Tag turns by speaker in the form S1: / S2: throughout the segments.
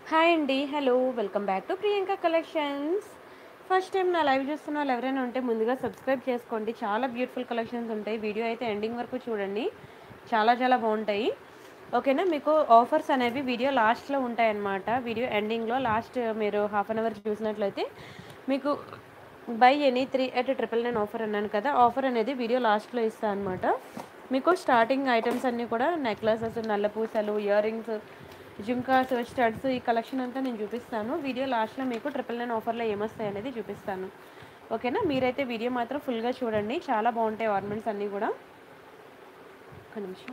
S1: Hi అండి hello welcome back to Priyanka collections first time నా live చూస్తున్న వాళ్ళు ఎవరైనా ఉంటే ముందుగా సబ్స్క్రైబ్ చేసుకోండి చాలా బ్యూటిఫుల్ కలెక్షన్స్ ఉంటాయి వీడియో అయితే ఎండింగ్ వరకు చూడండి చాలా చాలా బాగుంటాయి ఓకేనా మీకు ఆఫర్స్ అనేవి వీడియో లాస్ట్లో ఉంటాయి అన్నమాట వీడియో ఎండింగ్లో లాస్ట్ మీరు హాఫ్ అన్ అవర్ చూసినట్లయితే మీకు buy any three at triple nine offer అన్నాను కదా ఆఫర్ అనేది వీడియో లాస్ట్లో ఇస్తాను అనమాట మీకు స్టార్టింగ్ ఐటమ్స్ అన్నీ కూడా నెక్లెసెస్ నల్లపూసలు ఇయర్ రింగ్స్ జుంకాస్ స్టడ్స్ ఈ కలెక్షన్ అంతా నేను చూపిస్తాను వీడియో లాస్ట్లో మీకు ట్రిపుల్ నైన్ ఆఫర్లో ఏమొస్తాయి అనేది చూపిస్తాను ఓకేనా మీరైతే వీడియో మాత్రం ఫుల్గా చూడండి చాలా బాగుంటాయి ఆర్నమెంట్స్ అన్నీ కూడా ఒక నిమిషం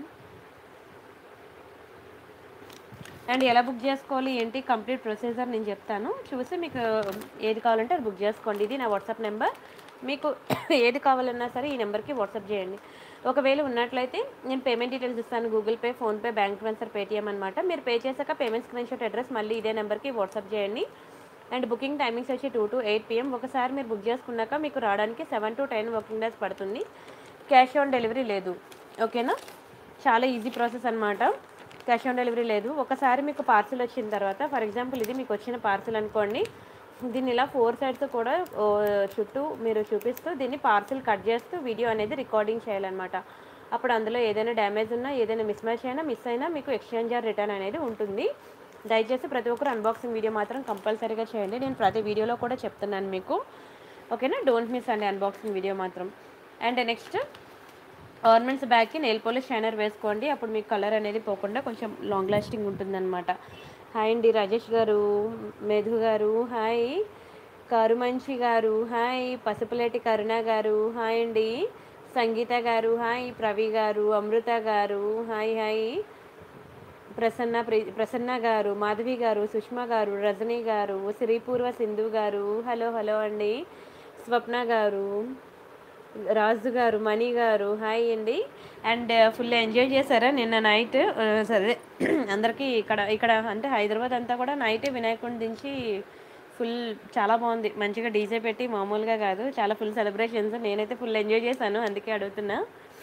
S1: అండ్ ఎలా బుక్ చేసుకోవాలి ఏంటి కంప్లీట్ ప్రొసీజర్ నేను చెప్తాను చూసి మీకు ఏది కావాలంటే అది బుక్ చేసుకోండి ఇది నా వాట్సాప్ నెంబర్ మీకు ఏది కావాలన్నా సరే ఈ నెంబర్కి వాట్సాప్ చేయండి ఒకవేళ ఉన్నట్లయితే నేను పేమెంట్ డీటెయిల్స్ ఇస్తాను Google Pay PhonePe bank transfer Paytm అనమాట మీరు పే చేశాక పేమెంట్ స్క్రీన్ షాట్ అడ్రస్ మళ్ళీ ఇదే నెంబర్కి వాట్సాప్ చేయండి అండ్ బుకింగ్ టైమింగ్స్ వచ్చి టూ టు ఎయిట్ పిఎం ఒకసారి మీరు బుక్ చేసుకున్నాక మీకు రావడానికి seven to ten working days పడుతుంది క్యాష్ ఆన్ డెలివరీ లేదు ఓకేనా చాలా ఈజీ ప్రాసెస్ అనమాట క్యాష్ ఆన్ డెలివరీ లేదు ఒకసారి మీకు పార్సిల్ వచ్చిన తర్వాత ఫర్ ఎగ్జాంపుల్ ఇది మీకు వచ్చిన పార్సిల్ అనుకోండి దీన్ని ఇలా ఫోర్ సైడ్స్ కూడా ఓ, చుట్టూ మీరు చూపిస్తూ దీన్ని పార్సిల్ కట్ చేస్తూ వీడియో అనేది రికార్డింగ్ చేయాలన్నమాట అప్పుడు అందులో ఏదైనా డ్యామేజ్ ఉన్నా ఏదైనా మిస్ మ్యాచ్ అయినా మిస్ అయినా మీకు ఎక్స్చేంజ్ ఆర్ రిటర్న్ అనేది ఉంటుంది దయచేసి ప్రతి ఒక్కరు అన్బాక్సింగ్ వీడియో మాత్రం కంపల్సరీగా చేయండి నేను ప్రతి వీడియోలో కూడా చెప్తున్నాను మీకు ఓకేనా డోంట్ మిస్ అండి అన్బాక్సింగ్ వీడియో మాత్రం అండ్ నెక్స్ట్ ఆర్నమెంట్స్ బ్యాగ్కి నెయిల్ పోలిష్ షైనర్ వేసుకోండి అప్పుడు మీకు కలర్ అనేది పోకుండా కొంచెం లాంగ్ లాస్టింగ్ ఉంటుందన్నమాట హాయ్ అండి రాజేష్ గారు మెధు గారు హాయ్ కరుమంచి గారు హాయ్ పసుపులేటి కరుణ గారు హాయ్ అండి సంగీత గారు హాయ్ ప్రవి గారు అమృత గారు హాయ్ హాయ్ ప్రసన్న ప్రి- ప్రసన్న గారు మాధవి గారు సుష్మా గారు రజనీ గారు శ్రీపూర్వ సింధు గారు హలో హలో అండి స్వప్న గారు రాజు గారు మణి గారు హాయ్ అండి అండ్ ఫుల్ ఎంజాయ్ చేశారా నిన్న నైట్ సరే అందరికీ ఇక్కడ ఇక్కడ అంటే హైదరాబాద్ అంతా కూడా నైటే వినాయకుడిని దించి ఫుల్ చాలా బాగుంది మంచిగా డీజే పెట్టి మామూలుగా కాదు చాలా ఫుల్ సెలబ్రేషన్స్ నేనైతే ఫుల్ ఎంజాయ్ చేశాను అందుకే అడుగుతున్నా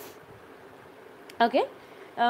S1: ఓకే ఆ,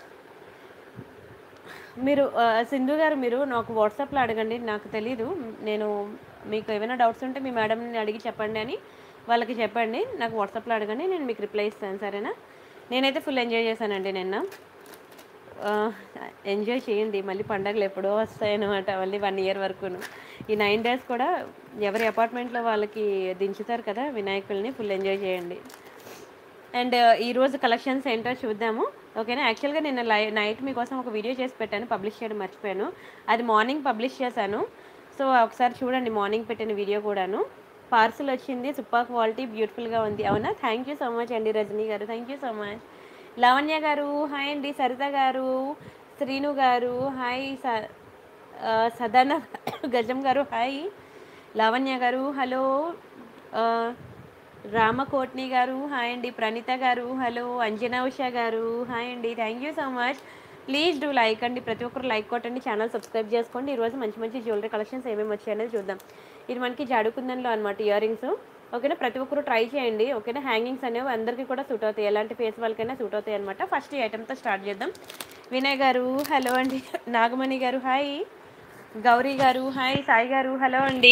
S1: మీరు ఆ, సింధు గారు మీరు నాకు వాట్సాప్లో అడగండి నాకు తెలీదు నేను మీకు ఏమైనా డౌట్స్ ఉంటే మీ మేడంని అడిగి చెప్పండి అని వాళ్ళకి చెప్పండి నాకు వాట్సాప్లో అడగండి నేను మీకు రిప్లై ఇస్తాను సరేనా నేనైతే ఫుల్ ఎంజాయ్ చేశానండి నిన్న ఆ, ఎంజాయ్ చేయండి మళ్ళీ పండగలు ఎప్పుడో వస్తాయన్నమాట మళ్ళీ వన్ ఇయర్ వరకును ఈ నైన్ డేస్ కూడా ఎవరి అపార్ట్మెంట్లో వాళ్ళకి దించుతారు కదా వినాయకుల్ని ఫుల్ ఎంజాయ్ చేయండి అండ్ ఈరోజు కలెక్షన్స్ ఏంటో చూద్దాము ఓకేనా యాక్చువల్గా నేను లై నైట్ మీకోసం ఒక వీడియో చేసి పెట్టాను పబ్లిష్ చేయడం మర్చిపోయాను అది మార్నింగ్ పబ్లిష్ చేశాను సో ఒకసారి చూడండి మార్నింగ్ పెట్టిన వీడియో కూడాను పార్సల్ వచ్చింది సూపర్ క్వాలిటీ బ్యూటిఫుల్గా ఉంది అవునా థ్యాంక్ యూ సో మచ్ అండి రజనీ గారు thank you so much Lavanya గారు హాయ్ అండి సరిత గారు శ్రీను గారు హాయ్ స ఆ, సదాన గజం గారు హాయ్ లావణ్య గారు హలో ఆ, రామకోట్ని గారు హాయ్ అండి ప్రణీత గారు హలో అంజనా ఉషా గారు హాయ్ అండి thank you so much please do like అండి ప్రతి ఒక్కరు లైక్ కొట్టండి ఛానల్ సబ్స్క్రైబ్ చేసుకోండి ఈరోజు మంచి మంచి జ్యువెలరీ కలెక్షన్స్ ఏమేమి వచ్చాయనేది చూద్దాం ఇది మనకి జాడుకుందన్లో అనమాట ఇయర్ రింగ్స్ ఓకేనా ప్రతి ఒక్కరు ట్రై చేయండి ఓకేనా హ్యాంగింగ్స్ అనేవి అందరికీ కూడా సూట్ అవుతాయి ఎలాంటి ఫేస్ వాళ్ళకైనా సూట్ అవుతాయి అనమాట ఫస్ట్ ఈ ఐటెంతో స్టార్ట్ చేద్దాం వినయ్ గారు హలో అండి నాగమణి గారు హాయ్ గౌరీ గారు హాయ్ సాయి గారు హలో అండి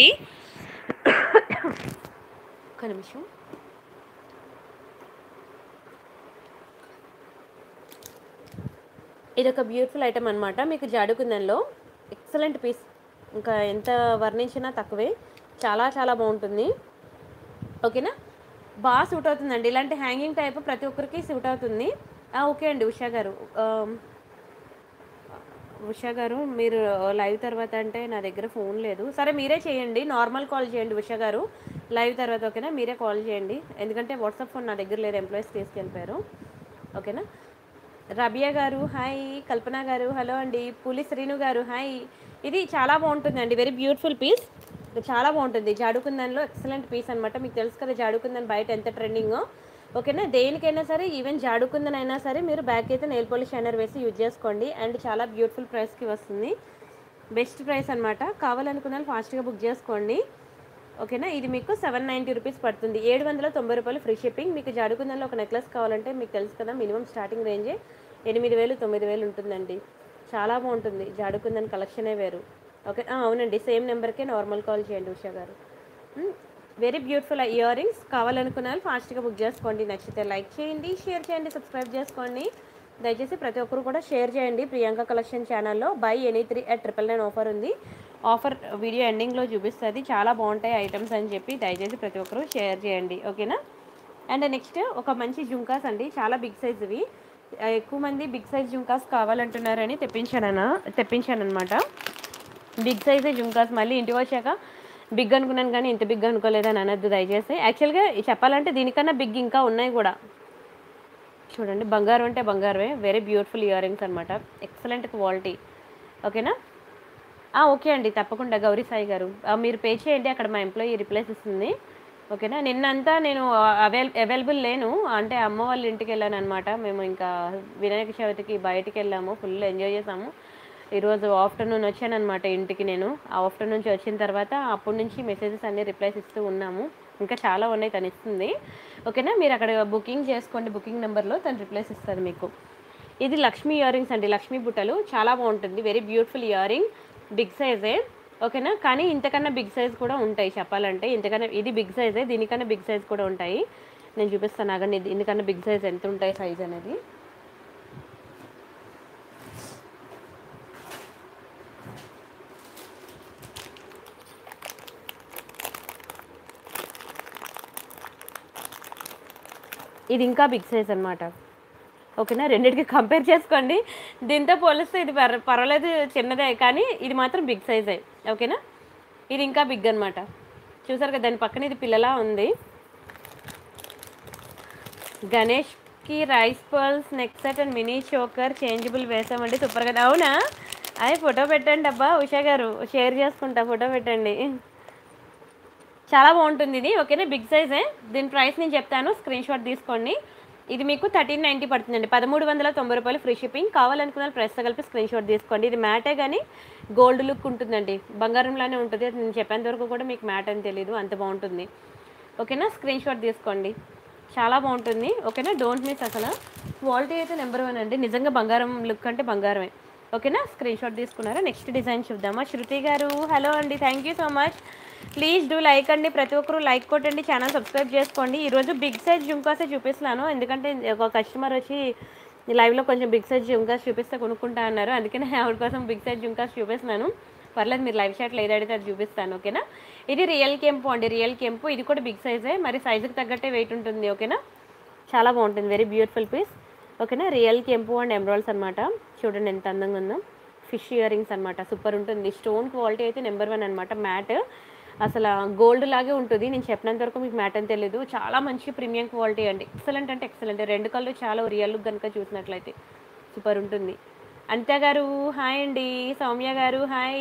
S1: ఒక్క నిమిషం ఇది ఒక బ్యూటిఫుల్ ఐటమ్ అనమాట మీకు జాడుకుందంలో ఎక్సలెంట్ పీస్ ఇంకా ఎంత వర్ణించినా తక్కువే చాలా చాలా బాగుంటుంది ఓకేనా బాగా సూట్ అవుతుందండి ఇలాంటి హ్యాంగింగ్ టైప్ ప్రతి ఒక్కరికి సూట్ అవుతుంది ఆ, ఓకే అండి ఉషా గారు ఆ, ఉషా గారు మీరు లైవ్ తర్వాత అంటే నా దగ్గర ఫోన్ లేదు సరే మీరే చేయండి నార్మల్ కాల్ చేయండి ఉషా గారు లైవ్ తర్వాత ఓకేనా మీరే కాల్ చేయండి ఎందుకంటే వాట్సాప్ ఫోన్ నా దగ్గర లేదు ఎంప్లాయీస్ తీసుకెళ్ళిపోయారు ఓకేనా రబియా గారు హాయ్ కల్పన గారు హలో అండి పులి శ్రీను గారు హాయ్ ఇది చాలా బాగుంటుందండి వెరీ బ్యూటిఫుల్ పీస్ చాలా బాగుంటుంది జాడుకుందన్లో ఎక్సలెంట్ పీస్ అనమాట మీకు తెలుసు కదా జాడుకుందన్ బయట ఎంత ట్రెండింగో ఓకేనా దేనికైనా సరే ఈవెన్ జాడుకుందన్ అయినా సరే మీరు బ్యాక్ అయితే నెయిల్ పాలిష్ షైనర్ వేసి యూజ్ చేసుకోండి అండ్ చాలా బ్యూటిఫుల్ ప్రైస్కి వస్తుంది బెస్ట్ ప్రైస్ అనమాట కావాలనుకున్న వాళ్ళు ఫాస్ట్గా బుక్ చేసుకోండి ఓకేనా ఇది మీకు సెవెన్ నైంటీ రూపీస్ పడుతుంది ఏడు వందల తొంభై రూపాయలు ఫ్రీ షిప్పింగ్ మీకు జాడుకుందన్లో ఒక నెక్లెస్ కావాలంటే మీకు తెలుసు కదా మినిమం స్టార్టింగ్ రేంజే ఎనిమిది వేలు తొమ్మిది వేలు ఉంటుందండి చాలా బాగుంటుంది జాడుకుందని కలెక్షనే వేరు ఓకే ఆ, అవునండి సేమ్ నెంబర్కే నార్మల్ కాల్ చేయండి ఉషా గారు వెరీ బ్యూటిఫుల్ ఇయర్ రింగ్స్ కావాలనుకున్న వాళ్ళు ఫాస్ట్గా బుక్ చేసుకోండి నచ్చితే లైక్ చేయండి షేర్ చేయండి సబ్స్క్రైబ్ చేసుకోండి దయచేసి ప్రతి ఒక్కరు కూడా షేర్ చేయండి ప్రియాంక కలెక్షన్ ఛానల్లో buy any three at triple nine offer ఉంది ఆఫర్ వీడియో ఎండింగ్లో చూపిస్తుంది చాలా బాగుంటాయి ఐటమ్స్ అని చెప్పి దయచేసి ప్రతి ఒక్కరు షేర్ చేయండి ఓకేనా అండ్ నెక్స్ట్ ఒక మంచి జుంకాస్ అండి చాలా బిగ్ సైజ్ ఇవి ఆ, ఎక్కువ మంది బిగ్ సైజ్ జుంకాస్ కావాలంటున్నారని తెప్పించాను తెప్పించాను అనమాట బిగ్ సైజే జుంకాస్ మళ్ళీ ఇంటికి వచ్చాక బిగ్ అనుకున్నాను కానీ ఇంత బిగ్ అనుకోలేదని అనొద్దు దయచేసి యాక్చువల్గా చెప్పాలంటే దీనికన్నా బిగ్ ఇంకా ఉన్నాయి కూడా చూడండి బంగారం అంటే బంగారమే వెరీ బ్యూటిఫుల్ ఇయర్ రింగ్స్ అనమాట ఎక్సలెంట్ క్వాలిటీ ఓకేనా ఆ, ఓకే అండి తప్పకుండా గౌరీ సాయి గారు ఆ, మీరు పే చేయండి అక్కడ మా ఎంప్లాయీ రిప్లేస్ ఇస్తుంది ఓకేనా నిన్నంతా నేను అవైల్ అవైలబుల్ లేను అంటే అమ్మ వాళ్ళ ఇంటికి వెళ్ళాను అనమాట మేము ఇంకా వినాయక చవితికి బయటికి వెళ్ళాము ఫుల్ ఎంజాయ్ చేసాము ఈరోజు ఆఫ్టర్నూన్ వచ్చానమాట ఇంటికి నేను ఆ ఆఫ్టర్నూన్ నుంచి వచ్చిన తర్వాత అప్పటి నుంచి మెసేజెస్ అన్నీ రిప్లైస్ ఇస్తూ ఉన్నాము ఇంకా చాలా ఉన్నాయి తను ఇస్తుంది ఓకేనా మీరు అక్కడ బుకింగ్ చేసుకోండి బుకింగ్ నెంబర్లో తను రిప్లైస్ ఇస్తుంది మీకు ఇది లక్ష్మీ ఇయర్ రింగ్స్ అండి లక్ష్మీ బుట్టలు చాలా బాగుంటుంది very beautiful earring big సైజే ఓకేనా కానీ ఇంతకన్నా బిగ్ సైజ్ కూడా ఉంటాయి చెప్పాలంటే ఇంతకన్నా ఇది బిగ్ సైజే దీనికన్నా బిగ్ సైజ్ కూడా ఉంటాయి నేను చూపిస్తాను ఆగండి ఇది- దీనికన్నా బిగ్ సైజ్ ఎంత ఉంటాయి సైజ్ అనేది ఇది ఇంకా బిగ్ సైజ్ అనమాట ఓకేనా రెండింటికి కంపేర్ చేసుకోండి దీంతో పోలిస్తే ఇది పర్ పర్వాలేదు చిన్నదే కానీ ఇది మాత్రం బిగ్ సైజే ఓకేనా ఇది ఇంకా బిగ్ అనమాట చూసారు కదా దాని పక్కన ఇది పిల్లలా ఉంది గణేష్కి rice pearls neck set and mini choker changeable వేసామండి సూపర్గా అవునా అదే ఫోటో పెట్టండి అబ్బా ఉషా గారు షేర్ చేసుకుంటా ఫోటో పెట్టండి చాలా బాగుంటుంది ఇది ఓకేనా బిగ్ సైజే దీని ప్రైస్ నేను చెప్తాను స్క్రీన్ షాట్ తీసుకోండి ఇది మీకు థర్టీన్ నైంటీ పడుతుందండి పదమూడు వందల తొంభై రూపాయలు ఫ్రీ షిప్పింగ్ కావాలనుకున్న ప్రైస్ కలిపి స్క్రీన్ షాట్ తీసుకోండి ఇది మ్యాటే కానీ గోల్డ్ లుక్ ఉంటుందండి బంగారంలానే ఉంటుంది అది నేను చెప్పేంత వరకు కూడా మీకు మ్యాట్ అని తెలియదు అంత బాగుంటుంది ఓకేనా స్క్రీన్ షాట్ తీసుకోండి చాలా బాగుంటుంది ఓకేనా డోంట్ మిస్ అసలు క్వాలిటీ అయితే నెంబర్ వన్ అండి నిజంగా బంగారం లుక్ అంటే బంగారమే ఓకేనా స్క్రీన్ షాట్ తీసుకున్నారా నెక్స్ట్ డిజైన్ చూద్దామా శృతి గారు హలో అండి thank you so much please do like అండి ప్రతి ఒక్కరు లైక్ కొట్టండి ఛానల్ సబ్స్క్రైబ్ చేసుకోండి ఈరోజు బిగ్ సైజ్ జుంకాసే చూపిస్తున్నాను ఎందుకంటే ఒక కస్టమర్ వచ్చి లైవ్లో కొంచెం బిగ్ సైజ్ జుంకాస్ చూపిస్తే కొనుక్కుంటా అన్నారు అందుకనే ఆవిడ కోసం బిగ్ సైజ్ జుంకాస్ చూపిస్తున్నాను పర్లేదు మీరు లైవ్ షాట్లో ఏది అడిగితే అది చూపిస్తాను ఓకేనా ఇది రియల్ కెంపు అండి రియల్ కెంపు ఇది కూడా బిగ్ సైజే మరి సైజుకి తగ్గట్టే వెయిట్ ఉంటుంది ఓకేనా చాలా బాగుంటుంది వెరీ బ్యూటిఫుల్ పీస్ ఓకేనా రియల్ కెంపు అండ్ ఎమరాల్డ్స్ అనమాట చూడండి ఎంత అందంగా ఉందో ఫిష్ ఇయర్ రింగ్స్ అనమాట సూపర్ ఉంటుంది స్టోన్ క్వాలిటీ అయితే నెంబర్ వన్ అనమాట మ్యాట్ అసలు గోల్డ్ లాగే ఉంటుంది నేను చెప్పినంత వరకు మీకు మ్యాట్ అని తెలియదు చాలా మంచి ప్రీమియం క్వాలిటీ అండి ఎక్సలెంట్ అంటే ఎక్సలెంట్ రెండు కళ్ళు చాలా రియల్ లుక్ కనుక చూసినట్లయితే సూపర్ ఉంటుంది అనిత గారు హాయ్ అండి సౌమ్య గారు హాయ్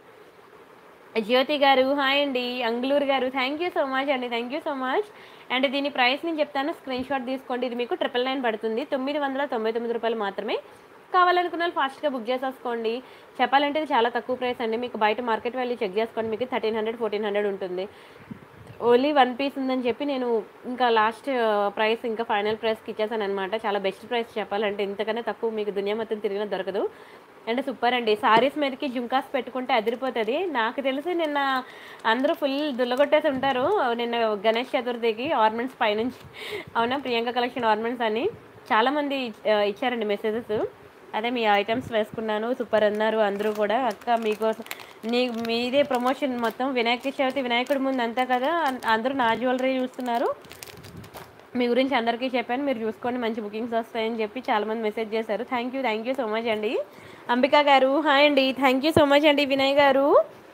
S1: జ్యోతి గారు హాయ్ అండి అంగులూరు గారు థ్యాంక్ యూ సో మచ్ అండి thank you so much and దీని ప్రైస్ నేను చెప్తాను స్క్రీన్ షాట్ తీసుకోండి ఇది మీకు ట్రిపుల్ నైన్ పడుతుంది తొమ్మిది వందల తొంభై తొమ్మిది రూపాయలు మాత్రమే కావాలనుకున్న వాళ్ళు ఫాస్ట్గా బుక్ చేసేసుకోండి చెప్పాలంటే ఇది చాలా తక్కువ ప్రైస్ అండి మీకు బయట మార్కెట్ వాల్యూ చెక్ చేసుకోండి మీకు థర్టీన్ హండ్రెడ్ ఫోర్టీన్ హండ్రెడ్ ఉంటుంది ఓన్లీ వన్ పీస్ ఉందని చెప్పి నేను ఇంకా లాస్ట్ ప్రైస్ ఇంకా ఫైనల్ ప్రైస్కి ఇచ్చేసాను అనమాట చాలా బెస్ట్ ప్రైస్ చెప్పాలంటే ఇంతకన్నా తక్కువ మీకు దునియా మొత్తం తిరిగినా దొరకదు అండ్ సూపర్ అండి సారీస్ మీదకి జుంకాస్ పెట్టుకుంటే అదిరిపోతుంది నాకు తెలిసి నిన్న అందరూ ఫుల్ దుల్లగొట్టేసి ఉంటారు నిన్న గణేష్ చతుర్థికి ఆర్నమెంట్స్ పైనుంచి అవునా ప్రియాంక కలెక్షన్ ఆర్నమెంట్స్ అని చాలామంది ఇచ్- ఇచ్చారండి మెసేజెస్ అదే మీ ఐటమ్స్ వేసుకున్నాను సూపర్ అన్నారు అందరూ కూడా అక్క మీకోసం నీ మీదే ప్రమోషన్ మొత్తం వినాయక చవితి వినాయకుడి ముందు అంతా కదా అం- అందరూ నా జ్యువెలరీ చూస్తున్నారు మీ గురించి అందరికీ చెప్పాను మీరు చూసుకోండి మంచి బుకింగ్స్ వస్తాయని చెప్పి చాలామంది మెసేజ్ చేశారు thank you thank you so much అండి అంబికా గారు హాయ్ అండి థ్యాంక్ యూ సో మచ్ అండి వినయ్ గారు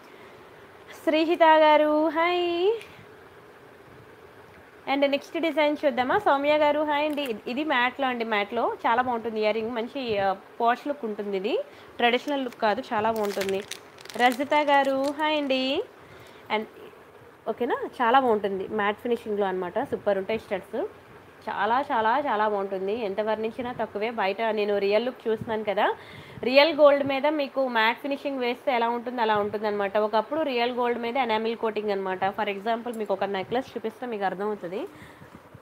S1: శ్రీహిత గారు హాయ్ అండ్ నెక్స్ట్ డిజైన్ చూద్దామా సౌమ్య గారు హాయ్ అండి ఇది- ఇది మ్యాట్లో అండి మ్యాట్లో చాలా బాగుంటుంది ఇయర్ రింగ్ మంచి పాష్ లుక్ ఉంటుంది ఇది ట్రెడిషనల్ లుక్ కాదు చాలా బాగుంటుంది రజిత గారు హాయ్ అండి అండ్ ఓకేనా చాలా బాగుంటుంది మ్యాట్ ఫినిషింగ్లో అనమాట సూపర్ ఉంటాయి స్టడ్స్ చాలా చాలా చాలా బాగుంటుంది ఎంత వర్ణించినా తక్కువే బయట నేను రియల్ లుక్ చూస్తున్నాను కదా రియల్ గోల్డ్ మీద మీకు మ్యాట్ ఫినిషింగ్ వేస్తే ఎలా ఉంటుంది అలా ఉంటుంది అనమాట ఒకప్పుడు రియల్ గోల్డ్ మీద ఎనామిల్ కోటింగ్ అనమాట ఫర్ ఎగ్జాంపుల్ మీకు ఒక నెక్లెస్ చూపిస్తే మీకు అర్థమవుతుంది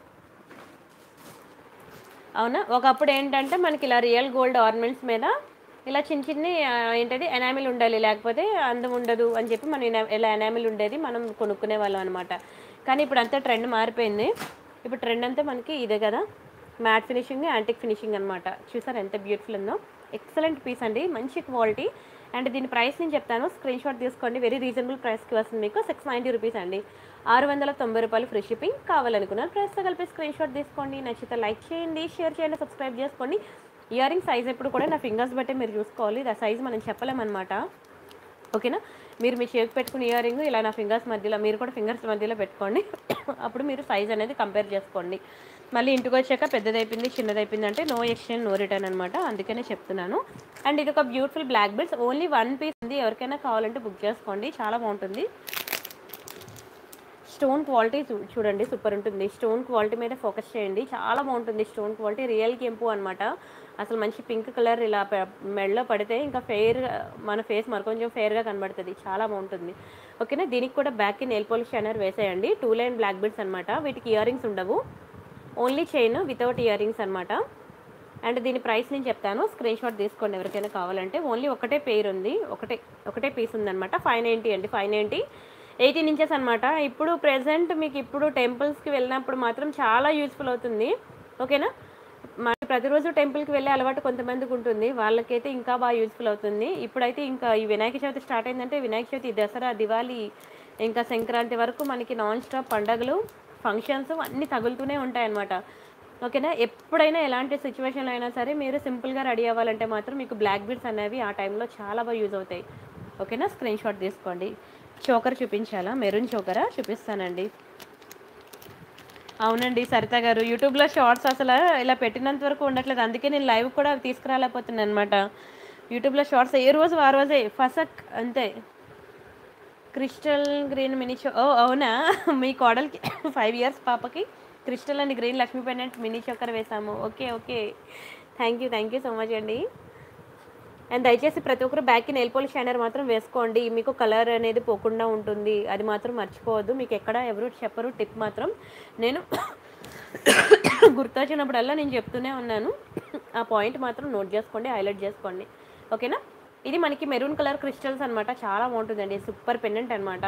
S1: అవునా ఒకప్పుడు ఏంటంటే మనకి ఇలా రియల్ గోల్డ్ ఆర్నమెంట్స్ మీద ఇలా చిన్న చిన్న ఆ, ఏంటది ఎనామిల్ ఉండాలి లేకపోతే అందం ఉండదు అని చెప్పి మనం ఇలా- ఇలా ఎనామిల్ ఉండేది మనం కొనుక్కునే వాళ్ళం అనమాట కానీ ఇప్పుడు అంతా ట్రెండ్ మారిపోయింది ఇప్పుడు ట్రెండ్ అంతా మనకి ఇదే కదా మ్యాట్ ఫినిషింగ్ యాంటిక్ ఫినిషింగ్ అనమాట చూసారు ఎంత బ్యూటిఫుల్ ఉందో ఎక్సలెంట్ పీస్ అండి మంచి క్వాలిటీ అండ్ దీని ప్రైస్ నేను చెప్తాను స్క్రీన్ షాట్ తీసుకోండి వెరీ రీజనబుల్ ప్రైస్కి వస్తుంది మీకు సిక్స్ నైంటీ రూపీస్ అండి ఆరు వందల తొంభై రూపాయలు ఫ్రీ షిప్పింగ్ కావాలనుకున్నారు ప్రైస్తో కలిపి స్క్రీన్ షాట్ తీసుకోండి నచ్చితే లైక్ చేయండి షేర్ చేయండి సబ్స్క్రైబ్ చేసుకోండి ఇయర్ రింగ్ సైజ్ ఎప్పుడు కూడా నా ఫింగర్స్ బట్టే మీరు చూసుకోవాలి ఆ సైజ్ మనం చెప్పలేమన్నమాట ఓకేనా మీరు మీ చేతికి పెట్టుకుని ఇయర్ రింగ్ ఇలా నా ఫింగర్స్ మధ్యలో మీరు కూడా ఫింగర్స్ మధ్యలో పెట్టుకోండి అప్పుడు మీరు సైజ్ అనేది కంపేర్ చేసుకోండి మళ్ళీ ఇంటికి వచ్చాక పెద్దదైపోయింది చిన్నదైపోయింది అంటే నో ఎక్స్చేంజ్ నో రిటర్న్ అనమాట అందుకనే చెప్తున్నాను అండ్ ఇది ఒక beautiful black belts only one piece ఉంది ఎవరికైనా కావాలంటే బుక్ చేసుకోండి చాలా బాగుంటుంది స్టోన్ క్వాలిటీ చూ- చూడండి సూపర్ ఉంటుంది స్టోన్ క్వాలిటీ మీద ఫోకస్ చేయండి చాలా బాగుంటుంది స్టోన్ క్వాలిటీ రియల్ కెంపు అనమాట అసలు మంచి పింక్ కలర్ ఇలా పె- మెడలో పడితే ఇంకా ఫెయిర్ మన ఫేస్ మరి కొంచెం ఫెయిర్గా కనబడుతుంది చాలా బాగుంటుంది ఓకేనా దీనికి కూడా బ్యాక్కి నెయిల్ పాలిష్ షైనర్ వేసేయండి టూ లైన్ బ్లాక్ బిడ్స్ అనమాట వీటికి ఇయర్ రింగ్స్ ఉండవు only chain without earrings అనమాట అండ్ దీని ప్రైస్ నేను చెప్తాను స్క్రీన్ షాట్ తీసుకోండి ఎవరికైనా కావాలంటే ఓన్లీ ఒకటే పేర్ ఉంది ఒకటే ఒకటే పీస్ ఉందన్నమాట ఫైవ్ నైంటీ అండి ఫైవ్ నైంటీ ఎయిటీన్ ఇంచెస్ అనమాట ఇప్పుడు ప్రెసెంట్ మీకు ఇప్పుడు టెంపుల్స్కి వెళ్ళినప్పుడు మాత్రం చాలా యూస్ఫుల్ అవుతుంది ఓకేనా మన ప్రతిరోజు టెంపుల్కి వెళ్ళే అలవాటు కొంతమందికి ఉంటుంది వాళ్ళకైతే ఇంకా బాగా యూస్ఫుల్ అవుతుంది ఇప్పుడైతే ఇంకా ఈ వినాయక చవితి స్టార్ట్ అయిందంటే వినాయక చవితి దసరా దివాళీ ఇంకా సంక్రాంతి వరకు మనకి నాన్ స్టాప్ పండగలు ఫంక్షన్స్ అన్నీ తగులుతూనే ఉంటాయన్నమాట ఓకేనా ఎప్పుడైనా ఎలాంటి సిచ్యువేషన్లో అయినా సరే మీరు సింపుల్గా రెడీ అవ్వాలంటే మాత్రం మీకు బ్లాక్ బీడ్స్ అనేవి ఆ టైంలో చాలా బాగా యూజ్ అవుతాయి ఓకేనా స్క్రీన్ షాట్ తీసుకోండి చోకర్ చూపించాలా మెరూన్ చోకరా చూపిస్తానండి అవునండి సరిత గారు యూట్యూబ్లో షార్ట్స్ అసలు ఇలా పెట్టినంత వరకు ఉండట్లేదు అందుకే నేను లైవ్ కూడా తీసుకురాలేకపోతున్నాను అనమాట యూట్యూబ్లో షార్ట్స్ ఏ రోజు ఆ రోజే ఫసక్ అంతే క్రిస్టల్ గ్రీన్ మినీ చో ఓ అవునా మీ కోడలికి ఫైవ్ ఇయర్స్ పాపకి crystal and green Lakshmi pendant mini choker వేసాము okay okay thank you thank you so much అండి అండ్ దయచేసి ప్రతి ఒక్కరు బ్యాక్కి నెయిల్ పాలిష్ షైనర్ మాత్రం వేసుకోండి మీకు కలర్ అనేది పోకుండా ఉంటుంది అది మాత్రం మర్చిపోవద్దు మీకు ఎక్కడ ఎవరు చెప్పరు టిప్ మాత్రం నేను గుర్తొచ్చినప్పుడల్లా నేను చెప్తూనే ఉన్నాను ఆ పాయింట్ మాత్రం నోట్ చేసుకోండి హైలైట్ చేసుకోండి ఓకేనా ఇది మనకి మెరూన్ కలర్ క్రిస్టల్స్ అనమాట చాలా బాగుంటుందండి సూపర్ పెండెంట్ అనమాట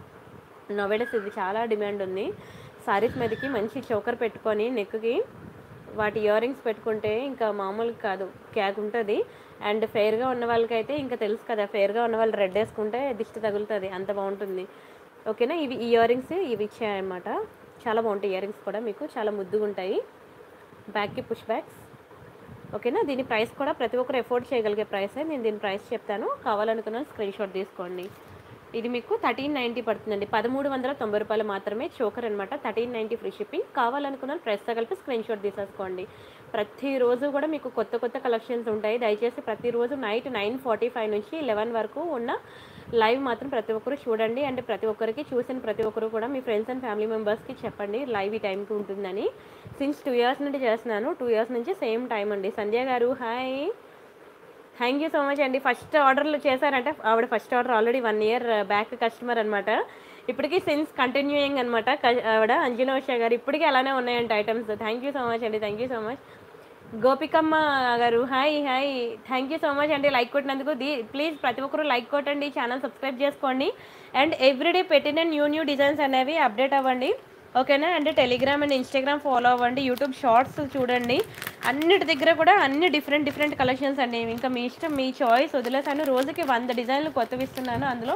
S1: నోవెడస్ ఇది చాలా డిమాండ్ ఉంది సారీస్ మీదకి మంచి చోకర్ పెట్టుకొని నెక్కి వాటి ఇయర్ రింగ్స్ పెట్టుకుంటే ఇంకా మామూలు కాదు క్యాక్ ఉంటుంది అండ్ ఫెయిర్గా ఉన్న వాళ్ళకైతే ఇంకా తెలుసు కదా ఫెయిర్గా ఉన్న వాళ్ళు రెడ్ వేసుకుంటే దిష్టి తగులుతుంది అంత బాగుంటుంది ఓకేనా ఇవి ఇయర్ రింగ్స్ ఇవి ఇచ్చాయన్నమాట చాలా బాగుంటాయి ఇయర్ రింగ్స్ కూడా మీకు చాలా ముద్దుగా ఉంటాయి బ్యాక్కి పుష్ బ్యాక్స్ ఓకేనా దీని ప్రైస్ కూడా ప్రతి ఒక్కరు ఎఫోర్డ్ చేయగలిగే ప్రైసే నేను దీని ప్రైస్ చెప్తాను కావాలనుకున్న స్క్రీన్ షాట్ తీసుకోండి ఇది మీకు థర్టీన్ నైంటీ పడుతుందండి పదమూడు వందల తొంభై రూపాయలు మాత్రమే చోకర్ అనమాట థర్టీన్ నైంటీ ఫ్రీ షిప్పింగ్ కావాలనుకున్న ప్రైస్తో కలిపి స్క్రీన్ షాట్ తీసేసుకోండి ప్రతిరోజు కూడా మీకు కొత్త కొత్త కలెక్షన్స్ ఉంటాయి దయచేసి ప్రతిరోజు నైట్ నైన్ ఫార్టీ ఫైవ్ నుంచి లెవెన్ వరకు ఉన్న లైవ్ మాత్రం ప్రతి ఒక్కరు చూడండి అండ్ ప్రతి ఒక్కరికి చూసిన ప్రతి ఒక్కరు కూడా మీ ఫ్రెండ్స్ అండ్ ఫ్యామిలీ మెంబర్స్కి చెప్పండి లైవ్ ఈ టైంకి ఉంటుందని సిన్స్ టూ ఇయర్స్ నుండి చేస్తున్నాను టూ ఇయర్స్ నుంచి సేమ్ టైం అండి సంధ్య గారు hi thank you so much అండి ఫస్ట్ ఆర్డర్లు చేశారంటే ఆవిడ first order already one year back customer అనమాట ఇప్పటికీ సిన్స్ కంటిన్యూయింగ్ అనమాట ఆవిడ అంజనా ఉషా గారు ఇప్పటికీ అలానే ఉన్నాయంట items thank you so much అండి thank you so much Gopikamma గారు hi hi thank you so much అండి లైక్ కొట్టినందుకు ది ప్లీజ్ ప్రతి ఒక్కరు లైక్ కొట్టండి ఛానల్ సబ్స్క్రైబ్ చేసుకోండి అండ్ ఎవ్రీడే పెట్టిన న్యూ న్యూ డిజైన్స్ అనేవి అప్డేట్ అవ్వండి ఓకేనా and Telegram and Instagram follow అవ్వండి యూట్యూబ్ షార్ట్స్ చూడండి అన్నిటి దగ్గర కూడా అన్ని డిఫరెంట్ డిఫరెంట్ కలెక్షన్స్ అండి ఇంకా మీ ఇష్టం మీ చాయిస్ వదిలేసాను రోజుకి వంద డిజైన్లు కొత్తవి ఇస్తున్నాను అందులో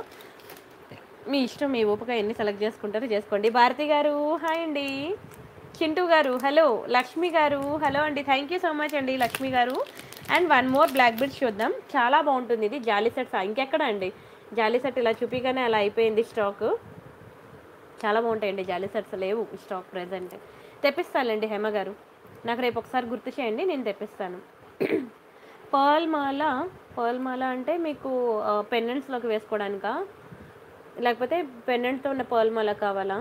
S1: మీ ఇష్టం మీ ఓపిక ఎన్ని సెలెక్ట్ చేసుకుంటారో చేసుకోండి భారతి గారు హాయ్ అండి చింటూ గారు హలో లక్ష్మి గారు హలో అండి థ్యాంక్ యూ సో మచ్ అండి లక్ష్మి గారు and one more black bead చూద్దాం చాలా బాగుంటుంది ఇది జాలీ సెట్స్ ఇంకెక్కడ అండి జాలీ సెట్ ఇలా చూపిగానే అలా అయిపోయింది స్టాక్ చాలా బాగుంటాయండి జాలీ సెట్స్ లేవు స్టాక్ ప్రెజెంట్ తెప్పిస్తానండి హేమ గారు నాకు రేపు ఒకసారి గుర్తు చేయండి నేను తెప్పిస్తాను పర్ల్ మాల పర్ల్ మాల అంటే మీకు పెండెంట్స్లోకి వేసుకోవడానికా లేకపోతే పెండెంట్తో ఉన్న పర్ల్ మాల కావాలా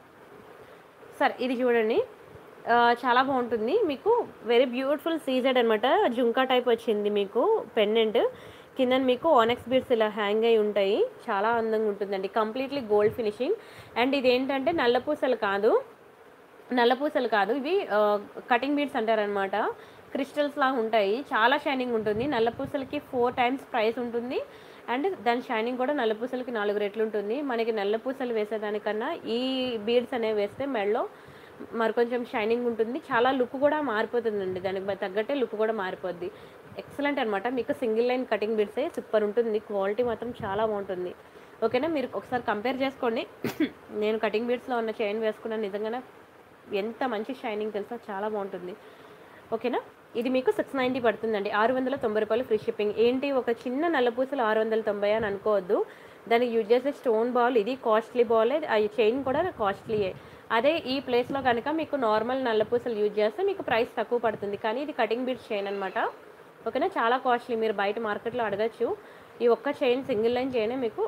S1: సరే ఇది చూడండి ఆ, చాలా బాగుంటుంది మీకు వెరీ బ్యూటిఫుల్ సీజెడ్ అనమాట జుంకా టైప్ వచ్చింది మీకు పెండెంట్ కింద మీకు ఆనెక్స్ బీడ్స్ ఇలా హ్యాంగ్ అయి ఉంటాయి చాలా అందంగా ఉంటుందండి కంప్లీట్లీ గోల్డ్ ఫినిషింగ్ అండ్ ఇది ఏంటంటే నల్లపూసలు కాదు నల్ల పూసలు కాదు ఇవి కటింగ్ బీడ్స్ అంటారనమాట క్రిస్టల్స్ లాగా ఉంటాయి చాలా షైనింగ్ ఉంటుంది నల్ల పూసలకి ఫోర్ టైమ్స్ ప్రైస్ ఉంటుంది అండ్ దాని షైనింగ్ కూడా నల్ల పూసలకి నాలుగు రెట్లు ఉంటుంది మనకి నల్ల పూసలు వేసేదానికన్నా ఈ బీడ్స్ అనేవి వేస్తే మెడలో మరి కొంచెం షైనింగ్ ఉంటుంది చాలా లుక్ కూడా మారిపోతుందండి దానికి బ- తగ్గట్టే లుక్ కూడా మారిపోద్ది ఎక్సలెంట్ అనమాట మీకు సింగిల్ లైన్ కటింగ్ బీడ్సే సూపర్ ఉంటుంది క్వాలిటీ మాత్రం చాలా బాగుంటుంది ఓకేనా మీరు ఒకసారి కంపేర్ చేసుకోండి నేను కటింగ్ బీడ్స్లో ఉన్న చైన్ వేసుకున్నాను నిజంగానే ఎంత మంచి షైనింగ్ తెలుసా చాలా బాగుంటుంది ఓకేనా ఇది మీకు సిక్స్ నైంటీ పడుతుందండి ఆరు వందల తొంభై రూపాయలు ఫ్రీ షిప్పింగ్ ఏంటి ఒక చిన్న నల్లపూసలు ఆరు వందల తొంభై అని అనుకోవద్దు దానికి యూజ్ చేసే స్టోన్ బాల్ ఇది కాస్ట్లీ బాల్ ఆ చైన్ కూడా కాస్ట్లీయే అదే ఈ ప్లేస్లో కనుక మీకు నార్మల్ నల్లపూసలు యూజ్ చేస్తే మీకు ప్రైస్ తక్కువ పడుతుంది కానీ ఇది కటింగ్ బీడ్స్ చైన్ అనమాట ఓకేనా చాలా కాస్ట్లీ మీరు బయట మార్కెట్లో అడగచ్చు ఈ ఒక్క చైన్ సింగిల్ లైన్ చైనే మీకు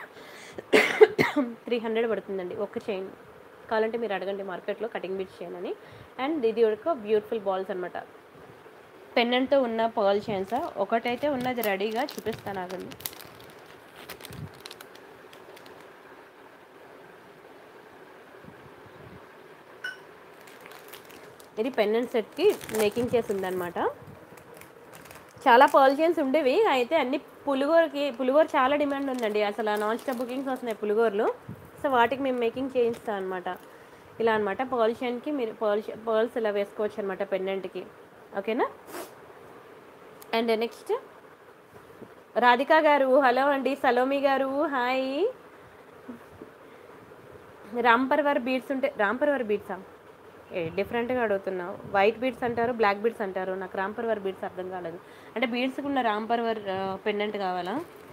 S1: త్రీ హండ్రెడ్ పడుతుందండి ఒక్క చైన్ కావాలంటే మీరు అడగండి మార్కెట్లో కటింగ్ బీడ్స్ చైన్ అని అండ్ ఇది ఒక బ్యూటిఫుల్ బాల్స్ అనమాట పెన్నెంట్తో ఉన్న పర్ల్ చైన్స్ ఒకటైతే ఉన్నది రెడీగా చూపిస్తాను ఆగండి ఇది పెన్నెంట్ సెట్కి మేకింగ్ చేసి ఉందన్నమాట చాలా పర్ల్ చైన్స్ ఉండేవి అయితే అన్ని పులిగోరకి పులిగోర చాలా డిమాండ్ ఉందండి అసలు నాన్ స్టాప్ బుకింగ్స్ వస్తున్నాయి పులిగోరలు సో వాటికి మేము మేకింగ్ చేయిస్తాం అనమాట ఇలా అనమాట పర్ల్ చైన్కి మీరు పర్ల్ పర్ల్స్ ఇలా వేసుకోవచ్చు అనమాట పెండెంట్కి ఓకేనా అండ్ నెక్స్ట్ రాధిక గారు హలో అండి సలోమి గారు హాయ్ రాంపర్వర్ బీడ్స్ ఉంటే రాంపర్వర్ బీడ్సా ఏ డిఫరెంట్గా అడుగుతున్నావు వైట్ బీడ్స్ అంటారు బ్లాక్ బీడ్స్ అంటారు నాకు రాంపర్వర్ బీడ్స్ అర్థం కాలేదు అంటే బీడ్స్కి ఉన్న రాంపర్వర్ పెండెంట్ కావాలా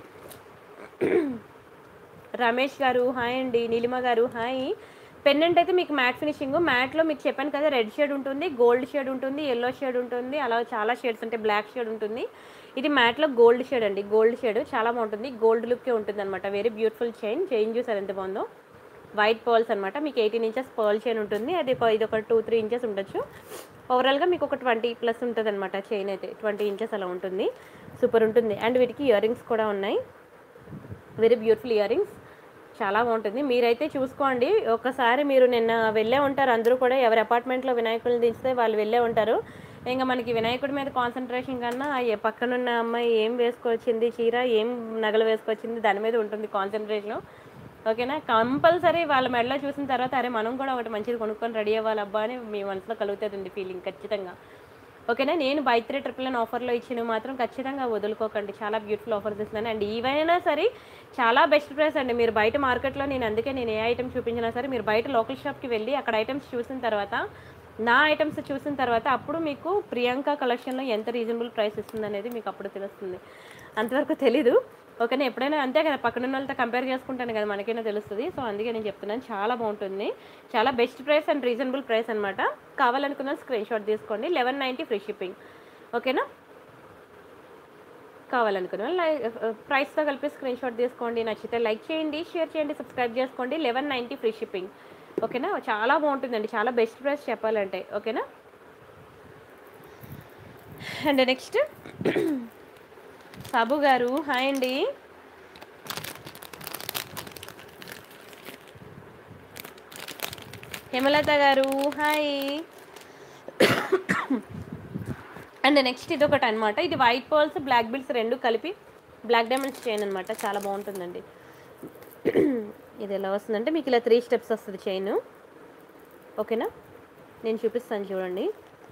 S1: రమేష్ గారు హాయ్ అండి నీలిమ గారు హాయ్ పెండెంట్ అయితే మీకు మ్యాట్ ఫినిషింగ్ మ్యాట్లో మీకు చెప్పాను కదా రెడ్ షేడ్ ఉంటుంది గోల్డ్ షేడ్ ఉంటుంది ఎల్లో షేడ్ ఉంటుంది అలా చాలా షేడ్స్ ఉంటాయి బ్లాక్ షేడ్ ఉంటుంది ఇది మ్యాట్లో గోల్డ్ షేడ్ అండి గోల్డ్ షేడ్ చాలా బాగుంటుంది గోల్డ్ లుక్కే ఉంటుంది అనమాట వెరీ బ్యూటిఫుల్ చైన్ చైన్ చూసారు ఎంత బాగుందో వైట్ పర్ల్స్ అనమాట మీకు ఎయిటీన్ ఇంచెస్ పర్ల్ చైన్ ఉంటుంది అది ఒక ఇది ఒక టూ త్రీ ఇంచెస్ ఉండొచ్చు ఓవరాల్గా మీకు ఒక ట్వంటీ ప్లస్ ఉంటుంది అనమాట చైన్ అయితే ట్వంటీ ఇంచెస్ అలా ఉంటుంది సూపర్ ఉంటుంది అండ్ వీటికి ఇయర్ రింగ్స్ కూడా ఉన్నాయి వెరీ బ్యూటిఫుల్ ఇయర్ రింగ్స్ చాలా బాగుంటుంది మీరైతే చూసుకోండి ఒకసారి మీరు నిన్న వెళ్ళే ఉంటారు అందరూ కూడా ఎవరి అపార్ట్మెంట్లో వినాయకుడిని దించితే వాళ్ళు వెళ్ళే ఉంటారు ఇంకా మనకి వినాయకుడి మీద కాన్సన్ట్రేషన్ కన్నా ఆ ఏ పక్కనున్న అమ్మాయి ఏం వేసుకొచ్చింది చీర ఏం నగలు వేసుకొచ్చింది దాని మీద ఉంటుంది కాన్సన్ట్రేషన్ ఓకేనా కంపల్సరీ వాళ్ళ మెడలో చూసిన తర్వాత అరే మనం కూడా ఒకటి మంచిది కొనుక్కొని రెడీ అవ్వాలి అబ్బా అని మీ మనసులో కలుగుతుంది ఫీలింగ్ ఖచ్చితంగా ఓకేనా నేను బై త్రీ ట్రిపుల్ నైన్ ఆఫర్లో ఇచ్చినవి మాత్రం ఖచ్చితంగా వదులుకోకండి చాలా బ్యూటిఫుల్ ఆఫర్స్ ఇస్తున్నాను అండ్ ఈవైనా సరే చాలా బెస్ట్ ప్రైస్ అండి మీరు బయట మార్కెట్లో నేను అందుకే నేను ఏ ఐటమ్ చూపించినా సరే మీరు బయట లోకల్ షాప్కి వెళ్ళి అక్కడ ఐటమ్స్ చూసిన తర్వాత నా ఐటమ్స్ చూసిన తర్వాత అప్పుడు మీకు ప్రియాంక కలెక్షన్లో ఎంత రీజనబుల్ ప్రైస్ ఇస్తుంది అనేది మీకు అప్పుడు తెలుస్తుంది అంతవరకు తెలీదు ఓకేనా ఎప్పుడైనా అంతే కదా పక్కన ఉన్న వాళ్ళతో కంపేర్ చేసుకుంటాను కదా మనకైనా తెలుస్తుంది సో అందుకే నేను చెప్తున్నాను చాలా బాగుంటుంది చాలా best price and reasonable price అనమాట కావాలనుకున్న స్క్రీన్ షాట్ తీసుకోండి లెవెన్ నైంటీ ఫ్రీ షిప్పింగ్ ఓకేనా కావాలనుకున్న వాళ్ళు ప్రైస్తో కలిపి స్క్రీన్ షాట్ తీసుకోండి నచ్చితే లైక్ చేయండి షేర్ చేయండి సబ్స్క్రైబ్ చేసుకోండి లెవెన్ నైంటీ ఫ్రీ షిప్పింగ్ ఓకేనా చాలా బాగుంటుందండి చాలా బెస్ట్ ప్రైస్ చెప్పాలంటే ఓకేనా అండ్ నెక్స్ట్ సాబు గారు హాయ్ అండి హేమలత గారు హాయ్ అండ్ నెక్స్ట్ ఇది ఒకటి అనమాట ఇది వైట్ పర్ల్స్ బ్లాక్ బిల్స్ రెండు కలిపి బ్లాక్ డైమండ్స్ చైన్ అనమాట చాలా బాగుంటుందండి ఇది ఎలా వస్తుందంటే మీకు ఇలా త్రీ స్టెప్స్ వస్తుంది చైన్ ఓకేనా నేను చూపిస్తాను చూడండి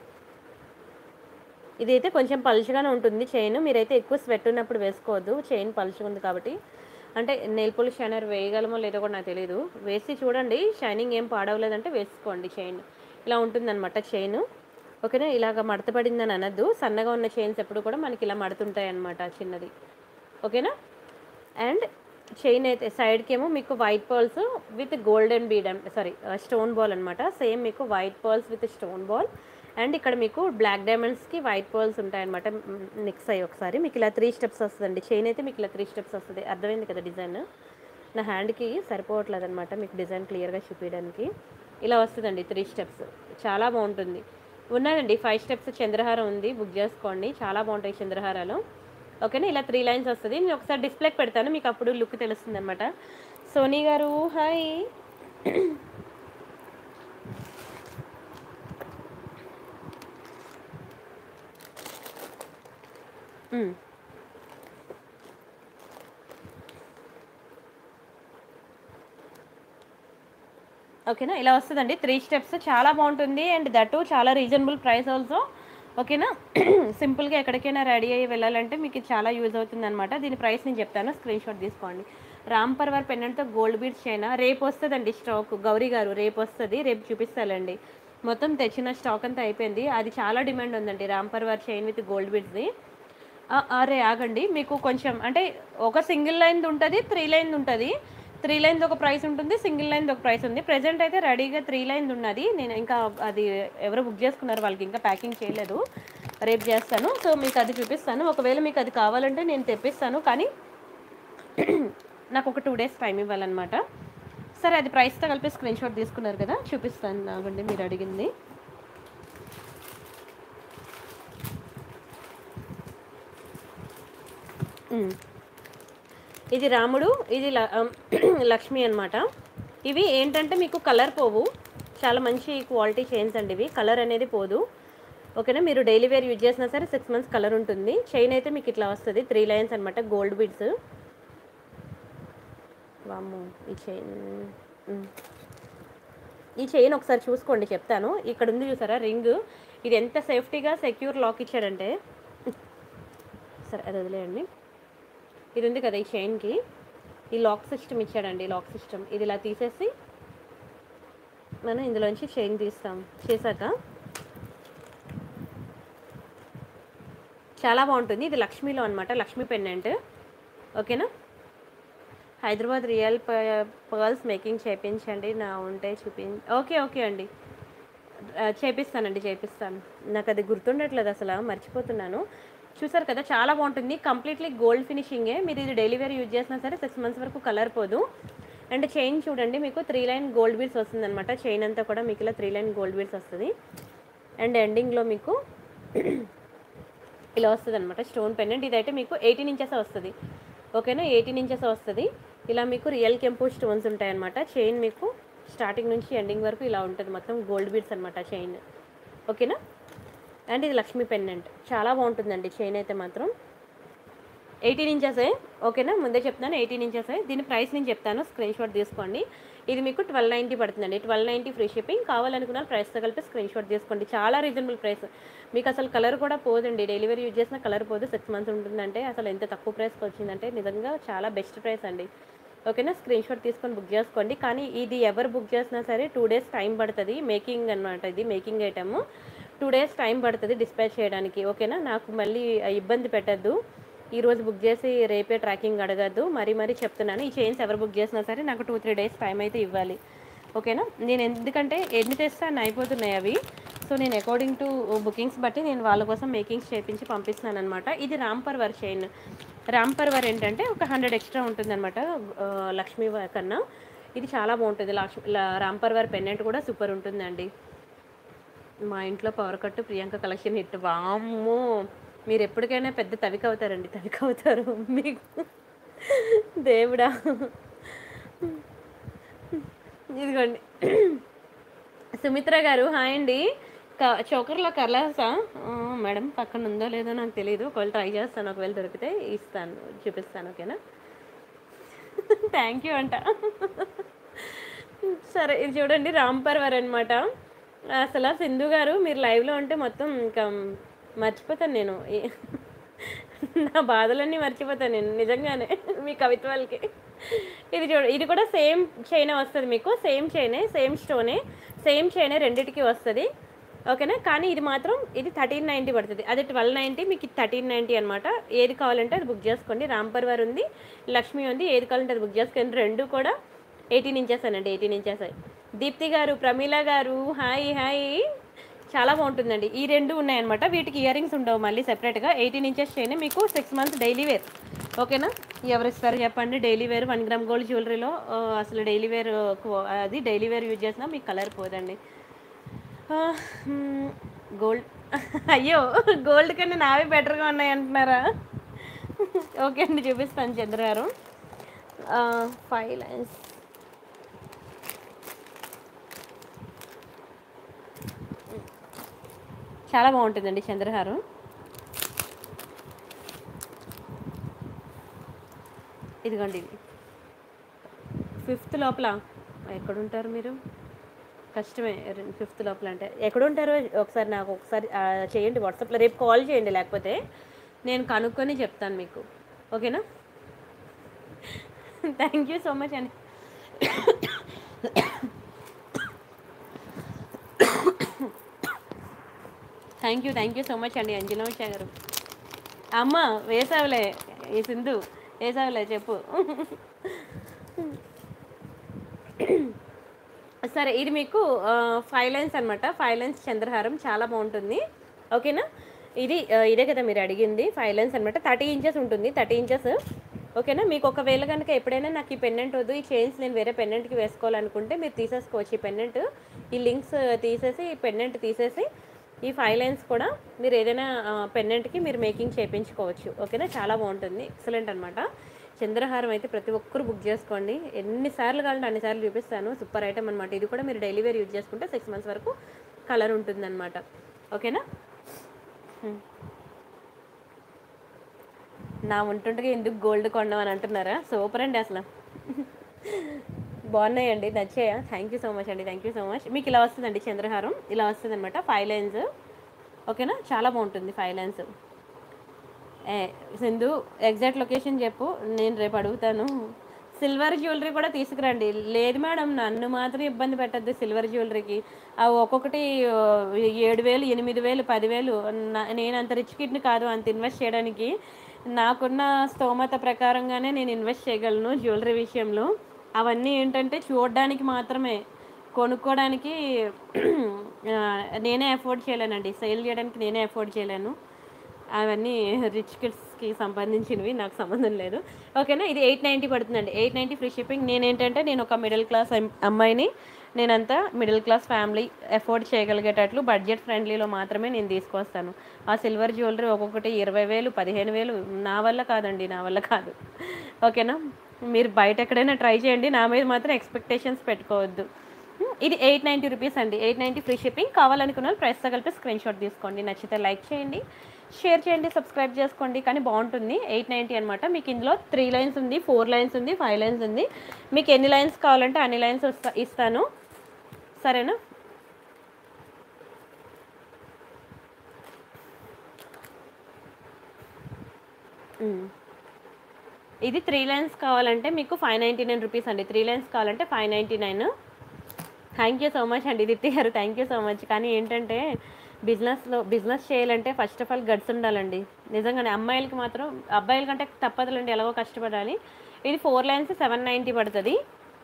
S1: ఇదైతే కొంచెం పలుచగానే ఉంటుంది చైన్ మీరైతే ఎక్కువ స్వెట్ ఉన్నప్పుడు వేసుకోవద్దు చైన్ పలుచగా ఉంది కాబట్టి అంటే నెయిల్ పోలిష్ షైనర్ వేయగలమో లేదో కూడా నాకు తెలియదు వేసి చూడండి షైనింగ్ ఏం పాడవలేదంటే వేసుకోండి చైన్ ఇలా ఉంటుందన్నమాట చైన్ ఓకేనా ఇలాగ మడత పడిందని అనద్దు సన్నగా ఉన్న చైన్స్ ఎప్పుడు కూడా మనకి ఇలా మడుతుంటాయి అన్నమాట చిన్నది ఓకేనా అండ్ చైన్ అయితే సైడ్కి ఏమో మీకు white pearls with golden bead sorry stone ball అనమాట సేమ్ మీకు white pearls with stone ball and ఇక్కడ మీకు బ్లాక్ డైమండ్స్కి వైట్ పర్ల్స్ ఉంటాయన్నమాట మిక్స్ అయ్యి ఒకసారి మీకు ఇలా త్రీ స్టెప్స్ వస్తుందండి చైన్ అయితే మీకు ఇలా త్రీ స్టెప్స్ వస్తుంది అర్థమైంది కదా డిజైన్ నా హ్యాండ్కి సరిపోవట్లేదు అనమాట మీకు డిజైన్ క్లియర్గా చూపించడానికి ఇలా వస్తుందండి త్రీ స్టెప్స్ చాలా బాగుంటుంది ఉన్నదండి ఫైవ్ స్టెప్స్ చంద్రహారం ఉంది బుక్ చేసుకోండి చాలా బాగుంటాయి చంద్రహారాలు ఓకేనా ఇలా త్రీ లైన్స్ వస్తుంది నేను ఒకసారి డిస్ప్లేకి పెడతాను మీకు అప్పుడు లుక్ తెలుస్తుంది అనమాట సోనీ గారు హాయ్ మ్. ఓకేనా ఇలా వస్తుందండి త్రీ స్టెప్స్ చాలా బాగుంటుంది అండ్ దట్ చాలా రీజనబుల్ ప్రైస్ ఆల్సో ఓకేనా సింపుల్గా ఎక్కడికైనా రెడీ అయ్యి వెళ్ళాలంటే మీకు ఇది చాలా యూజ్ అవుతుంది అనమాట దీని ప్రైస్ నేను చెప్తాను స్క్రీన్ షాట్ తీసుకోండి రామ్ పర్వర్ పెన్నెంట్తో గోల్డ్ బీడ్స్ చైనా రేపు వస్తుందండి స్టాక్ గౌరీ గారు రేపు వస్తుంది రేపు చూపిస్తానండి మొత్తం తెచ్చిన స్టాక్ అంతా అయిపోయింది అది చాలా డిమాండ్ ఉందండి Ram Parivar chain with gold బీడ్స్ది ఆ, అరే ఆగండి మీకు కొంచెం అంటే ఒక సింగిల్ లైన్ ఉంటుంది త్రీ లైన్ ఉంటుంది త్రీ లైన్ ఒక ప్రైస్ ఉంటుంది సింగిల్ లైన్ ఒక ప్రైస్ ఉంది ప్రెజెంట్ అయితే రెడీగా త్రీ లైన్ ఉన్నది నేను ఇంకా అది ఎవరు బుక్ చేసుకున్నారు వాళ్ళకి ఇంకా ప్యాకింగ్ చేయలేదు రేపు చేస్తాను సో మీకు అది చూపిస్తాను ఒకవేళ మీకు అది కావాలంటే నేను తెప్పిస్తాను కానీ నాకు ఒక టూ డేస్ టైం ఇవ్వాలన్నమాట సరే అది ప్రైస్తో కలిపి స్క్రీన్ షాట్ తీసుకున్నారు కదా చూపిస్తాను నాగండి మీరు అడిగింది ఉమ్. ఇది రాముడు ఇది ల- అమ్, లక్ష్మి అన్నమాట ఇవి ఏంటంటే మీకు కలర్ పోవు చాలా మంచి క్వాలిటీ చైన్స్ అండి ఇవి కలర్ అనేది పోదు ఓకేనా మీరు డైలీ వేర్ యూజ్ చేసినా సరే సిక్స్ మంత్స్ కలర్ ఉంటుంది చైన్ అయితే మీకు ఇట్లా వస్తుంది త్రీ లైన్స్ అనమాట గోల్డ్ బీడ్స్ వాము ఈ చైన్ ఉమ్. ఈ చైన్ ఒకసారి చూసుకోండి చెప్తాను ఇక్కడ ఉంది చూసారా రింగ్ ఇది ఎంత సేఫ్టీగా సెక్యూర్ లాక్ ఇచ్చాడంటే సరే అది వదిలేయండి ఇది ఉంది కదా ఈ చైన్కి ఈ లాక్ సిస్టమ్ ఇచ్చాడండి లాక్ సిస్టమ్ ఇది ఇలా తీసేసి మనం ఇందులోంచి చైన్ తీస్తాం చేశాక చాలా బాగుంటుంది ఇది లక్ష్మీలో అనమాట లక్ష్మీ పెండెంట్ ఓకేనా హైదరాబాద్ రియల్ పర్ల్స్ మేకింగ్ చేయించండి నా ఉంటే చూపి ఓకే ఓకే అండి ఆ, చేపిస్తానండి చేపిస్తాను నాకు అది గుర్తుండట్లేదు అసలు మర్చిపోతున్నాను చూసారు కదా చాలా బాగుంటుంది కంప్లీట్లీ గోల్డ్ ఫినిషింగే మీరు ఇది డైలీ వేర్ యూజ్ చేసినా సరే సిక్స్ మంత్స్ వరకు కలర్ పోదు అండ్ చైన్ చూడండి మీకు త్రీ లైన్ గోల్డ్ బీడ్స్ వస్తుంది అనమాట చైన్ అంతా కూడా మీకు ఇలా త్రీ లైన్ గోల్డ్ బీడ్స్ వస్తుంది అండ్ ఎండింగ్లో మీకు ఇలా వస్తుంది అనమాట స్టోన్ పెండెంట్ ఇదైతే మీకు ఎయిటీన్ ఇంచెస్ వస్తుంది ఓకేనా ఎయిటీన్ ఇంచెస్ వస్తుంది ఇలా మీకు రియల్ కెంపు స్టోన్స్ ఉంటాయి అనమాట చైన్ మీకు స్టార్టింగ్ నుంచి ఎండింగ్ వరకు ఇలా ఉంటుంది మొత్తం గోల్డ్ బీడ్స్ అనమాట చైన్ ఓకేనా అండ్ ఇది లక్ష్మీ పెండెంట్ చాలా బాగుంటుందండి చైన్ అయితే మాత్రం ఎయిటీన్ ఇంచెసే ఓకేనా ముందే చెప్తున్నాను ఎయిటీన్ ఇంచెసే దీని ప్రైస్ నేను చెప్తాను స్క్రీన్ షాట్ తీసుకోండి ఇది మీకు ట్వెల్వ్ నైంటీ పడుతుందండి ట్వెల్వ్ నైంటీ ఫ్రీ షిప్పింగ్ కావాలనుకున్న ప్రైస్తో కలిపి స్క్రీన్ షాట్ తీసుకోండి చాలా రీజనబుల్ ప్రైస్ మీకు అసలు కలర్ కూడా పోదండి డెలివరీ యూజ్ చేసిన కలర్ పోదు సిక్స్ మంత్స్ ఉంటుందంటే అసలు ఎంత తక్కువ ప్రైస్కి వచ్చిందంటే నిజంగా చాలా బెస్ట్ ప్రైస్ అండి ఓకేనా స్క్రీన్ షాట్ తీసుకొని బుక్ చేసుకోండి కానీ ఇది ఎవరు బుక్ చేసినా సరే టూ డేస్ టైం పడుతుంది మేకింగ్ అనమాట ఇది making item two days time పడుతుంది డిస్పాచ్ చేయడానికి ఓకేనా నాకు మళ్ళీ ఇబ్బంది పెట్టద్దు ఈ రోజు బుక్ చేసి రేపే ట్రాకింగ్ అడగద్దు మరీ మరీ చెప్తున్నాను ఈ చైన్స్ ఎవరు బుక్ చేసినా సరే నాకు టూ త్రీ డేస్ టైం అయితే ఇవ్వాలి ఓకేనా నేను ఎందుకంటే ఎన్ని తెస్తాను అయిపోతున్నాయి అవి సో నేను అకార్డింగ్ టు బుకింగ్స్ బట్టి నేను వాళ్ళ కోసం మేకింగ్స్ చేయించి పంపిస్తున్నాను అనమాట ఇది రామ్ పర్వర్ చైన్ రామ్ పర్వర్ ఏంటంటే ఒక హండ్రెడ్ ఎక్స్ట్రా ఉంటుంది అనమాట లక్ష్మీ వ- కన్నా ఇది చాలా బాగుంటుంది లక్ష్మి ల- రామ్ పర్వర్ పెన్నెంట్ కూడా సూపర్ ఉంటుందండి మా ఇంట్లో పవర్ కట్టు ప్రియాంక కలెక్షన్ హిట్ వామ్మో మీరు ఎప్పటికైనా పెద్ద తవిక అవుతారండి తవిక అవుతారు మీకు దేవుడా ఇదిగోండి సుమిత్ర గారు హాయ్ అండి క చోకర్లో కర్లాసా ఆ, మేడం పక్కన ఉందో లేదో నాకు తెలియదు ఒకవేళ ట్రై చేస్తాను ఒకవేళ దొరికితే ఇస్తాను చూపిస్తాను ఓకేనా థ్యాంక్ యూ అంట సరే ఇది చూడండి రామ్ పర్వర్ అనమాట అసలు సింధు గారు మీరు లైవ్లో ఉంటే మొత్తం ఇంకా మర్చిపోతాను నేను ఏ- నా బాధలన్నీ మర్చిపోతాను నేను నిజంగానే మీ కవిత్వాలకి ఇది చూడ ఇది కూడా సేమ్ చైనే వస్తుంది మీకు సేమ్ చైనే సేమ్ స్టోనే సేమ్ చైనే రెండిటికి వస్తుంది ఓకేనా కానీ ఇది మాత్రం ఇది థర్టీన్ నైంటీ పడుతుంది అది ట్వెల్వ్ నైంటీ మీకు థర్టీన్ నైంటీ అనమాట ఏది కావాలంటే అది బుక్ చేసుకోండి రాంపర్వర్ ఉంది లక్ష్మి ఉంది ఏది కావాలంటే అది బుక్ చేసుకోండి రెండు కూడా ఎయిటీన్ ఇంచెస్ అనండి ఎయిటీన్ ఇంచెస్ దీప్తి గారు ప్రమీల గారు హాయ్ హాయ్ చాలా బాగుంటుందండి ఈ రెండు ఉన్నాయన్నమాట వీటికి ఇయర్ రింగ్స్ ఉండవు మళ్ళీ సెపరేట్గా ఎయిటీన్ ఇంచెస్ చేయని మీకు సిక్స్ మంత్స్ డైలీ వేర్ ఓకేనా ఎవరు ఇస్తారు చెప్పండి daily wear one gram gold జ్యువెలరీలో ఆ, అసలు డైలీ వేర్ అది డైలీ వేర్ యూజ్ చేసినా మీకు కలర్ పోదండి గోల్డ్ అయ్యో గోల్డ్ కన్నా నావే బెటర్గా ఉన్నాయి అంటున్నారా ఓకే అండి చూపిస్తాను చంద్ర గారు ఫైవ్ లైన్స్ చాలా బాగుంటుందండి చంద్రహారం ఇదిగోండి ఇది ఫిఫ్త్ లోపల ఎక్కడుంటారు మీరు కష్టమే ఫిఫ్త్ లోపల అంటే ఎక్కడుంటారో ఒకసారి నాకు ఒకసారి ఆ, చేయండి వాట్సాప్లో రేపు కాల్ చేయండి లేకపోతే నేను కనుక్కొని చెప్తాను మీకు ఓకేనా థ్యాంక్ యూ సో మచ్ అండి thank you thank you so much అండి అంజనా ఉషా గారు అమ్మ వేసావులే ఈ సింధు వేసావులే చెప్పు సరే ఇది మీకు ఫైవ్ లైన్స్ అనమాట ఫైవ్ లైన్స్ చంద్రహారం చాలా బాగుంటుంది ఓకేనా ఇది ఆ, ఇదే కదా మీరు అడిగింది ఫైవ్ లైన్స్ అనమాట థర్టీ ఇంచెస్ ఉంటుంది థర్టీ ఇంచెస్ ఓకేనా మీకు ఒకవేళ కనుక ఎప్పుడైనా నాకు ఈ పెండెంట్ వద్దు ఈ చైన్స్ నేను వేరే పెండెంట్కి వేసుకోవాలనుకుంటే మీరు తీసేసుకోవచ్చు ఈ పెండెంట్ ఈ లింక్స్ తీసేసి ఈ పెండెంట్ తీసేసి ఈ ఫైవ్ లైన్స్ కూడా మీరు ఏదైనా పెండెంట్కి మీరు మేకింగ్ చేయించుకోవచ్చు ఓకేనా చాలా బాగుంటుంది ఎక్సలెంట్ అనమాట చంద్రహారం అయితే ప్రతి ఒక్కరు బుక్ చేసుకోండి ఎన్నిసార్లు కావాలంటే అన్నిసార్లు చూపిస్తాను సూపర్ ఐటమ్ అనమాట ఇది కూడా మీరు డైలీ వేర్ యూజ్ చేసుకుంటే సిక్స్ మంత్స్ వరకు కలర్ ఉంటుందన్నమాట ఓకేనా హ్మ్. నా ఉంటుండగా ఎందుకు గోల్డ్ కొండం అని అంటున్నారా సూపర్ అండి అసలు బాగున్నాయండి నచ్చాయా థ్యాంక్ యూ సో మచ్ అండి థ్యాంక్ యూ సో మచ్ మీకు ఇలా వస్తుందండి చంద్రహారం ఇలా వస్తుంది అనమాట ఫైవ్ లైన్స్ ఓకేనా చాలా బాగుంటుంది ఫైవ్ లైన్స్ ఏ సింధు ఎగ్జాక్ట్ లొకేషన్ చెప్పు నేను రేపు అడుగుతాను సిల్వర్ జ్యువెలరీ కూడా తీసుకురండి లేదు మేడం నన్ను మాత్రం ఇబ్బంది పెట్టద్దు సిల్వర్ జ్యువెలరీకి అవి ఒక్కొక్కటి ఆ, ఏడు వేలు ఎనిమిది వేలు పదివేలు నా- నేను అంత రిచ్ కిడ్ని కాదు అంత ఇన్వెస్ట్ చేయడానికి నాకున్న స్తోమత ప్రకారంగానే నేను ఇన్వెస్ట్ చేయగలను జ్యువెలరీ విషయంలో అవన్నీ ఏంటంటే చూడడానికి మాత్రమే కొనుక్కోవడానికి ఆ, నేనే అఫోర్డ్ చేయలేనండి సేల్ చేయడానికి నేనే అఫోర్డ్ చేయలేను అవన్నీ రిచ్ కిడ్స్కి సంబంధించినవి నాకు సంబంధం లేదు ఓకేనా ఇది ఎయిట్ నైంటీ పడుతుందండి ఎయిట్ నైంటీ ఫ్రీ షిప్పింగ్ నేనేంటంటే నేను ఒక మిడిల్ క్లాస్ అమ్మాయిని నేనంతా మిడిల్ క్లాస్ ఫ్యామిలీ అఫోర్డ్ చేయగలిగేటట్లు బడ్జెట్ ఫ్రెండ్లీలో మాత్రమే నేను తీసుకొస్తాను ఆ సిల్వర్ జ్యువెలరీ ఒక్కొక్కటి ఇరవై వేలు పదిహేను వేలు నా వల్ల కాదండి నా వల్ల కాదు ఓకేనా మీరు బయట ఎక్కడైనా ట్రై చేయండి నా మీద మాత్రం ఎక్స్పెక్టేషన్స్ పెట్టుకోవద్దు ఇది ఎయిట్ నైంటీ రూపీస్ అండి ఎయిట్ నైంటీ ఫ్రీ షిప్పింగ్ కావాలనుకున్న వాళ్ళు ప్రైస్తో కలిపి స్క్రీన్ షాట్ తీసుకోండి నచ్చితే లైక్ చేయండి షేర్ చేయండి సబ్స్క్రైబ్ చేసుకోండి కానీ బాగుంటుంది ఎయిట్ నైంటీ అనమాట మీకు ఇందులో త్రీ లైన్స్ ఉంది ఫోర్ లైన్స్ ఉంది ఫైవ్ లైన్స్ ఉంది మీకు ఎన్ని లైన్స్ కావాలంటే అన్ని లైన్స్ వస్తా ఇస్తాను సరేనా మ్మ్. ఇది త్రీ లైన్స్ కావాలంటే మీకు ఫైవ్ నైంటీ నైన్ రూపీస్ అండి త్రీ లైన్స్ కావాలంటే five ninety nine thank you so much అండి దిత్తి గారు థ్యాంక్ యూ సో మచ్ కానీ ఏంటంటే బిజినెస్లో బిజినెస్ చేయాలంటే ఫస్ట్ ఆఫ్ ఆల్ గడ్స్ ఉండాలండి నిజంగానే అమ్మాయిలకి మాత్రం అబ్బాయిల కంటే తప్పదులండి ఎలాగో కష్టపడాలి ఇది ఫోర్ లైన్స్ సెవెన్ నైంటీ పడుతుంది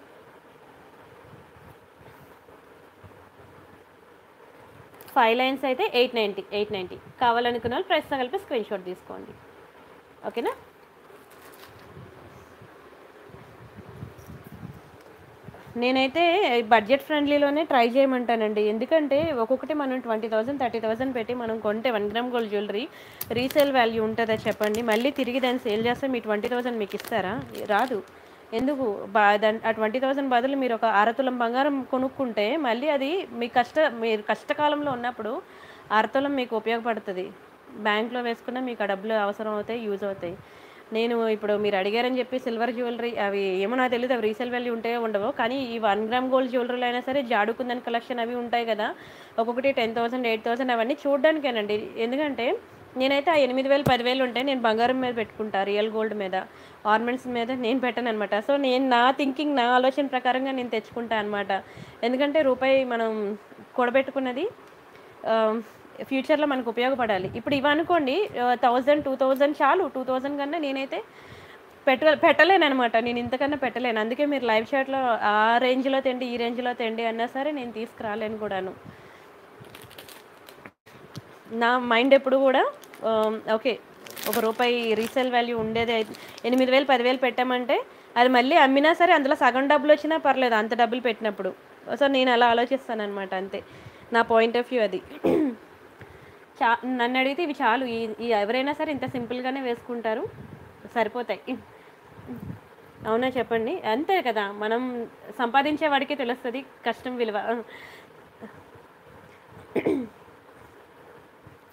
S1: ఫైవ్ లైన్స్ అయితే ఎయిట్ నైంటీ ఎయిట్ నైంటీ కావాలనుకున్న వాళ్ళు ప్రైస్తో కలిపి స్క్రీన్ షాట్ తీసుకోండి ఓకేనా నేనైతే బడ్జెట్ ఫ్రెండ్లీలోనే ట్రై చేయమంటానండి ఎందుకంటే ఒక్కొక్కటి మనం ట్వంటీ థౌసండ్ థర్టీ థౌసండ్ పెట్టి మనం కొంటే one gram gold jewellery resale value ఉంటుందా చెప్పండి మళ్ళీ తిరిగి దాన్ని సేల్ చేస్తే మీ ట్వంటీ థౌసండ్ మీకు ఇస్తారా రాదు ఎందుకు బా దాని ఆ ట్వంటీ థౌసండ్ బదులు మీరు ఒక అరతులం బంగారం కొనుక్కుంటే మళ్ళీ అది మీ కష్ట మీరు కష్టకాలంలో ఉన్నప్పుడు అరతులం మీకు ఉపయోగపడుతుంది బ్యాంక్లో వేసుకున్న మీకు ఆ డబ్బులు అవసరం అవుతాయి యూజ్ అవుతాయి నేను ఇప్పుడు మీరు అడిగారని చెప్పి సిల్వర్ జ్యువెలరీ అవి ఏమో నాకు తెలియదు అవి రీసేల్ వాల్యూ ఉంటాయో ఉండవో కానీ ఈ వన్ గ్రామ్ గోల్డ్ జ్యువెలరీలు అయినా సరే జాడుకుందని కలెక్షన్ అవి ఉంటాయి కదా ఒక్కొక్కటి టెన్ థౌసండ్ ఎయిట్ థౌసండ్ అవన్నీ చూడడానికేనండి ఎందుకంటే నేనైతే ఆ ఎనిమిది వేలు పదివేలు ఉంటే నేను బంగారం మీద పెట్టుకుంటా రియల్ గోల్డ్ మీద ఆర్నమెంట్స్ మీద నేను పెట్టను అనమాట సో నేను నా థింకింగ్ నా ఆలోచన ప్రకారంగా నేను తెచ్చుకుంటా అనమాట ఎందుకంటే రూపాయి మనం కూడబెట్టుకున్నది ఫ్యూచర్లో మనకు ఉపయోగపడాలి ఇప్పుడు ఇవనుకోండి థౌజండ్ టూ థౌజండ్ చాలు టూ థౌజండ్ కన్నా నేనైతే పెట్ట పెట్టలేను అనమాట నేను ఇంతకన్నా పెట్టలేను అందుకే మీరు లైవ్ షాట్లో ఆ రేంజ్లో తెండి ఈ రేంజ్లో తెండి అన్నా సరే నేను తీసుకురాలేను కూడాను నా మైండ్ ఎప్పుడు కూడా ఓకే ఒక రూపాయి రీసేల్ వాల్యూ ఉండేది అయితే ఎనిమిది వేలు పదివేలు పెట్టామంటే అది మళ్ళీ అమ్మినా సరే అందులో సగం డబ్బులు వచ్చినా పర్లేదు అంత డబ్బులు పెట్టినప్పుడు సో నేను అలా ఆలోచిస్తాను అనమాట అంతే నా పాయింట్ ఆఫ్ వ్యూ అది చా నన్ను అడిగితే ఇవి చాలు ఈ ఈ ఎవరైనా సరే ఇంత సింపుల్గానే వేసుకుంటారు సరిపోతాయి అవునా చెప్పండి అంతే కదా మనం సంపాదించే వాడికే తెలుస్తుంది కష్టం విలువ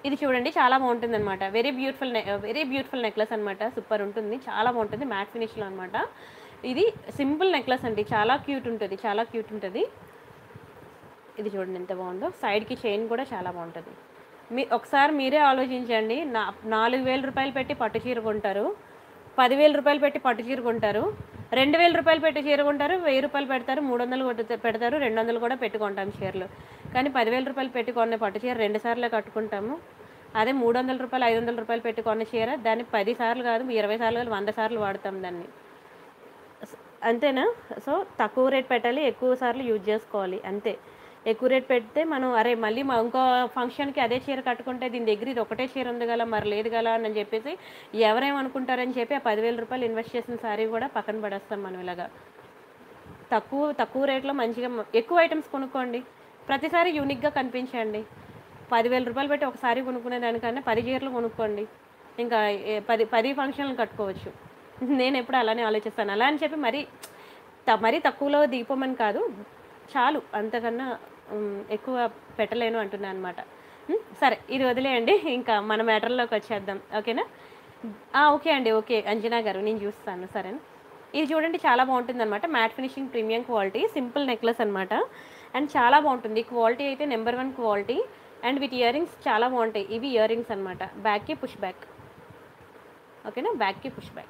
S1: ఇది చూడండి చాలా బాగుంటుంది అనమాట very beautiful very beautiful necklace అనమాట సూపర్ ఉంటుంది చాలా బాగుంటుంది మ్యాట్ ఫినిష్లో అనమాట ఇది సింపుల్ నెక్లెస్ అండి చాలా క్యూట్ ఉంటుంది చాలా క్యూట్ ఉంటుంది ఇది చూడండి ఎంత బాగుందో సైడ్కి చైన్ కూడా చాలా బాగుంటుంది మీ ఒకసారి మీరే ఆలోచించండి నా నాలుగు వేల రూపాయలు పెట్టి పట్టు చీర కొంటారు పదివేల రూపాయలు పెట్టి పట్టు చీర కొంటారు రెండు వేల రూపాయలు పెట్టి చీర కొంటారు వెయ్యి రూపాయలు పెడతారు మూడు వందలు కొట్టు- పెడతారు రెండు వందలు కూడా పెట్టుకుంటాం చీరలు కానీ పదివేల రూపాయలు పెట్టి కొన్న పట్టు చీర రెండు సార్లు కట్టుకుంటాము అదే మూడు వందల రూపాయలు ఐదు వందల రూపాయలు పెట్టి కొన్న చీర దాన్ని పది సార్లు కాదు ఇరవై సార్లు కాదు వంద సార్లు వాడతాం దాన్ని స- అంతేనా సో తక్కువ రేట్ పెట్టాలి ఎక్కువ సార్లు యూజ్ చేసుకోవాలి అంతే ఎక్కువ రేట్ పెడితే మనం అరే మళ్ళీ మా ఇంకో ఫంక్షన్కి అదే చీర కట్టుకుంటే దీని దగ్గర ఇది ఒకటే చీర ఉంది గల మరి లేదు గల అని చెప్పేసి ఎవరేమనుకుంటారని చెప్పి ఆ పదివేల రూపాయలు ఇన్వెస్ట్ చేసిన సారీ కూడా పక్కన పడేస్తాం మనం ఇలాగా తక్కువ తక్కువ రేట్లో మంచిగా మ- ఎక్కువ ఐటమ్స్ కొనుక్కోండి ప్రతిసారి యూనిక్గా కనిపించండి పదివేల రూపాయలు పెట్టి ఒక సారీ కొనుక్కునే దానికన్నా పది చీరలు కొనుక్కోండి ఇంకా ఏ- పది పది ఫంక్షన్లు కట్టుకోవచ్చు నేను ఎప్పుడు అలానే ఆలోచిస్తాను అలా అని చెప్పి మరీ త- మరీ తక్కువలో దీపమని కాదు చాలు అంతకన్నా ఉమ్, ఎక్కువ పెట్టలేను అంటున్నాను అనమాట సరే ఇది వదిలేయండి ఇంకా మన మ్యాటర్లోకి వచ్చేద్దాం ఓకేనా ఆ, ఓకే అండి ఓకే అంజనా గారు నేను చూస్తాను సరేనా ఇది చూడండి చాలా బాగుంటుంది అనమాట matte finishing premium quality simple necklace అనమాట అండ్ చాలా బాగుంటుంది క్వాలిటీ అయితే number one quality and with earrings చాలా బాగుంటాయి ఇవి ఇయర్ రింగ్స్ అనమాట బ్యాక్కి పుష్ బ్యాక్ ఓకేనా బ్యాక్కి పుష్ బ్యాక్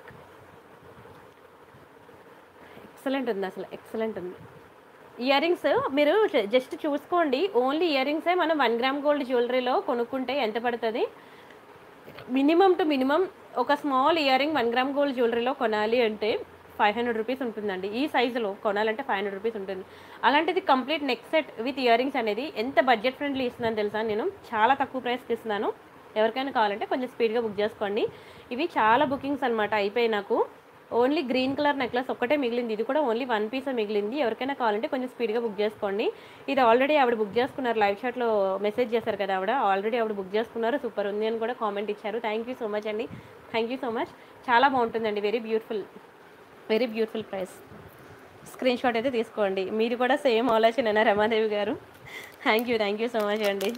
S1: ఎక్సలెంట్ ఉంది అసలు ఎక్సలెంట్ ఉంది ఇయర్ రింగ్స్ మీరు జస్ట్ చూసుకోండి ఓన్లీ ఇయర్ రింగ్సే మనం వన్ గ్రామ్ గోల్డ్ జ్యువెలరీలో కొనుక్కుంటే ఎంత పడుతుంది మినిమం టు మినిమం ఒక small earring one gram gold జ్యువెలరీలో కొనాలి అంటే ఫైవ్ హండ్రెడ్ రూపీస్ ఉంటుందండి ఈ సైజులో కొనాలంటే ఫైవ్ హండ్రెడ్ రూపీస్ ఉంటుంది అలాంటిది complete neck set with earrings అనేది ఎంత బడ్జెట్ ఫ్రెండ్లీ ఇస్తున్నాను తెలుసా నేను చాలా తక్కువ ప్రైస్కి ఇస్తున్నాను ఎవరికైనా కావాలంటే కొంచెం స్పీడ్గా బుక్ చేసుకోండి ఇవి చాలా బుకింగ్స్ అనమాట అయిపోయి నాకు ఓన్లీ గ్రీన్ కలర్ నెక్లెస్ ఒక్కటే మిగిలింది ఇది కూడా ఓన్లీ వన్ పీస్ మిగిలింది ఎవరికైనా కావాలంటే కొంచెం స్పీడ్గా బుక్ చేసుకోండి ఇది ఆల్రెడీ ఆవిడ బుక్ చేసుకున్నారు లైవ్ చాట్లో మెసేజ్ చేశారు కదా ఆవిడ ఆల్రెడీ ఆవిడ బుక్ చేసుకున్నారు సూపర్ ఉంది అని కూడా కామెంట్ ఇచ్చారు థ్యాంక్ యూ సో మచ్ అండి థ్యాంక్ యూ సో మచ్ చాలా బాగుంటుందండి very beautiful very beautiful price screen shot అయితే తీసుకోండి మీరు కూడా సేమ్ ఆలోచన రమాదేవి గారు thank you thank you so much అండి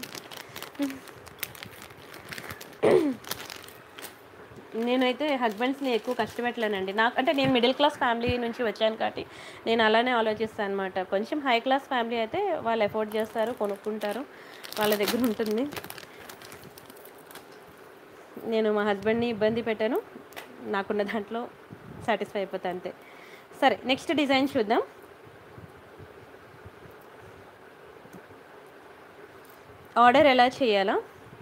S1: నేనైతే హస్బెండ్స్ని ఎక్కువ కష్టపెట్టలేనండి నాకు అంటే నేను మిడిల్ క్లాస్ ఫ్యామిలీ నుంచి వచ్చాను కాబట్టి నేను అలానే ఆలోచిస్తాను అనమాట కొంచెం హై క్లాస్ ఫ్యామిలీ అయితే వాళ్ళు ఎఫోర్డ్ చేస్తారు కొనుక్కుంటారు వాళ్ళ దగ్గర ఉంటుంది నేను మా హస్బెండ్ని ఇబ్బంది పెట్టాను నాకున్న దాంట్లో సాటిస్ఫై అయిపోతా అంతే సరే నెక్స్ట్ డిజైన్ చూద్దాం ఆర్డర్ ఎలా చేయాలా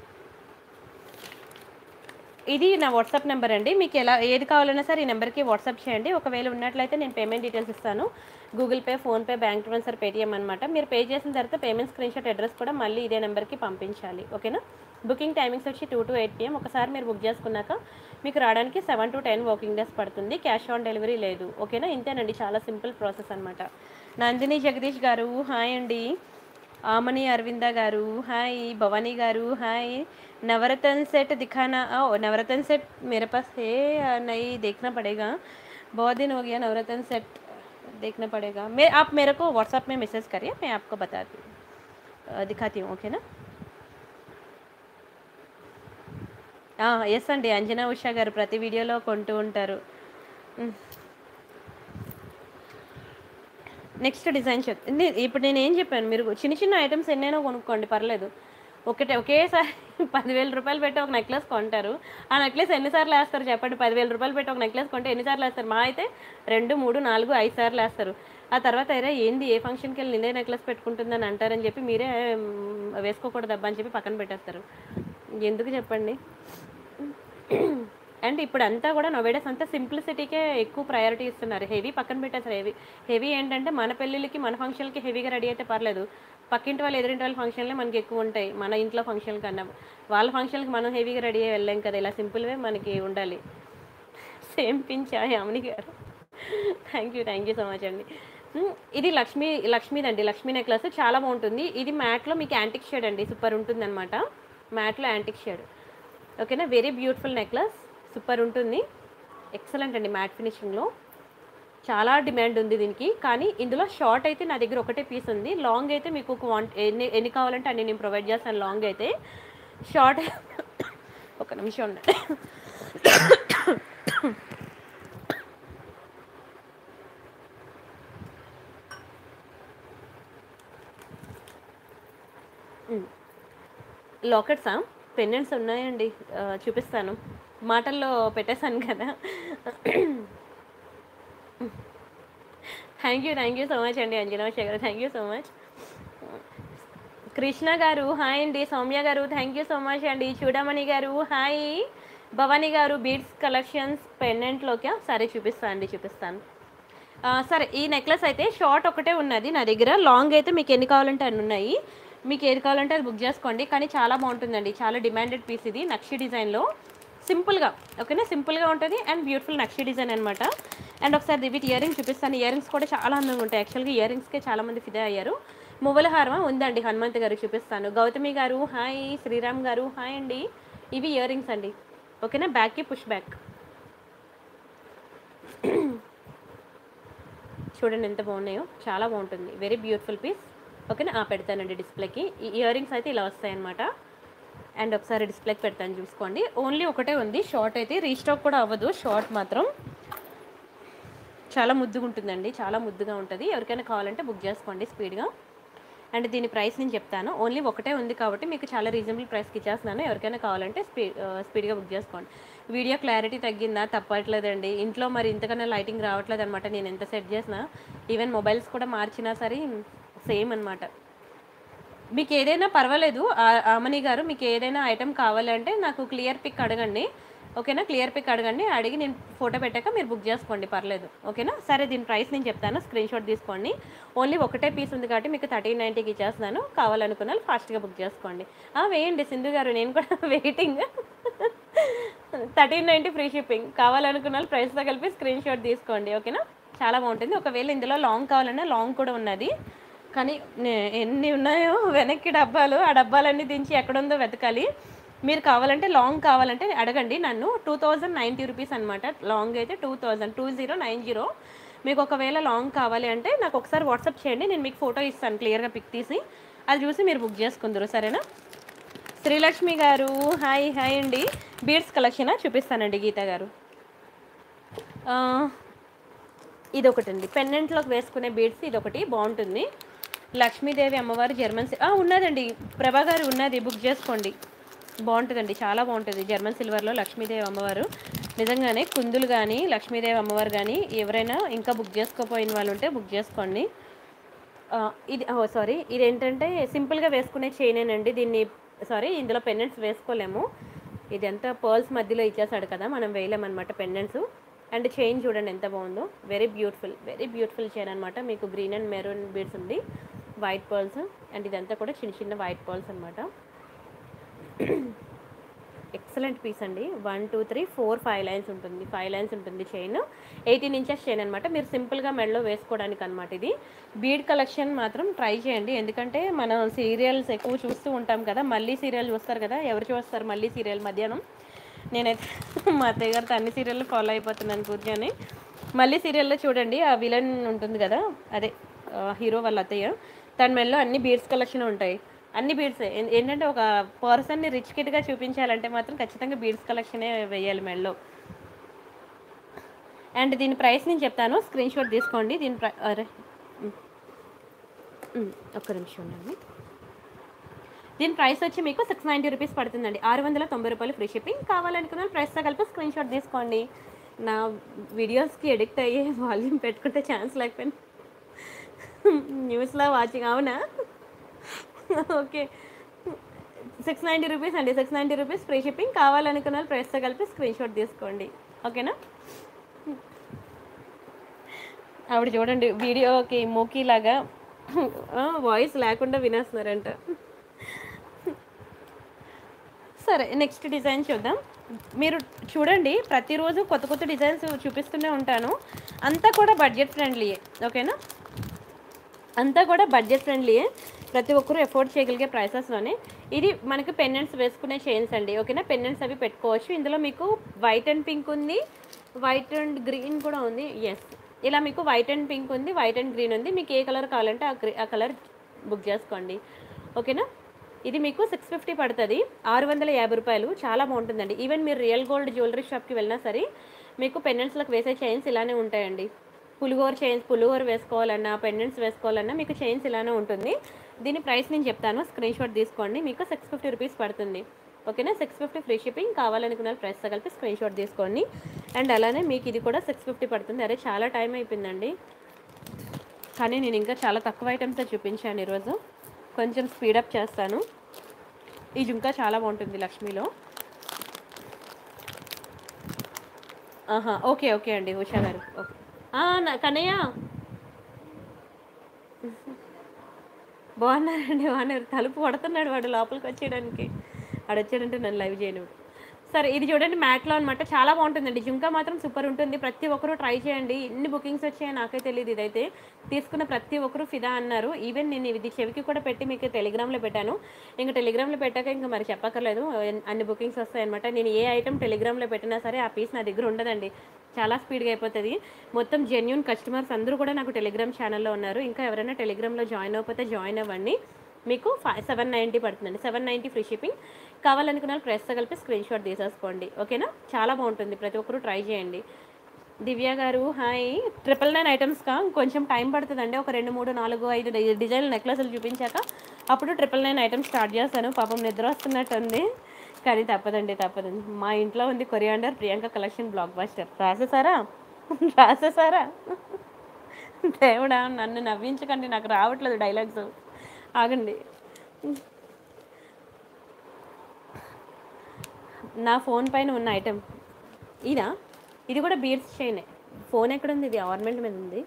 S1: ఇది నా వాట్సాప్ నెంబర్ అండి మీకు ఎలా ఏది కావాలన్నా సరే ఈ నెంబర్కి వాట్సాప్ చేయండి ఒకవేళ ఉన్నట్లయితే నేను పేమెంట్ డీటెయిల్స్ ఇస్తాను Google Pay PhonePe bank transfer Paytm అనమాట మీరు పే చేసిన తర్వాత పేమెంట్ స్క్రీన్ షాట్ అడ్రస్ కూడా మళ్ళీ ఇదే నెంబర్కి పంపించాలి ఓకేనా బుకింగ్ టైమింగ్స్ వచ్చి టూ టు ఎయిట్ పిఎం ఒకసారి మీరు బుక్ చేసుకున్నాక మీకు రావడానికి seven to ten working days పడుతుంది క్యాష్ ఆన్ డెలివరీ లేదు ఓకేనా ఇంతేనండి చాలా సింపుల్ ప్రాసెస్ అనమాట నందిని జగదీష్ గారు హాయ్ అండి ఆమని అరవింద గారు హాయ్ భవానీ గారు హాయ్ नवरत्न सेट दिखाना ओ नवरत्न सेट मेरे पास है या नहीं देखना पड़ेगा बहुत दिन हो गया नवरत्न सेट देखना पड़ेगा मैं आप मेरे को व्हाट्सएप में मैसेज करिए मैं आपको बताती हूँ अ, दिखाती हूँ ओके ना ఎస్ అండి అంజనా ఉషా గారు ప్రతి వీడియోలో కొంటూ ఉంటారు నెక్స్ట్ డిజైన్ చెప్ నే- ఇప్పుడు నేను ఏం చెప్పాను మీరు చిన్న చిన్న ఐటమ్స్ ఎన్నైనా కొనుక్కోండి పర్లేదు ఒకటే ఒకేసారి పదివేల రూపాయలు పెట్టి ఒక నెక్లెస్ కొంటారు ఆ నెక్లెస్ ఎన్నిసార్లు వేస్తారు చెప్పండి పదివేల రూపాయలు పెట్టి ఒక నెక్లెస్ కొంటే ఎన్నిసార్లు వేస్తారు మా అయితే రెండు మూడు నాలుగు ఐదు సార్లు వేస్తారు ఆ తర్వాత అరే ఏంది ఏ ఫంక్షన్కి వెళ్ళి నిన్నే నెక్లెస్ పెట్టుకుంటుందని అంటారని చెప్పి మీరే మ్, వేసుకోకూడదు అబ్బా అని చెప్పి పక్కన పెట్టేస్తారు ఎందుకు చెప్పండి అండ్ ఇప్పుడు అంతా కూడా నోవేడస్ అంతా సింప్లిసిటీకే ఎక్కువ ప్రయారిటీ ఇస్తున్నారు హెవీ పక్కన పెట్టేస్తారు హెవీ హెవీ ఏంటంటే మన పెళ్ళిళ్ళకి మన ఫంక్షన్కి హెవీగా రెడీ అయితే పర్లేదు పక్కింటి వాళ్ళు ఎదురింటి వాళ్ళ ఫంక్షన్లే మనకి ఎక్కువ ఉంటాయి మన ఇంట్లో ఫంక్షన్ కన్నా వాళ్ళ ఫంక్షన్కి మనం హెవీగా రెడీ అయ్యి వెళ్ళాం కదా ఇలా సింపుల్వే మనకి ఉండాలి సేమ్ పించా యామిని గారు thank you thank you so much అండి మ్, ఇది లక్ష్మీ లక్ష్మీదండి లక్ష్మీ నెక్లెస్ చాలా బాగుంటుంది ఇది మ్యాట్లో మీకు యాంటిక్ షేడ్ అండి సూపర్ ఉంటుంది అనమాట మ్యాట్లో యాంటిక్ షేడ్ ఓకేనా వెరీ బ్యూటిఫుల్ నెక్లెస్ సూపర్ ఉంటుంది ఎక్సలెంట్ అండి మ్యాట్ ఫినిషింగ్లో చాలా డిమాండ్ ఉంది దీనికి కానీ ఇందులో షార్ట్ అయితే నా దగ్గర ఒకటే పీస్ ఉంది లాంగ్ అయితే మీకు క్వాంట్ ఎన్ని ఎన్ని కావాలంటే అన్ని నేను ప్రొవైడ్ చేస్తాను లాంగ్ అయితే షార్ట్ ఒక నిమిషం ఉండండి లాకెట్సా పెండెంట్స్ ఉన్నాయండి ఆ, చూపిస్తాను మాటల్లో పెట్టేశాను కదా thank you thank you so much అండి Anjana Shekhar thank you so much Krishna గారు హాయ్ అండి సౌమ్య గారు థ్యాంక్ యూ సో మచ్ అండి చూడమణి గారు హాయ్ భవానీ గారు బీడ్స్ కలెక్షన్స్ పెండెంట్లోకి సరే చూపిస్తాను అండి చూపిస్తాను ఆ, సరే ఈ నెక్లెస్ అయితే షార్ట్ ఒకటే ఉన్నది నా దగ్గర లాంగ్ అయితే మీకు ఎన్ని కావాలంటే అన్ని ఉన్నాయి మీకు ఏది కావాలంటే అది బుక్ చేసుకోండి కానీ చాలా బాగుంటుందండి చాలా డిమాండెడ్ పీస్ ఇది నక్షి డిజైన్లో సింపుల్గా ఓకేనా సింపుల్గా ఉంటుంది అండ్ బ్యూటిఫుల్ నక్షి డిజైన్ అనమాట అండ్ ఒకసారి దివిట్ ఇయర్ రింగ్స్ చూపిస్తాను ఇయర్ రింగ్స్ కూడా చాలా అందంగా ఉంటాయి యాక్చువల్గా ఇయర్ రింగ్స్కే చాలా మంది ఫిదా అయ్యారు మువ్వల హారమా ఉందండి హనుమంత్ గారు చూపిస్తాను గౌతమి గారు హాయ్ శ్రీరామ్ గారు హాయ్ అండి ఇవి ఇయర్ రింగ్స్ అండి ఓకేనా బ్యాక్కి పుష్ బ్యాక్ చూడండి ఎంత బాగున్నాయో చాలా బాగుంటుంది వెరీ బ్యూటిఫుల్ పీస్ ఓకేనా ఆ పెడతానండి డిస్ప్లేకి ఈ ఇయర్ రింగ్స్ అయితే ఇలా వస్తాయన్నమాట అండ్ ఒకసారి డిస్ప్లేకి పెడతాను చూసుకోండి ఓన్లీ ఒకటే ఉంది షార్ట్ అయితే రీస్టాక్ కూడా అవ్వదు షార్ట్ మాత్రం చాలా ముద్దుగా ఉంటుందండి చాలా ముద్దుగా ఉంటుంది ఎవరికైనా కావాలంటే బుక్ చేసుకోండి స్పీడ్గా అండ్ దీని ప్రైస్ నేను చెప్తాను ఓన్లీ ఒకటే ఉంది కాబట్టి మీకు చాలా రీజనబుల్ ప్రైస్కి ఇచ్చేస్తున్నాను ఎవరికైనా కావాలంటే స్పీడ్ స్పీడ్గా బుక్ చేసుకోండి వీడియో క్లారిటీ తగ్గిందా తప్పట్లేదండి ఇంట్లో మరి ఇంతకన్నా లైటింగ్ రావట్లేదు అనమాట నేను ఎంత సెట్ చేసినా ఈవెన్ మొబైల్స్ కూడా మార్చినా సరే సేమ్ అనమాట మీకు ఏదైనా పర్వాలేదు ఆ- ఆమని గారు మీకు ఏదైనా ఐటెం కావాలంటే నాకు క్లియర్ పిక్ అడగండి ఓకేనా క్లియర్ పిక్ అడగండి అడిగి నేను ఫోటో పెట్టాక మీరు బుక్ చేసుకోండి పర్లేదు ఓకేనా సరే దీని ప్రైస్ నేను చెప్తాను స్క్రీన్ షాట్ తీసుకోండి ఓన్లీ ఒకటే పీస్ ఉంది కాబట్టి మీకు థర్టీన్ నైంటీకి ఇచ్చేస్తున్నాను కావాలనుకున్న వాళ్ళు ఫాస్ట్గా బుక్ చేసుకోండి ఆ, వేయండి సింధు గారు నేను కూడా waiting thirteen ninety free shipping కావాలనుకున్న వాళ్ళు ప్రైస్తో కలిపి స్క్రీన్ షాట్ తీసుకోండి ఓకేనా చాలా బాగుంటుంది ఒకవేళ ఇందులో లాంగ్ కావాలన్నా లాంగ్ కూడా ఉన్నది కానీ నే- ఎన్ని ఉన్నాయో వెనక్కి డబ్బాలు ఆ డబ్బాలన్నీ దించి ఎక్కడుందో వెతకాలి మీరు కావాలంటే లాంగ్ కావాలంటే అడగండి నన్ను టూ థౌజండ్ నైంటీ రూపీస్ అనమాట లాంగ్ అయితే two thousand two zero nine zero మీకు ఒకవేళ లాంగ్ కావాలి అంటే నాకు ఒకసారి వాట్సాప్ చేయండి నేను మీకు ఫోటో ఇస్తాను క్లియర్గా పిక్ తీసి అది చూసి మీరు బుక్ చేసుకుందరు సరేనా శ్రీలక్ష్మి గారు హాయ్ హాయ్ అండి బీడ్స్ కలెక్షనా చూపిస్తానండి గీత గారు ఆ, ఇది ఒకటి అండి పెండెంట్లోకి వేసుకునే బీడ్స్ ఇది ఒకటి బాగుంటుంది లక్ష్మీదేవి అమ్మవారు జర్మన్ సి- ఆ, ఉన్నదండి ప్రభా గారు ఉన్నది బుక్ చేసుకోండి బాగుంటుందండి చాలా బాగుంటుంది జర్మన్ సిల్వర్లో లక్ష్మీదేవి అమ్మవారు నిజంగానే కుందులు కానీ లక్ష్మీదేవి అమ్మవారు కానీ ఎవరైనా ఇంకా బుక్ చేసుకోపోయిన వాళ్ళు ఉంటే బుక్ చేసుకోండి ఆ, ఇది ఓ సారీ ఇది ఏంటంటే సింపుల్గా వేసుకునే చైనేనండి దీన్ని సారీ ఇందులో పెండెంట్స్ వేసుకోలేము ఇది ఎంత పర్ల్స్ మధ్యలో ఇచ్చేసాడు కదా మనం వేయలేమన్నమాట పెండెంట్స్ అండ్ చైన్ చూడండి ఎంత బాగుందో very beautiful very beautiful chain అనమాట మీకు గ్రీన్ అండ్ మెరూన్ బీడ్స్ ఉంది వైట్ పర్ల్స్ అండ్ ఇదంతా కూడా చిన్న చిన్న వైట్ పర్ల్స్ అనమాట ఎక్సలెంట్ పీస్ అండి one two three four five lines ఉంటుంది ఫైవ్ లైన్స్ ఉంటుంది చైన్ ఎయిటీన్ ఇంచెస్ చైన్ అనమాట మీరు సింపుల్గా మెడలో వేసుకోవడానికి అనమాట ఇది బీడ్ కలెక్షన్ మాత్రం ట్రై చేయండి ఎందుకంటే మనం సీరియల్స్ ఎక్కువ చూస్తూ ఉంటాం కదా మళ్ళీ సీరియల్ చూస్తారు కదా ఎవరు చూస్తారు మళ్ళీ సీరియల్ మధ్యాహ్నం నేనైతే మా అత్తయ్య గారితో అన్ని సీరియల్ ఫాలో అయిపోతున్నాను కూర్చొని మళ్ళీ సీరియల్లో చూడండి ఆ విలన్ ఉంటుంది కదా అదే ఆ, హీరో వాళ్ళ అత్తయ్య తన మెడలో అన్ని బీడ్స్ కలెక్షన్ ఉంటాయి అన్ని బీడ్స్ ఏంటంటే ఒక పర్సన్ని రిచ్ కిడ్గా చూపించాలంటే మాత్రం ఖచ్చితంగా బీడ్స్ కలెక్షనే వేయాలి మెడలో అండ్ దీని ప్రైస్ నేను చెప్తాను స్క్రీన్ షాట్ తీసుకోండి దీని ప్ర అరే ఉమ్. ఉమ్, ఒక్క నిమిషం ఉండండి దీని ప్రైస్ వచ్చి మీకు సిక్స్ నైంటీ రూపీస్ పడుతుందండి ఆరు వందల తొంభై రూపాయలు ఫ్రీ షిప్పింగ్ కావాలనుకున్న ప్రైస్తో కలిపి స్క్రీన్ షాట్ తీసుకోండి నా వీడియోస్కి ఎడిక్ట్ అయ్యే వాల్యూమ్ పెట్టుకుంటే ఛాన్స్ లేకపోయినా న్యూస్లో వాచింగ్ అవునా ఓకే సిక్స్ నైంటీ రూపీస్ అండి six ninety rupees free shipping కావాలనుకున్న వాళ్ళు ప్రైస్తో కలిపి స్క్రీన్ షాట్ తీసుకోండి ఓకేనా ఆవిడ చూడండి వీడియోకి మూకీ లాగా వాయిస్ లేకుండా వినేస్తున్నారంట సరే నెక్స్ట్ డిజైన్ చూద్దాం మీరు చూడండి ప్రతిరోజు కొత్త కొత్త డిజైన్స్ చూపిస్తూనే ఉంటాను అంతా కూడా బడ్జెట్ ఫ్రెండ్లీయే ఓకేనా అంతా కూడా బడ్జెట్ ఫ్రెండ్లీయే ప్రతి ఒక్కరూ ఎఫోర్డ్ చేయగలిగే ప్రైసెస్లోనే ఇది మనకి పెండెంట్స్ వేసుకునే చైన్స్ అండి ఓకేనా పెండెంట్స్ అవి పెట్టుకోవచ్చు ఇందులో మీకు వైట్ అండ్ పింక్ ఉంది వైట్ అండ్ గ్రీన్ కూడా ఉంది ఎస్ ఇలా మీకు వైట్ అండ్ పింక్ ఉంది వైట్ అండ్ గ్రీన్ ఉంది మీకు ఏ కలర్ కావాలంటే ఆ గ్రీ ఆ కలర్ బుక్ చేసుకోండి ఓకేనా ఇది మీకు సిక్స్ ఫిఫ్టీ పడుతుంది ఆరు వందల యాభై రూపాయలు చాలా బాగుంటుందండి ఈవెన్ మీరు రియల్ గోల్డ్ జ్యువెలరీ షాప్కి వెళ్ళినా సరే మీకు పెండెంట్స్లకు వేసే చైన్స్ ఇలానే ఉంటాయండి పులిగోర చైన్స్ పులిగోర వేసుకోవాలన్నా పెండెంట్స్ వేసుకోవాలన్నా మీకు చైన్స్ ఇలానే ఉంటుంది దీని ప్రైస్ నేను చెప్తాను స్క్రీన్ షాట్ తీసుకోండి మీకు సిక్స్ ఫిఫ్టీ రూపీస్ పడుతుంది ఓకేనా సిక్స్ ఫిఫ్టీ ఫ్రీ షిప్పింగ్ కావాలనుకున్న ప్రైస్ కలిపి స్క్రీన్ షాట్ తీసుకోండి అండ్ అలానే మీకు ఇది కూడా సిక్స్ ఫిఫ్టీ పడుతుంది అరే చాలా టైం అయిపోయిందండి కానీ నేను ఇంకా చాలా తక్కువ ఐటమ్స్ చూపించాను ఈరోజు కొంచెం స్పీడప్ చేస్తాను ఈ జుంకా చాలా బాగుంటుంది లక్ష్మిలో ఆహా ఓకే ఓకే అండి ఉషా గారు ఓకే ఆ, నా- కన్నయ్య బాగున్నారండి బాగున్నారు తలుపు పడుతున్నాడు వాడు లోపలికి వచ్చేయడానికి వాడు వచ్చాడంటే నన్ను లైవ్ చేయను సరే ఇది చూడండి మ్యాట్లో అనమాట చాలా బాగుంటుందండి జుంకా మాత్రం సూపర్ ఉంటుంది ప్రతి ఒక్కరూ ట్రై చేయండి ఎన్ని బుకింగ్స్ వచ్చాయో నాకే తెలియదు ఇదైతే తీసుకున్న ప్రతి ఒక్కరూ ఫిదా అన్నారు ఈవెన్ నేను ఇది చెవికి కూడా పెట్టి మీకు టెలిగ్రామ్లో పెట్టాను ఇంకా టెలిగ్రామ్లో పెట్టాక ఇంకా మరి చెప్పక్కర్లేదు ఎన్- అన్ని బుకింగ్స్ వస్తాయన్నమాట నేను ఏ ఐటమ్ టెలిగ్రామ్లో పెట్టినా సరే ఆ పీస్ నా దగ్గర ఉండదండి చాలా స్పీడ్గా అయిపోతుంది మొత్తం జెన్యున్ కస్టమర్స్ అందరూ కూడా నాకు టెలిగ్రామ్ ఛానల్లో ఉన్నారు ఇంకా ఎవరైనా టెలిగ్రామ్లో జాయిన్ అవ్వకపోతే జాయిన్ అవ్వండి మీకు ఫైవ్ సెవెన్ నైంటీ పడుతుందండి సెవెన్ నైంటీ ఫ్రీ షిప్పింగ్ కావాలనుకున్న వాళ్ళు ప్రెస్తో కలిపి స్క్రీన్ షాట్ తీసేసుకోండి ఓకేనా చాలా బాగుంటుంది ప్రతి ఒక్కరూ ట్రై చేయండి దివ్య గారు హాయ్ ట్రిపుల్ నైన్ ఐటమ్స్గా కొంచెం టైం పడుతుందండి ఒక రెండు మూడు నాలుగు ఐదు డి- డిజైన్ నెక్లెస్లు చూపించాక అప్పుడు ట్రిపుల్ నైన్ ఐటమ్స్ స్టార్ట్ చేస్తాను పాపం నిద్ర వస్తున్నట్టుంది కానీ తప్పదండి తప్పదండి మా ఇంట్లో ఉంది coriander Priyanka collection blockbuster రాసేసారా రాసేసారా దేవుడా నన్ను నవ్వించకండి నాకు రావట్లేదు డైలాగ్స్ ఆగండి నా ఫోన్ పైన ఉన్న ఐటెం ఇదా ఇది కూడా బీడ్స్ చైనే ఫోన్ ఎక్కడ ఉంది ఇది ఆర్నమెంట్ మీద ఉంది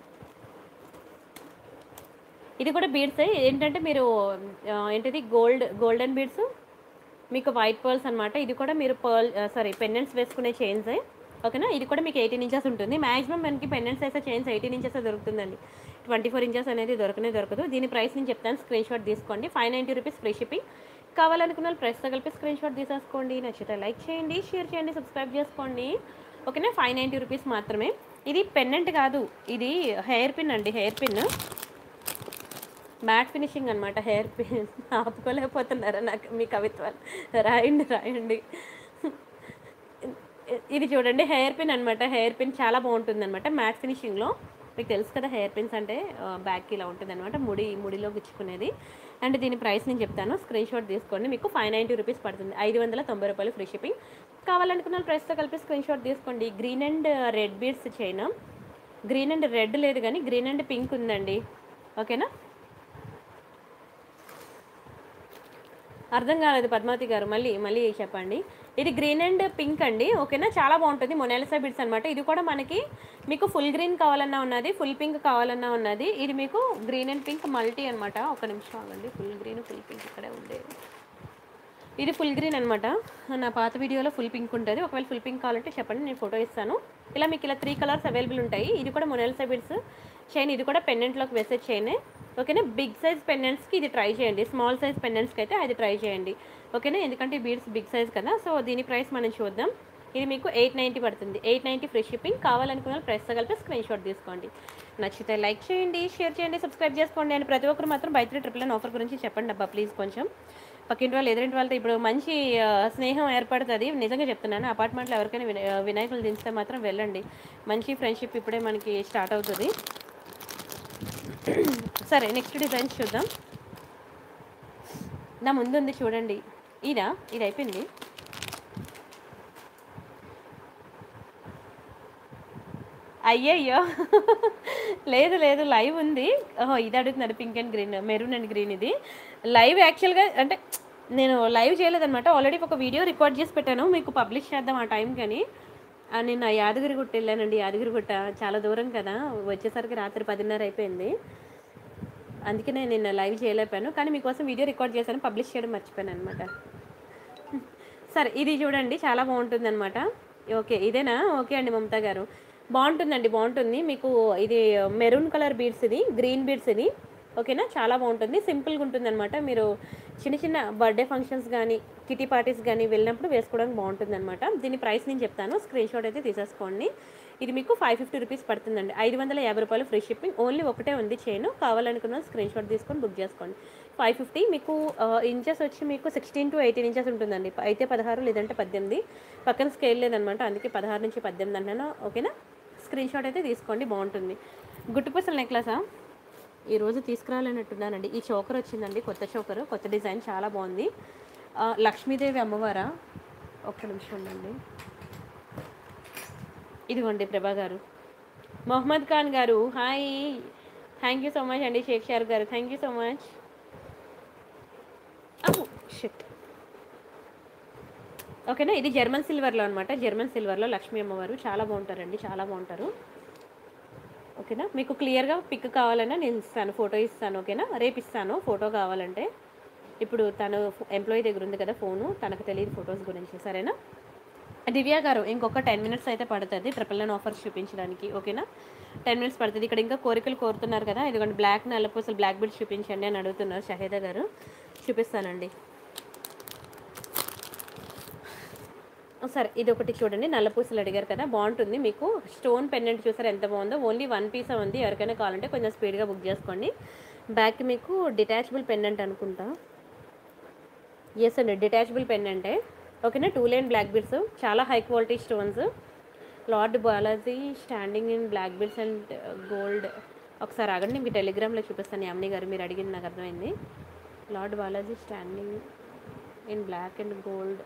S1: ఇది కూడా బీడ్స్ ఏంటంటే మీరు ఆ, ఏంటిది గోల్డ్ గోల్డెన్ బీడ్స్ మీకు వైట్ పర్ల్స్ అనమాట ఇది కూడా మీరు పర్ల్ సారీ పెండెంట్స్ వేసుకునే చైన్స్ ఓకేనా ఇది కూడా మీకు ఎయిటీన్ ఇంచెస్ ఉంటుంది మాక్సిమం మనకి పెండెంట్స్ వేసే చైన్స్ ఎయిటీన్ ఇంచెస్ దొరుకుతుందండి ట్వంటీ ఫోర్ ఇంచెస్ అనేది దొరకనే దొరకదు దీని ప్రైస్ నేను చెప్తాను స్క్రీన్ షాట్ తీసుకోండి five ninety rupees free shipping కావాలనుకున్న వాళ్ళు ప్రైస్తో కలిపి స్క్రీన్ షాట్ తీసేసుకోండి నచ్చితే లైక్ చేయండి షేర్ చేయండి సబ్స్క్రైబ్ చేసుకోండి ఓకేనా ఫైవ్ నైంటీ రూపీస్ మాత్రమే ఇది పెండెంట్ కాదు ఇది హెయిర్ పిన్ అండి హెయిర్ పిన్ మ్యాట్ ఫినిషింగ్ అనమాట హెయిర్ పిన్ ఆపుకోలేకపోతున్నారా నాకు మీ కవిత్వాలు రాయండి రాయండి ఇది చూడండి హెయిర్ పిన్ అనమాట హెయిర్ పిన్ చాలా బాగుంటుంది అనమాట మ్యాట్ ఫినిషింగ్లో మీకు తెలుసు కదా హెయిర్ పిన్స్ అంటే బ్యాక్కి ఇలా ఉంటుంది అనమాట ముడి ముడిలో గుచ్చుకునేది అండ్ దీని ప్రైస్ నేను చెప్తాను స్క్రీన్ షాట్ తీసుకోండి మీకు ఫైవ్ నైంటీ రూపీస్ పడుతుంది ఐదు వందల తొంభై రూపాయలు ఫ్రీ షిప్పింగ్ కావాలనుకున్న ప్రైస్తో కలిపి స్క్రీన్ షాట్ తీసుకోండి green and red beads chain green and red లేదు కానీ గ్రీన్ అండ్ పింక్ ఉందండి ఓకేనా అర్థం కాలేదు పద్మావతి గారు మళ్ళీ మళ్ళీ చెప్పండి ఇది గ్రీన్ అండ్ పింక్ అండి ఓకేనా చాలా బాగుంటుంది మొనాలిసా బిడ్స్ అనమాట ఇది కూడా మనకి మీకు ఫుల్ గ్రీన్ కావాలన్నా ఉన్నది ఫుల్ పింక్ కావాలన్నా ఉన్నది ఇది మీకు గ్రీన్ అండ్ పింక్ మల్టీ అనమాట ఒక నిమిషం ఆగండి ఫుల్ గ్రీన్ ఫుల్ పింక్ ఇక్కడే ఉండేది ఇది ఫుల్ గ్రీన్ అనమాట నా పాత వీడియోలో ఫుల్ పింక్ ఉంటుంది ఒకవేళ ఫుల్ పింక్ కావాలంటే చెప్పండి నేను ఫోటో ఇస్తాను ఇలా మీకు ఇలా త్రీ కలర్స్ అవైలబుల్ ఉంటాయి ఇది కూడా మొనాలిసా బిడ్స్ చైన్ ఇది కూడా పెండెంట్లోకి వేసే చైనే ఓకేనా బిగ్ సైజ్ పెండెంట్స్కి ఇది ట్రై చేయండి స్మాల్ సైజ్ పెండెంట్స్కి అయితే అది ట్రై చేయండి ఓకేనా ఎందుకంటే బీడ్స్ బిగ్ సైజ్ కదా సో దీని ప్రైస్ మనం చూద్దాం ఇది మీకు ఎయిట్ నైంటీ పడుతుంది ఎయిట్ నైంటీ ఫ్రీ షిప్పింగ్ కావాలనుకున్న వాళ్ళు ప్రైస్తో కలిపి స్క్రీన్ షాట్ తీసుకోండి నచ్చితే లైక్ చేయండి షేర్ చేయండి సబ్స్క్రైబ్ చేసుకోండి అండ్ ప్రతి ఒక్కరు మాత్రం buy three triple nine offer గురించి చెప్పండి అబ్బా ప్లీజ్ కొంచెం పక్కింటి వాళ్ళు ఎదురింటి వాళ్ళతో ఇప్పుడు మంచి ఆ, స్నేహం ఏర్పడుతుంది నిజంగా చెప్తున్నాను అపార్ట్మెంట్లో ఎవరికైనా వినా వినాయకులు దించితే మాత్రం వెళ్ళండి మంచి ఫ్రెండ్షిప్ ఇప్పుడే మనకి స్టార్ట్ అవుతుంది సరే నెక్స్ట్ డిజైన్స్ చూద్దాం నా ముందు ఉంది చూడండి ఇదా ఇది అయిపోయింది అయ్యయ్యో లేదు లేదు లైవ్ ఉంది ఓహో ఇది అడుగుతున్నారు pink and green maroon and green ఇది లైవ్ యాక్చువల్గా అంటే నేను లైవ్ చేయలేదన్నమాట ఆల్రెడీ ఒక వీడియో రికార్డ్ చేసి పెట్టాను మీకు పబ్లిష్ చేద్దాం ఆ టైం కానీ ఆ, నేను ఆ యాదగిరిగుట్ట వెళ్ళానండి యాదగిరిగుట్ట చాలా దూరం కదా వచ్చేసరికి రాత్రి పదిన్నర అయిపోయింది అందుకే నేను నిన్న లైవ్ చేయలేకపోయాను కానీ మీకోసం వీడియో రికార్డ్ చేశాను పబ్లిష్ చేయడం మర్చిపోయాను అనమాట సరే ఇది చూడండి చాలా బాగుంటుంది అనమాట ఓకే ఇదేనా ఓకే అండి మమతా గారు బాగుంటుందండి బాగుంటుంది మీకు ఇది మెరూన్ కలర్ బీడ్స్ ఇది గ్రీన్ బీడ్స్ ఇది ఓకేనా చాలా బాగుంటుంది సింపుల్గా ఉంటుంది అనమాట మీరు చిన్న చిన్న బర్త్డే ఫంక్షన్స్ కానీ కిటీ పార్టీస్ కానీ వెళ్ళినప్పుడు వేసుకోవడానికి బాగుంటుంది అనమాట దీని ప్రైస్ నేను చెప్తాను స్క్రీన్ షాట్ అయితే తీసేసుకోండి ఇది మీకు ఫైవ్ ఫిఫ్టీ రూపీస్ పడుతుందండి ఐదు వందల యాభై రూపాయలు ఫ్రీ షిప్పింగ్ ఓన్లీ ఒకటే ఉంది చైన్ కావాలనుకున్న స్క్రీన్ షాట్ తీసుకొని బుక్ చేసుకోండి ఫైవ్ ఫిఫ్టీ మీకు ఇంచెస్ వచ్చి మీకు సిక్స్టీన్ టు ఎయిటీన్ ఇంచెస్ ఉంటుందండి అయితే పదహారు లేదంటే పద్దెనిమిది పక్కన స్కేల్ లేదనమాట అందుకే పదహారు నుంచి పద్దెనిమిది అంటున్నాను ఓకేనా స్క్రీన్ షాట్ అయితే తీసుకోండి బాగుంటుంది గుట్టుపూసల నెక్లెసా ఈరోజు తీసుకురావాలన్నట్టున్నానండి ఈ చోకర్ వచ్చిందండి కొత్త చోకర్ కొత్త డిజైన్ చాలా బాగుంది ఆ, లక్ష్మీదేవి అమ్మవారా ఒక్క నిమిషం ఉండండి ఇదిగోండి ప్రభా గారు మొహమ్మద్ ఖాన్ గారు hi thank you so much అండి షేక్ షార్ గారు థ్యాంక్ యూ సో మచ్ షిట్ ఓకేనా ఇది జర్మన్ సిల్వర్లో అనమాట జర్మన్ సిల్వర్లో లక్ష్మీ అమ్మవారు చాలా బాగుంటారండి చాలా బాగుంటారు ఓకేనా మీకు క్లియర్గా పిక్ కావాలన్నా నేను ఇస్తాను ఫోటో ఇస్తాను ఓకేనా రేపు ఇస్తాను ఫోటో కావాలంటే ఇప్పుడు తను ఎంప్లాయీ దగ్గర ఉంది కదా ఫోను తనకు తెలియదు ఫొటోస్ గురించి సరేనా దివ్య గారు ఇంకొక టెన్ మినిట్స్ అయితే పడుతుంది ట్రిపుల్ నైన్ ఆఫర్స్ చూపించడానికి ఓకేనా టెన్ మినిట్స్ పడుతుంది ఇక్కడ ఇంకా కోరికలు కోరుతున్నారు కదా ఇదిగోండి బ్లాక్ నల్లపూసలు బ్లాక్ బెల్ట్ చూపించండి అని అడుగుతున్నారు షహీదా గారు చూపిస్తానండి సరే ఇది ఒకటి చూడండి నల్లపూసలు అడిగారు కదా బాగుంటుంది మీకు స్టోన్ పెండెంట్ చూసారు ఎంత బాగుందో ఓన్లీ వన్ పీస్ ఉంది ఎవరికైనా కావాలంటే కొంచెం స్పీడ్గా బుక్ చేసుకోండి బ్యాక్ మీకు డిటాచబుల్ పెండెంట్ అనుకుంటా ఎస్ అండి డిటాచబుల్ పెండెంటే ఓకేనా టూ లైన్ బ్లాక్ బిడ్స్ చాలా high quality stones lord Balaji standing in black beads and gold ఒకసారి ఆగండి మీకు టెలిగ్రామ్లో చూపిస్తాను యామిని గారు మీరు అడిగింది నాకు అర్థమైంది lord Balaji standing in black and gold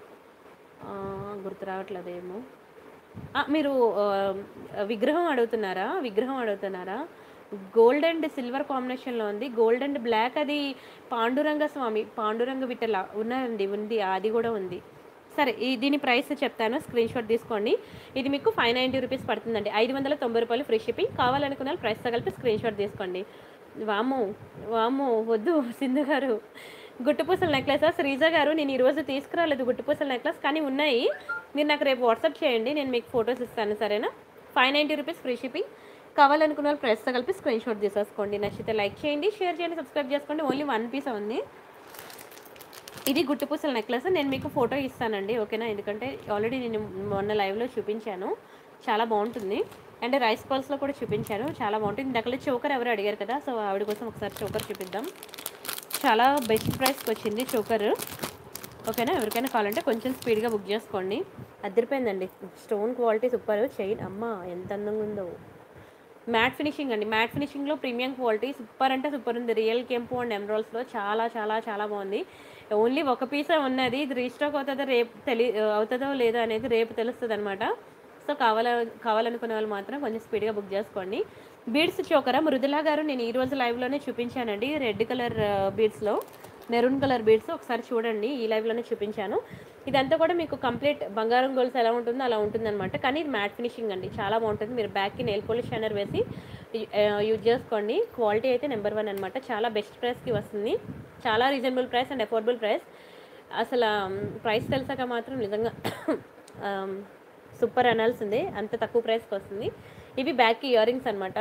S1: గుర్తు రావట్లేదేమో ఆ, మీరు ఆ, విగ్రహం అడుగుతున్నారా విగ్రహం అడుగుతున్నారా గోల్డ్ అండ్ సిల్వర్ కాంబినేషన్లో ఉంది గోల్డ్ అండ్ బ్లాక్ అది పాండురంగ స్వామి పాండురంగ విఠల ఉన్నారండి ఉంది అది కూడా ఉంది సరే ఈ దీని ప్రైస్ చెప్తాను స్క్రీన్ షాట్ తీసుకోండి ఇది మీకు ఫైవ్ నైంటీ రూపీస్ పడుతుందండి ఐదు వందల తొంభై రూపాయలు ఫ్రీ షిప్పింగ్ కావాలనుకున్న వాళ్ళు ప్రైస్తో కలిపి స్క్రీన్ షాట్ తీసుకోండి వాము వాము వద్దు సింధు గారు గుట్టుపూసల నెక్లెస్ శ్రీజ గారు నేను ఈరోజు తీసుకురాలేదు గుట్టుపూసల నెక్లెస్ కానీ ఉన్నాయి మీరు నాకు రేపు వాట్సాప్ చేయండి నేను మీకు ఫొటోస్ ఇస్తాను సరేనా five ninety rupees free shipping కావాలనుకున్న వాళ్ళు ప్రైస్తో కలిపి స్క్రీన్ షాట్ తీసేసుకోండి నచ్చితే లైక్ చేయండి షేర్ చేయండి సబ్స్క్రైబ్ చేసుకోండి ఓన్లీ వన్ పీస్ ఉంది ఇది గుట్టుపూసల నెక్లెస్ నేను మీకు ఫోటో ఇస్తానండి ఓకేనా ఎందుకంటే ఆల్రెడీ నేను మొన్న లైవ్లో చూపించాను చాలా బాగుంటుంది అండ్ రైస్ పల్స్లో కూడా చూపించాను చాలా బాగుంటుంది ఇందాకలో చోకర్ ఎవరు అడిగారు కదా సో ఆవిడ కోసం ఒకసారి చోకర్ చూపిద్దాం చాలా బెస్ట్ ప్రైస్కి వచ్చింది చోకర్ ఓకేనా ఎవరికైనా కావాలంటే కొంచెం స్పీడ్గా బుక్ చేసుకోండి అదిరిపోయిందండి స్టోన్ క్వాలిటీ సూపర్ చైన్ అమ్మ ఎంత అందంగా ఉందో మ్యాట్ ఫినిషింగ్ అండి మ్యాట్ ఫినిషింగ్లో ప్రీమియం క్వాలిటీ సూపర్ అంటే సూపర్ ఉంది రియల్ కెంపు అండ్ ఎమరాల్స్లో చాలా చాలా చాలా బాగుంది ఓన్లీ ఒక పీసే ఉన్నది ఇది రీస్టాక్ అవుతుందో రేపు తెలి అవుతుందో లేదో అనేది రేపు తెలుస్తుంది అనమాట సో కావాల కావాలనుకునే వాళ్ళు మాత్రం కొంచెం స్పీడ్గా బుక్ చేసుకోండి బీడ్స్ చోకరా మృదులా గారు నేను ఈ రోజు లైవ్లోనే చూపించానండి రెడ్ కలర్ బీడ్స్లో మెరూన్ కలర్ బీడ్స్ ఒకసారి చూడండి ఈ లైవ్లోనే చూపించాను ఇదంతా కూడా మీకు కంప్లీట్ బంగారం గోల్స్ ఎలా ఉంటుందో అలా ఉంటుందన్నమాట కానీ ఇది మ్యాట్ ఫినిషింగ్ అండి చాలా బాగుంటుంది మీరు బ్యాక్కి నెయిల్ పోలిష్ షైనర్ వేసి యూజ్ చేసుకోండి క్వాలిటీ అయితే నెంబర్ వన్ అనమాట చాలా బెస్ట్ ప్రైస్కి వస్తుంది చాలా reasonable price and affordable price అసలు ప్రైస్ తెలిసాక మాత్రం నిజంగా సూపర్ అనాల్సిందే అంత తక్కువ ప్రైస్కి వస్తుంది ఇవి బ్యాక్కి ఇయర్ రింగ్స్ అనమాట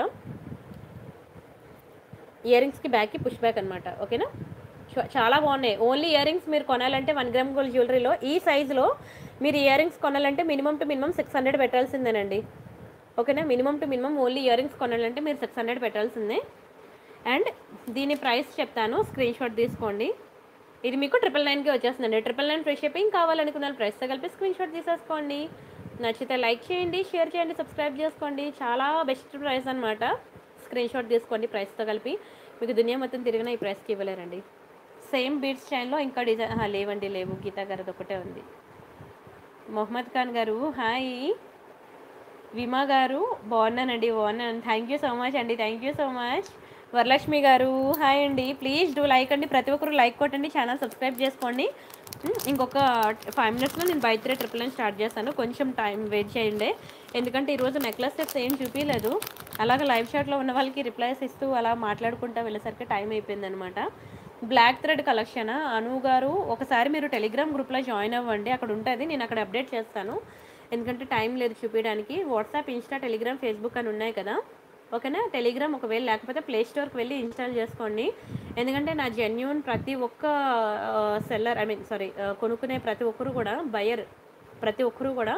S1: ఇయర్ రింగ్స్కి బ్యాక్కి పుష్ బ్యాక్ అనమాట ఓకేనా చ- చాలా బాగున్నాయి ఓన్లీ ఇయర్ రింగ్స్ మీరు కొనాలంటే వన్ గ్రామ్ గోల్డ్ జ్యువెలరీలో ఈ సైజులో మీరు ఇయర్ రింగ్స్ కొనాలంటే minimum to minimum six hundred పెట్టాల్సిందేనండి ఓకేనా minimum to minimum only earrings కొనాలంటే మీరు సిక్స్ హండ్రెడ్ పెట్టాల్సిందే అండ్ దీని ప్రైస్ చెప్తాను స్క్రీన్ షాట్ తీసుకోండి ఇది మీకు ట్రిపుల్ నైన్కి వచ్చేస్తుందండి ట్రిపుల్ నైన్ ఫ్రీ షిప్పింగ్ కావాలనుకున్న వాళ్ళు ప్రైస్తో కలిపి స్క్రీన్ షాట్ తీసేసుకోండి నచ్చితే లైక్ చేయండి షేర్ చేయండి సబ్స్క్రైబ్ చేసుకోండి చాలా బెస్ట్ ప్రైస్ అనమాట స్క్రీన్ షాట్ తీసుకోండి ప్రైస్తో కలిపి మీకు దునియా మొత్తం తిరిగిన ఈ ప్రైస్కి ఇవ్వలేరండి సేమ్ బీట్స్ చైన్లో ఇంకా డిజైన్ ఆహా, లేవండి లేవు గీతా గారిది ఒకటే ఉంది మొహమ్మద్ ఖాన్ గారు హాయ్ విమా గారు బాగున్నానండి బాగున్నాను థ్యాంక్ యూ సో మచ్ అండి thank you so much Varalakshmi గారు హాయ్ అండి ప్లీజ్ డూ లైక్ అండి ప్రతి ఒక్కరు లైక్ కొట్టండి ఛానల్ సబ్స్క్రైబ్ చేసుకోండి ఉమ్, ఇంకొక ఫైవ్ మినిట్స్లో నేను buy three triple nine start చేస్తాను కొంచెం టైం వెయిట్ చేయండి ఎందుకంటే ఈరోజు నెక్లెస్ సెట్స్ ఏం చూపించలేదు అలాగే లైవ్ షాట్లో ఉన్న వాళ్ళకి రిప్లైస్ ఇస్తూ అలా మాట్లాడుకుంటా వెళ్ళేసరికి టైం అయిపోయింది అనమాట బ్లాక్ థ్రెడ్ కలెక్షన్ అను గారు ఒకసారి మీరు టెలిగ్రామ్ గ్రూప్లో జాయిన్ అవ్వండి అక్కడ ఉంటుంది నేను అక్కడ అప్డేట్ చేస్తాను ఎందుకంటే టైం లేదు చూపించడానికి వాట్సాప్ ఇన్స్టా టెలిగ్రామ్ ఫేస్బుక్ అని ఉన్నాయి కదా ఓకేనా టెలిగ్రామ్ ఒకవేళ లేకపోతే ప్లే స్టోర్కి వెళ్ళి ఇన్స్టాల్ చేసుకోండి ఎందుకంటే నా జెన్యున్ ప్రతి ఒక్క సెల్లర్ ఐ మీన్ సారీ కొనుక్కునే ప్రతి ఒక్కరు కూడా బయర్ ప్రతి ఒక్కరు కూడా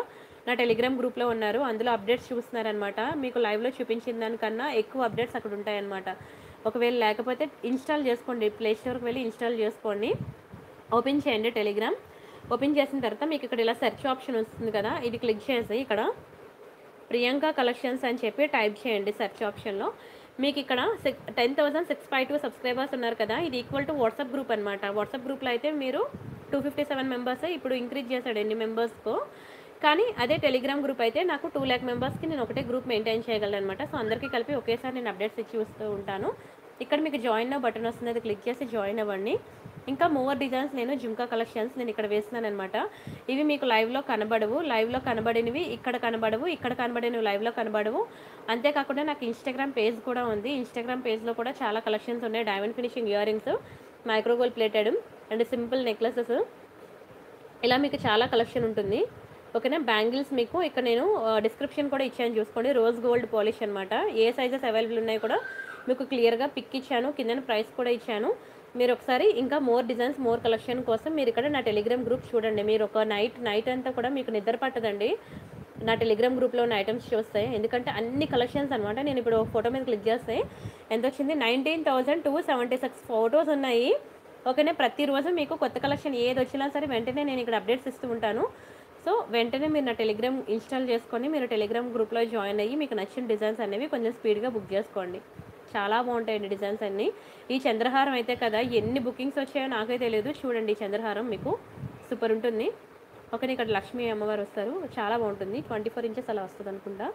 S1: నా టెలిగ్రామ్ గ్రూప్లో ఉన్నారు అందులో అప్డేట్స్ చూస్తున్నారనమాట మీకు లైవ్లో చూపించిన దానికన్నా ఎక్కువ అప్డేట్స్ అక్కడ ఉంటాయన్నమాట ఒకవేళ లేకపోతే ఇన్స్టాల్ చేసుకోండి ప్లే స్టోర్కి వెళ్ళి ఇన్స్టాల్ చేసుకోండి ఓపెన్ చేయండి టెలిగ్రామ్ ఓపెన్ చేసిన తర్వాత మీకు ఇక్కడ ఇలా సెర్చ్ ఆప్షన్ వస్తుంది కదా ఇది క్లిక్ చేసి ఇక్కడ ప్రియాంక కలెక్షన్స్ అని చెప్పి టైప్ చేయండి సెర్చ్ ఆప్షన్లో మీకు ఇక్కడ six ten thousand six five two subscribers ఉన్నారు కదా ఇది ఈక్వల్ టు వాట్సాప్ గ్రూప్ అనమాట వాట్సాప్ గ్రూప్లో అయితే మీరు టూ ఫిఫ్టీ సెవెన్ మెంబర్స్ ఇప్పుడు ఇంక్రీజ్ చేశాడు ఎన్ని మెంబర్స్కు కానీ అదే టెలిగ్రామ్ గ్రూప్ అయితే నాకు టూ ల్యాక్ మెంబర్స్కి నేను ఒకటే గ్రూప్ మెయింటైన్ చేయగలను అనమాట సో అందరికీ కలిపి ఒకేసారి నేను అప్డేట్స్ ఇచ్చి వస్తూ ఉంటాను ఇక్కడ మీకు జాయిన్ బటన్ వస్తుంది అది క్లిక్ చేసి జాయిన్ అవ్వండి ఇంకా మోర్ డిజైన్స్ నేను జుమ్కా కలెక్షన్స్ నేను ఇక్కడ వేస్తున్నాను అనమాట ఇవి మీకు లైవ్లో కనబడవు లైవ్లో కనబడినవి ఇక్కడ కనబడవు ఇక్కడ కనబడినవి లైవ్లో కనబడవు అంతేకాకుండా నాకు ఇన్స్టాగ్రామ్ పేజ్ కూడా ఉంది ఇన్స్టాగ్రామ్ పేజ్లో కూడా చాలా కలెక్షన్స్ ఉన్నాయి diamond finishing earrings micro gold plated and simple necklaces ఇలా మీకు చాలా కలెక్షన్ ఉంటుంది ఓకేనా బ్యాంగిల్స్ మీకు ఇక్కడ నేను డిస్క్రిప్షన్ కూడా ఇచ్చాను చూసుకోండి రోజ్ గోల్డ్ పాలిష్ అనమాట ఏ సైజెస్ అవైలబుల్ ఉన్నాయి కూడా మీకు క్లియర్గా పిక్ ఇచ్చాను కింద ప్రైస్ కూడా ఇచ్చాను మీరు ఒకసారి ఇంకా మోర్ డిజైన్స్ మోర్ కలెక్షన్ కోసం మీరు ఇక్కడ నా టెలిగ్రామ్ గ్రూప్ చూడండి మీరు ఒక నైట్ నైట్ అంతా కూడా మీకు నిద్ర పట్టదండి నా టెలిగ్రామ్ గ్రూప్లో ఉన్న ఐటమ్స్ చూస్తాయి ఎందుకంటే అన్ని కలెక్షన్స్ అనమాట నేను ఇప్పుడు ఫోటో మీద క్లిక్ చేస్తే ఎంత వచ్చింది nineteen thousand two seventy six photos ఉన్నాయి ఓకేనే ప్రతిరోజు మీకు కొత్త కలెక్షన్ ఏది వచ్చినా సరే వెంటనే నేను ఇక్కడ అప్డేట్స్ ఇస్తూ ఉంటాను సో వెంటనే మీరు నా టెలిగ్రామ్ ఇన్స్టాల్ చేసుకొని మీరు టెలిగ్రామ్ గ్రూప్లో జాయిన్ అయ్యి మీకు నచ్చిన డిజైన్స్ అనేవి కొంచెం స్పీడ్గా బుక్ చేసుకోండి చాలా బాగుంటాయండి డిజైన్స్ అన్నీ ఈ చంద్రహారం అయితే కదా ఎన్ని బుకింగ్స్ వచ్చాయో నాకే తెలియదు చూడండి ఈ చంద్రహారం మీకు సూపర్ ఉంటుంది ఓకే ఇక్కడ లక్ష్మీ అమ్మవారు వస్తారు చాలా బాగుంటుంది ట్వంటీ ఫోర్ ఇంచెస్ అలా వస్తుంది అనుకుంటా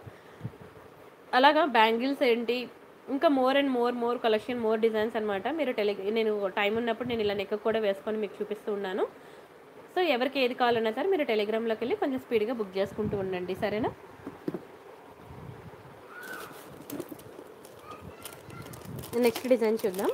S1: అలాగా బ్యాంగిల్స్ ఏంటి ఇంకా more and more more collection more designs అనమాట మీరు టెలి నేను టైం ఉన్నప్పుడు నేను ఇలా నెక్క కూడా వేసుకొని మీకు చూపిస్తూ ఉన్నాను సో ఎవరికి ఏది కావాలన్నా సరే మీరు టెలిగ్రామ్లోకి వెళ్ళి కొంచెం స్పీడ్గా బుక్ చేసుకుంటూ ఉండండి సరేనా నెక్స్ట్ డిజైన్ చూద్దాం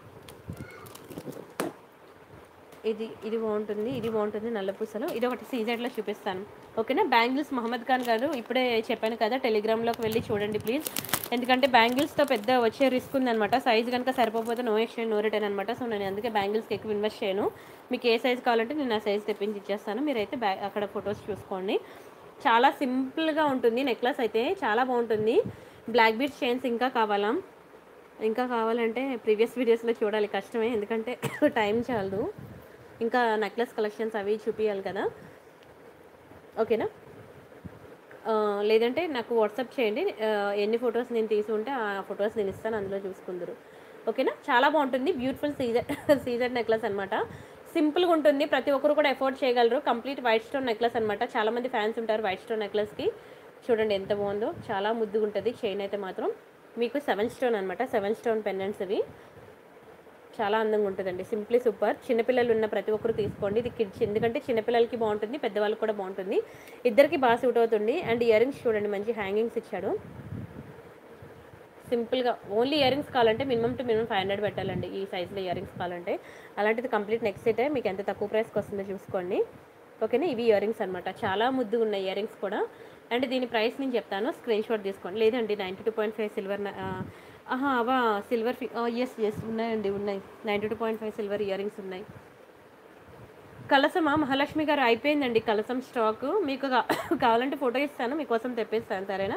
S1: ఇది ఇది బాగుంటుంది ఇది బాగుంటుంది నల్ల పూసలు ఇది ఒకటి సీజెడ్లో చూపిస్తాను ఓకేనా బ్యాంగిల్స్ మహమ్మద్ ఖాన్ గారు ఇప్పుడే చెప్పాను కదా టెలిగ్రామ్లోకి వెళ్ళి చూడండి ప్లీజ్ ఎందుకంటే బ్యాంగిల్స్తో పెద్ద వచ్చే రిస్క్ ఉందన్నమాట సైజ్ కనుక సరిపోతే నో ఎక్స్చేంజ్ నో రిటర్న్ అనమాట సో నేను అందుకే బ్యాంగిల్స్కి ఎక్కువ ఇన్వెస్ట్ చేయను మీకు ఏ సైజ్ కావాలంటే నేను ఆ సైజ్ తెప్పించి ఇచ్చేస్తాను మీరైతే బ్యా అక్కడ ఫొటోస్ చూసుకోండి చాలా సింపుల్గా ఉంటుంది నెక్లెస్ అయితే చాలా బాగుంటుంది బ్లాక్ బీడ్స్ చైన్స్ ఇంకా కావాలా ఇంకా కావాలంటే ప్రీవియస్ వీడియోస్లో చూడాలి కష్టమే ఎందుకంటే టైం చాలదు ఇంకా నెక్లెస్ కలెక్షన్స్ అవి చూపించాలి కదా ఓకేనా ఆ, లేదంటే నాకు వాట్సాప్ చేయండి ఆ, ఎన్ని ఫొటోస్ నేను తీసి ఉంటే ఆ ఫొటోస్ నేను ఇస్తాను అందులో చూసుకుందరు ఓకేనా చాలా బాగుంటుంది బ్యూటిఫుల్ సీజర్ సీజర్ నెక్లెస్ అనమాట సింపుల్గా ఉంటుంది ప్రతి ఒక్కరు కూడా ఎఫోర్డ్ చేయగలరు కంప్లీట్ వైట్ స్టోన్ నెక్లెస్ అనమాట చాలామంది ఫ్యాన్స్ ఉంటారు వైట్ స్టోన్ నెక్లెస్కి చూడండి ఎంత బాగుందో చాలా ముద్దుగా ఉంటుంది చైన్ అయితే మాత్రం మీకు సెవెన్ స్టోన్ అనమాట సెవెన్ స్టోన్ పెండెంట్స్ ఇవి చాలా అందంగా ఉంటుందండి సింప్లీ సూపర్ చిన్నపిల్లలు ఉన్న ప్రతి ఒక్కరు తీసుకోండి ఇది కిడ్స్ ఎందుకంటే చిన్నపిల్లలకి బాగుంటుంది పెద్దవాళ్ళకి కూడా బాగుంటుంది ఇద్దరికి బాగా సూట్ అవుతుంది అండ్ ఇయర్ రింగ్స్ చూడండి మంచి హ్యాంగింగ్స్ ఇచ్చాడు సింపుల్గా ఓన్లీ ఇయర్ రింగ్స్ కావాలంటే minimum to minimum five hundred పెట్టాలండి ఈ సైజులో ఇయర్ రింగ్స్ కావాలంటే అలాంటిది కంప్లీట్ నెక్స్ట్ సెటే మీకు ఎంత తక్కువ ప్రైస్కి వస్తుందో చూసుకోండి ఓకేనా ఇవి ఇయర్ రింగ్స్ అనమాట చాలా ముద్దు ఉన్నాయి ఇయర్ రింగ్స్ కూడా అండ్ దీని ప్రైస్ నేను చెప్తాను స్క్రీన్ షాట్ తీసుకోండి లేదండి ninety two point five silver ఆహా అవా సిల్వర్ ఎస్ ఎస్ ఉన్నాయండి ఉన్నాయి ninety two point five silver ear rings ఉన్నాయి కలసమా మహాలక్ష్మి గారు అయిపోయిందండి కలసం స్టాక్ మీకు కా- కావాలంటే ఫోటో ఇస్తాను మీకోసం తెప్పిస్తాను సరేనా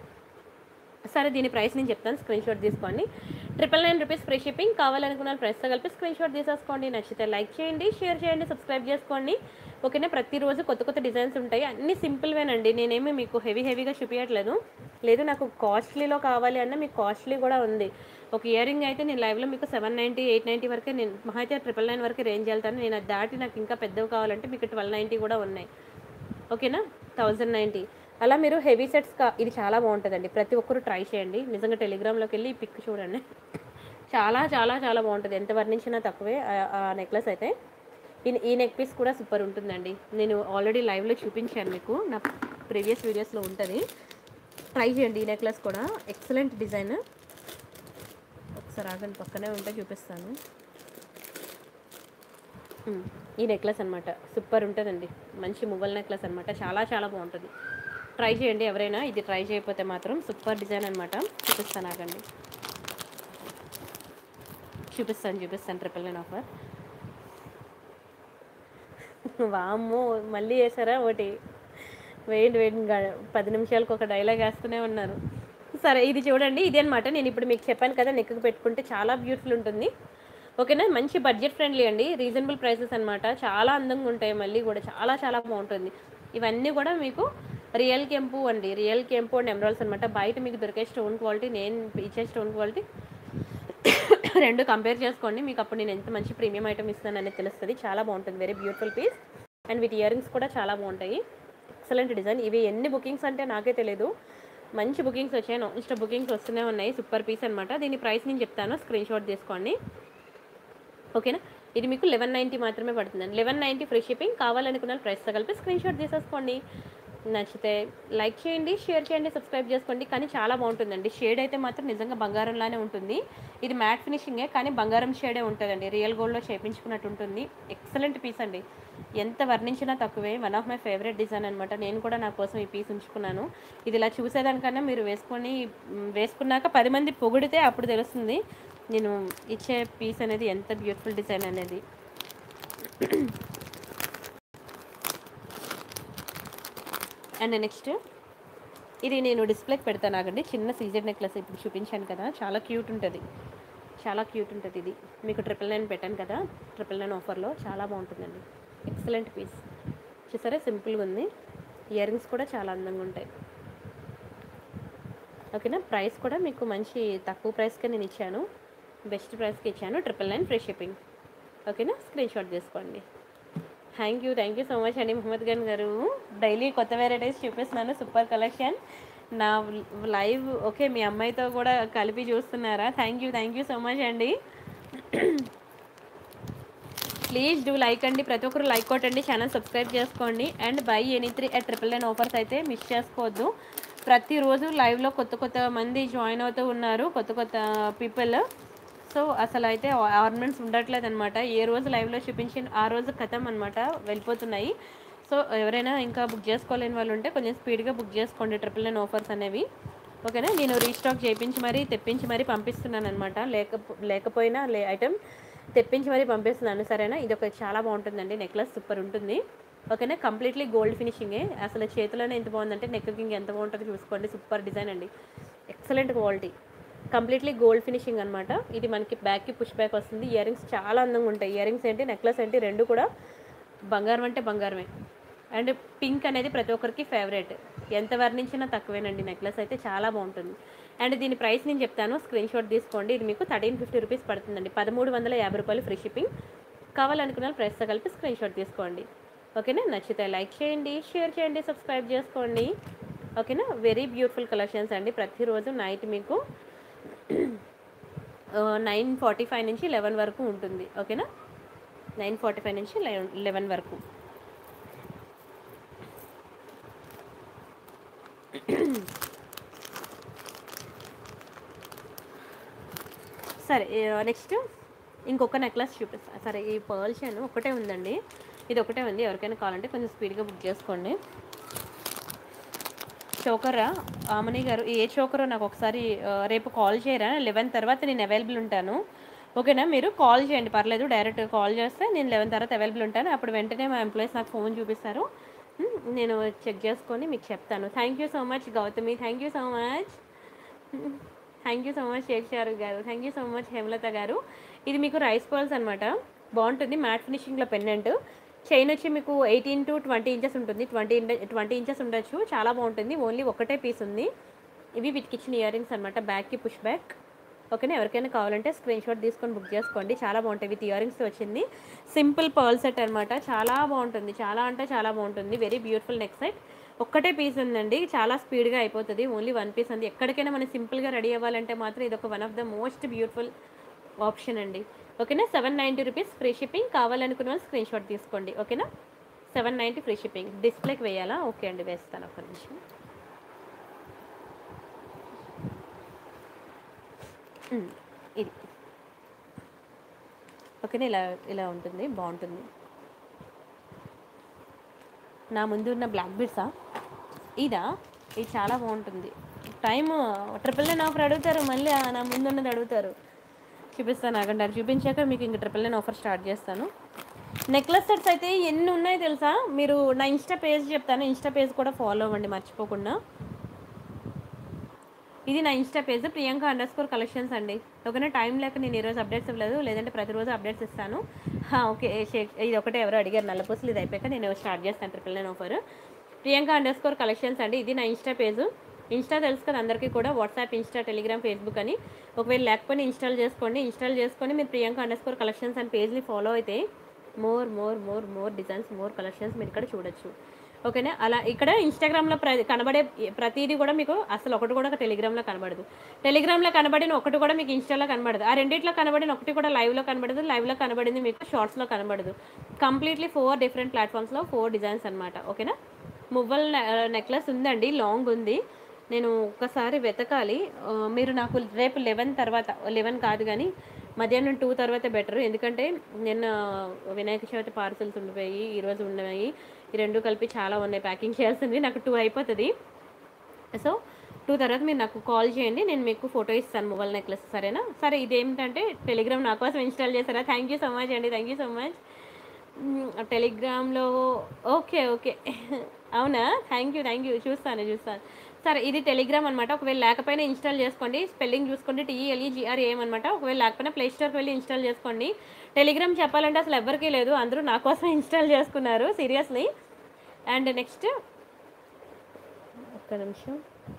S1: సరే దీని ప్రైస్ నేను చెప్తాను స్క్రీన్ షాట్ తీసుకోండి triple nine rupees free shipping కావాలనుకున్న ప్రైస్తో కలిపి స్క్రీన్ షాట్ తీసేసుకోండి నచ్చితే లైక్ చేయండి షేర్ చేయండి సబ్స్క్రైబ్ చేసుకోండి ఓకేనా ప్రతిరోజు కొత్త కొత్త డిజైన్స్ ఉంటాయి అన్ని సింపుల్వేనండి నేనేమి మీకు హెవీ హెవీగా చూపించట్లేదు లేదు నాకు కాస్ట్లీలో కావాలి అన్న మీకు కాస్ట్లీ కూడా ఉంది ఒక ఇయర్ రింగ్ అయితే నేను లైవ్లో మీకు సెవెన్ నైంటీ ఎయిట్ నైంటీ వరకే నేను మహా అయితే ట్రిపుల్ నైన్ వరకు రేంజ్ వెళ్తాను నేను అది దాటి నాకు ఇంకా పెద్దవి కావాలంటే మీకు ట్వెల్వ్ నైంటీ కూడా ఉన్నాయి ఓకేనా థౌజండ్ నైంటీ అలా మీరు హెవీ సెట్స్ కా ఇది చాలా బాగుంటుందండి ప్రతి ఒక్కరు ట్రై చేయండి నిజంగా టెలిగ్రామ్లోకి వెళ్ళి ఈ పిక్ చూడండి చాలా చాలా చాలా బాగుంటుంది ఎంత వర్ణించినా తక్కువే ఆ- ఆ నెక్లెస్ అయితే ఈ ఈ నెక్ పీస్ కూడా సూపర్ ఉంటుందండి నేను ఆల్రెడీ లైవ్లో చూపించాను మీకు నా ప్రీవియస్ వీడియోస్లో ఉంటుంది ట్రై చేయండి ఈ నెక్లెస్ కూడా ఎక్సలెంట్ డిజైన్ ఒకసారి ఆగండి పక్కనే ఉంటే చూపిస్తాను ఉమ్, ఈ నెక్లెస్ అనమాట సూపర్ ఉంటుందండి మంచి మువ్వల నెక్లెస్ అనమాట చాలా చాలా బాగుంటుంది ట్రై చేయండి ఎవరైనా ఇది ట్రై చేయకపోతే మాత్రం సూపర్ డిజైన్ అనమాట చూపిస్తాను ఆగండి చూపిస్తాను చూపిస్తాను ట్రిపుల్ నైన్ ఆఫర్ వామ్మో మళ్ళీ వేసారా ఒకటి వేయండి వేయండి గా- పది నిమిషాలకు ఒక డైలాగ్ వేస్తూనే ఉన్నారు సరే ఇది చూడండి ఇదే అనమాట నేను ఇప్పుడు మీకు చెప్పాను కదా నెక్కి పెట్టుకుంటే చాలా బ్యూటిఫుల్ ఉంటుంది ఓకేనా మంచి బడ్జెట్ ఫ్రెండ్లీ అండి రీజనబుల్ ప్రైసెస్ అనమాట చాలా అందంగా ఉంటాయి మళ్ళీ కూడా చాలా చాలా బాగుంటుంది ఇవన్నీ కూడా మీకు రియల్ కెంపు అండి రియల్ కెంపు అండ్ ఎమరాల్స్ అనమాట బయట మీకు దొరికే స్టోన్ క్వాలిటీ నేను ఇచ్చే స్టోన్ క్వాలిటీ రెండు కంపేర్ చేసుకోండి మీకు అప్పుడు నేను ఎంత మంచి ప్రీమియం ఐటమ్ ఇస్తాను అనేది తెలుస్తుంది చాలా బాగుంటుంది వెరీ బ్యూటిఫుల్ పీస్ అండ్ వీటి ఇయర్ రింగ్స్ కూడా చాలా బాగుంటాయి ఎక్సలెంట్ డిజైన్ ఇవి ఎన్ని బుకింగ్స్ అంటే నాకే తెలియదు మంచి బుకింగ్స్ వచ్చాయి ఇష్ట బుకింగ్స్ వస్తూనే ఉన్నాయి సూపర్ పీస్ అనమాట దీని ప్రైస్ నేను చెప్తాను స్క్రీన్ షాట్ తీసుకోండి ఓకేనా ఇది మీకు లెవెన్ నైంటీ మాత్రమే పడుతుందండి లెవెన్ నైంటీ ఫ్రీ షిప్పింగ్ కావాలనుకున్న ప్రైస్తో కలిపి స్క్రీన్ షాట్ తీసేసుకోండి నచ్చితే లైక్ చేయండి షేర్ చేయండి సబ్స్క్రైబ్ చేసుకోండి కానీ చాలా బాగుంటుందండి షేడ్ అయితే మాత్రం నిజంగా బంగారంలానే ఉంటుంది ఇది మ్యాట్ ఫినిషింగే కానీ బంగారం షేడే ఉంటుందండి రియల్ గోల్డ్లో చేపించుకున్నట్టు ఉంటుంది ఎక్సలెంట్ పీస్ అండి ఎంత వర్ణించినా తక్కువే one of my favourite design అనమాట నేను కూడా నా కోసం ఈ పీస్ ఉంచుకున్నాను ఇది ఇలా చూసేదానికన్నా మీరు వేసుకొని మ్, వేసుకున్నాక పది మంది పొగిడితే అప్పుడు తెలుస్తుంది నేను ఇచ్చే పీస్ అనేది ఎంత బ్యూటిఫుల్ డిజైన్ అనేది అండ్ నెక్స్ట్ ఇది నేను డిస్ప్లేకి పెడతాను ఆగండి చిన్న సీజెడ్ నెక్లెస్ ఇప్పుడు చూపించాను కదా చాలా క్యూట్ ఉంటుంది చాలా క్యూట్ ఉంటుంది ఇది మీకు ట్రిపుల్ నైన్ పెట్టాను కదా ట్రిపుల్ నైన్ ఆఫర్లో చాలా బాగుంటుందండి ఎక్సలెంట్ పీస్ చూసారా సింపుల్గా ఉంది ఇయర్ రింగ్స్ కూడా చాలా అందంగా ఉంటాయి ఓకేనా ప్రైస్ కూడా మీకు మంచి తక్కువ ప్రైస్కే నేను ఇచ్చాను బెస్ట్ ప్రైస్కి ఇచ్చాను ట్రిపుల్ నైన్ ఫ్రీ షిప్పింగ్ ఓకేనా స్క్రీన్ షాట్ తీసుకోండి thank you thank you so much అండి మహమ్మద్ ఖాన్ గారు డైలీ కొత్త వెరైటీస్ చూపిస్తున్నాను సూపర్ కలెక్షన్ నా లైవ్ ఓకే మీ అమ్మాయితో కూడా కలిపి చూస్తున్నారా thank you thank you so much అండి ప్లీజ్ డూ లైక్ అండి ప్రతి ఒక్కరు లైక్ కొట్టండి ఛానల్ సబ్స్క్రైబ్ చేసుకోండి and buy any three at triple nine offers అయితే మిస్ చేసుకోవద్దు ప్రతిరోజు లైవ్లో కొత్త కొత్త మంది జాయిన్ అవుతూ ఉన్నారు కొత్త కొత్త పీపుల్ సో అసలు అయితే ఆర్నమెంట్స్ ఉండట్లేదు అనమాట ఏ రోజు లైవ్లో చూపించి ఆ రోజు కథం అనమాట వెళ్ళిపోతున్నాయి సో ఎవరైనా ఇంకా బుక్ చేసుకోలేని వాళ్ళు ఉంటే కొంచెం స్పీడ్గా బుక్ చేసుకోండి ట్రిపుల్ నైన్ ఆఫర్స్ అనేవి ఓకేనా నేను రీస్టాక్ చేయించి మరీ తెప్పించి మరీ పంపిస్తున్నాను అనమాట లేకపో లేకపోయినా లే ఐటమ్ తెప్పించి మరీ పంపిస్తున్నాను సరేనా ఇది ఒక చాలా బాగుంటుందండి నెక్లెస్ సూపర్ ఉంటుంది ఓకేనా కంప్లీట్లీ గోల్డ్ ఫినిషింగే అసలు చేతిలోనే ఎంత బాగుందంటే నెక్ కింగ్ ఎంత బాగుంటుందో చూసుకోండి సూపర్ డిజైన్ అండి excellent quality completely gold finishing అనమాట ఇది మనకి బ్యాక్కి పుష్ బ్యాక్ వస్తుంది ఇయర్ రింగ్స్ చాలా అందంగా ఉంటాయి ఇయర్ రింగ్స్ ఏంటి నెక్లెస్ ఏంటి రెండు కూడా బంగారం అంటే బంగారమే అండ్ పింక్ అనేది ప్రతి ఒక్కరికి ఫేవరెట్ ఎంత వర్ణించినా తక్కువేనండి నెక్లెస్ అయితే చాలా బాగుంటుంది అండ్ దీని ప్రైస్ నేను చెప్తాను స్క్రీన్ షాట్ తీసుకోండి ఇది మీకు థర్టీన్ ఫిఫ్టీ రూపీస్ పడుతుందండి పదమూడు వందల యాభై రూపాయలు ఫ్రీ షిప్పింగ్ కావాలనుకున్న ప్రైస్తో కలిపి స్క్రీన్ షాట్ తీసుకోండి ఓకేనా నచ్చితే లైక్ చేయండి షేర్ చేయండి సబ్స్క్రైబ్ చేసుకోండి ఓకేనా వెరీ బ్యూటిఫుల్ కలెక్షన్స్ అండి ప్రతిరోజు నైట్ మీకు నైన్ ఫార్టీ ఫైవ్ నుంచి లెవెన్ వరకు ఉంటుంది ఓకేనా నైన్ ఫార్టీ ఫైవ్ నుంచి లెవెన్ వరకు సరే నెక్స్ట్ ఇంకొక నెక్లెస్ చూపిస్తాను సరే ఈ పర్ల్ చైన్ ఒకటే ఉందండి ఇది ఒకటే ఉంది ఎవరికైనా కావాలంటే కొంచెం స్పీడ్గా బుక్ చేసుకోండి చోకరా ఆమని గారు ఏ చోకరో నాకు ఒకసారి ఆ, రేపు కాల్ చేయరా లెవెన్ తర్వాత నేను అవైలబుల్ ఉంటాను ఓకేనా మీరు కాల్ చేయండి పర్లేదు డైరెక్ట్ కాల్ చేస్తే నేను లెవెన్ తర్వాత అవైలబుల్ ఉంటాను అప్పుడు వెంటనే మా ఎంప్లాయీస్ నాకు ఫోన్ చూపిస్తారు ఉమ్, నేను చెక్ చేసుకొని మీకు చెప్తాను thank you so much Gautami thank you so much thank you so much Shaik Sharu గారు thank you so much Hemalatha గారు ఇది మీకు రైస్ పర్ల్స్ అనమాట బాగుంటుంది మ్యాట్ ఫినిషింగ్లో పెండెంట్ చైన్ వచ్చి మీకు ఎయిటీన్ టు ట్వంటీ ఇంచెస్ ఉంటుంది ట్వంటీ ట్వంటీ ఇంచెస్ ఉండొచ్చు చాలా బాగుంటుంది ఓన్లీ ఒకటే పీస్ ఉంది ఇవి వీటికి ఇచ్చిన ఇయర్ రింగ్స్ అనమాట బ్యాక్కి పుష్ బ్యాక్ ఓకేనా ఎవరికైనా కావాలంటే స్క్రీన్ షాట్ తీసుకొని బుక్ చేసుకోండి చాలా బాగుంటాయి విత్ ఇయర్ రింగ్స్ వచ్చింది సింపుల్ పర్ల్ సెట్ అనమాట చాలా బాగుంటుంది చాలా అంటే చాలా బాగుంటుంది వెరీ బ్యూటిఫుల్ నెక్ సెట్ ఒక్కటే పీస్ ఉందండి చాలా స్పీడ్గా అయిపోతుంది ఓన్లీ వన్ పీస్ ఉంది ఎక్కడికైనా మనం సింపుల్గా రెడీ అవ్వాలంటే మాత్రం ఇది ఒక one of the most beautiful option అండి ఓకేనా seven ninety rupees free shipping కావాలనుకున్న వాళ్ళు స్క్రీన్ షాట్ తీసుకోండి ఓకేనా సెవెన్ నైంటీ ఫ్రీ షిప్పింగ్ డిస్ప్లేకి వేయాలా ఓకే అండి వేస్తాను ఒక నిమిషం ఉమ్, ఇది ఓకేనా ఇలా ఇలా ఉంటుంది బాగుంటుంది నా ముందు ఉన్న బ్లాక్ బీడ్సా ఇదా ఇది చాలా బాగుంటుంది టైం ట్రిపుల్ నైన్ ఆఫర్ అడుగుతారు మళ్ళీ ఆ నా ముందు ఉన్నది అడుగుతారు చూపిస్తాను ఆగండి అది చూపించాక మీకు ఇంక ట్రిపుల్ నైన్ ఆఫర్ స్టార్ట్ చేస్తాను నెక్లెస్ సెట్స్ అయితే ఎన్ని ఉన్నాయో తెలుసా మీరు నా ఇన్స్టా పేజ్ చెప్తాను ఇన్స్టా పేజ్ కూడా ఫాలో అవ్వండి మర్చిపోకుండా ఇది నా Insta page Priyanka underscore collections అండి ఓకేనా టైం లేక నేను ఈరోజు అప్డేట్స్ ఇవ్వలేదు లేదంటే ప్రతిరోజు అప్డేట్స్ ఇస్తాను హా, ఓకే షేక్ ఇది ఒకటే ఎవరో అడిగారు నల్లపూసలు ఇది అయిపోయాక నేను స్టార్ట్ చేస్తాను triple nine offer Priyanka underscore collections అండి ఇది నా ఇన్స్టా పేజ్ ఇన్స్టా తెలుసు కదా అందరికీ కూడా వాట్సాప్ ఇన్స్టా టెలిగ్రామ్ ఫేస్బుక్ అని ఒకవేళ లేకపోయినా ఇన్స్టాల్ చేసుకోండి ఇన్స్టాల్ చేసుకొని మీరు ప్రియాంక అండర్ స్కోర్ కలెక్షన్స్ అని పేజ్ని ఫాలో అయితే more more more more designs more collections మీరు ఇక్కడ చూడొచ్చు ఓకేనా అలా ఇక్కడ ఇన్స్టాగ్రామ్లో ప్ర కనబడే ప్రతిదీ కూడా మీకు అసలు ఒకటి కూడా టెలిగ్రామ్లో కనబడదు టెలిగ్రామ్లో కనబడిన ఒకటి కూడా మీకు ఇన్స్టాలో కనబడదు ఆ రెండిట్లో కనబడిన ఒకటి కూడా లైవ్లో కనబడదు లైవ్లో కనబడింది మీకు షార్ట్స్లో కనబడదు కంప్లీట్లీ ఫోర్ డిఫరెంట్ ప్లాట్ఫామ్స్లో ఫోర్ డిజైన్స్ అనమాట ఓకేనా మువ్వల్ నెక్లెస్ ఉందండి లాంగ్ ఉంది నేను ఒక్కసారి వెతకాలి ఆ, మీరు నాకు రేపు లెవెన్ తర్వాత లెవెన్ కాదు కానీ మధ్యాహ్నం టూ తర్వాత బెటర్ ఎందుకంటే నిన్న వినాయక చవితి పార్సల్స్ ఉండిపోయి ఈరోజు ఉన్నాయి ఈ రెండు కలిపి చాలా ఉన్నాయి ప్యాకింగ్ చేయాల్సింది నాకు టూ అయిపోతుంది సో టూ తర్వాత మీరు నాకు కాల్ చేయండి నేను మీకు ఫోటో ఇస్తాను మొబైల్ నెక్లెస్ సరేనా సరే ఇదేంటంటే టెలిగ్రామ్ నా కోసం ఇన్స్టాల్ చేశారా థ్యాంక్ యూ సో మచ్ అండి థ్యాంక్ యూ సో మచ్ టెలిగ్రామ్లో ఓకే ఓకే అవునా థ్యాంక్ యూ థ్యాంక్ యూ చూస్తాను చూస్తాను సరే ఇది టెలిగ్రామ్ అనమాట ఒకవేళ లేకపోయినా ఇన్స్టాల్ చేసుకోండి స్పెల్లింగ్ చూసుకోండి టీఈఎల్ఈ జిఆర్ ఏమనమాట ఒకవేళ లేకపోయినా ప్లే స్టోర్కి వెళ్ళి ఇన్స్టాల్ చేసుకోండి టెలిగ్రామ్ చెప్పాలంటే అసలు ఎవరికీ లేదు అందరూ నా కోసం ఇన్స్టాల్ చేసుకున్నారు సీరియస్లీ అండ్ నెక్స్ట్ ఒక్క నిమిషం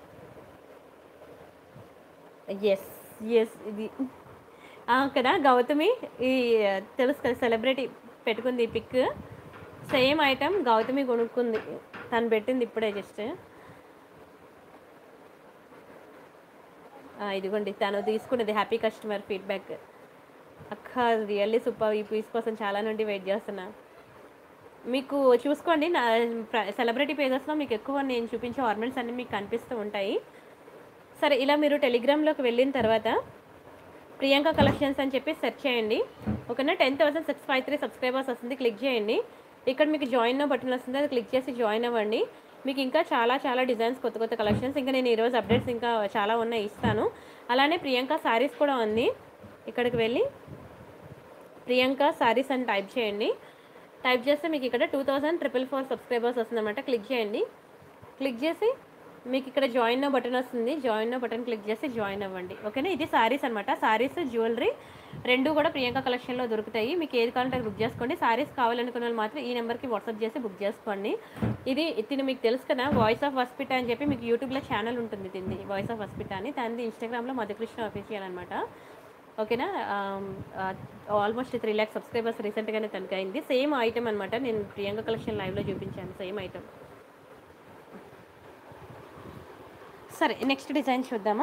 S1: ఎస్ ఎస్ ఇది ఆ, కదా గౌతమి ఈ తెలుసు కదా సెలబ్రిటీ పెట్టుకుంది ఈ పిక్ సేమ్ ఐటమ్ గౌతమి కొనుక్కుంది తను పెట్టింది ఇప్పుడే జస్ట్ ఇదిగోండి తను తీసుకున్నది హ్యాపీ కస్టమర్ ఫీడ్బ్యాక్ అక్క రియల్లీ సూపర్ ఈ పీస్ కోసం చాలా నుండి వెయిట్ చేస్తున్నా మీకు చూసుకోండి నా సెలబ్రిటీ పేజెస్లో మీకు ఎక్కువ నేను చూపించే ఆర్నమెంట్స్ అన్నీ మీకు కనిపిస్తూ ఉంటాయి సరే ఇలా మీరు టెలిగ్రామ్లోకి వెళ్ళిన తర్వాత ప్రియాంక కలెక్షన్స్ అని చెప్పి సెర్చ్ చేయండి ఓకేనా ten thousand six five three subscribers వస్తుంది క్లిక్ చేయండి ఇక్కడ మీకు జాయిన్ బటన్ వస్తుంది అది క్లిక్ చేసి జాయిన్ అవ్వండి మీకు ఇంకా చాలా చాలా డిజైన్స్ కొత్త కొత్త కలెక్షన్స్ ఇంకా నేను ఈరోజు అప్డేట్స్ ఇంకా చాలా ఉన్నాయి ఇస్తాను అలానే ప్రియాంక శారీస్ కూడా ఉంది ఇక్కడికి వెళ్ళి ప్రియాంక శారీస్ అని టైప్ చేయండి టైప్ చేస్తే మీకు ఇక్కడ two thousand triple four subscribers వస్తుందన్నమాట క్లిక్ చేయండి క్లిక్ చేసి మీకు ఇక్కడ జాయిన్ బటన్ వస్తుంది జాయిన్ బటన్ క్లిక్ చేసి జాయిన్ అవ్వండి ఓకేనా ఇది సారీస్ అనమాట సారీస్ జ్యువెలరీ రెండు కూడా ప్రియాంక కలెక్షన్లో దొరుకుతాయి మీకు ఏది కావాలంటే అది బుక్ చేసుకోండి సారీస్ కావాలనుకున్న వాళ్ళు మాత్రం ఈ నెంబర్కి వాట్సాప్ చేసి బుక్ చేసుకోండి ఇది తిని మీకు తెలుసు కదా వాయిస్ ఆఫ్ హాస్పిటల్ అని చెప్పి మీకు యూట్యూబ్లో ఛానల్ ఉంటుంది దీన్ని వాయిస్ ఆఫ్ హాస్పిటల్ అని దాని ఇన్స్టాగ్రామ్లో మధుకృష్ణ అఫీషియల్ అనమాట ఓకేనా ఆల్మోస్ట్ త్రీ ల్యాక్ సబ్స్క్రైబర్స్ రీసెంట్గానే తనకి అయింది సేమ్ ఐటమ్ అనమాట నేను ప్రియాంక కలెక్షన్ లైవ్లో చూపించాను సేమ్ ఐటమ్ సరే నెక్స్ట్ డిజైన్ చూద్దాము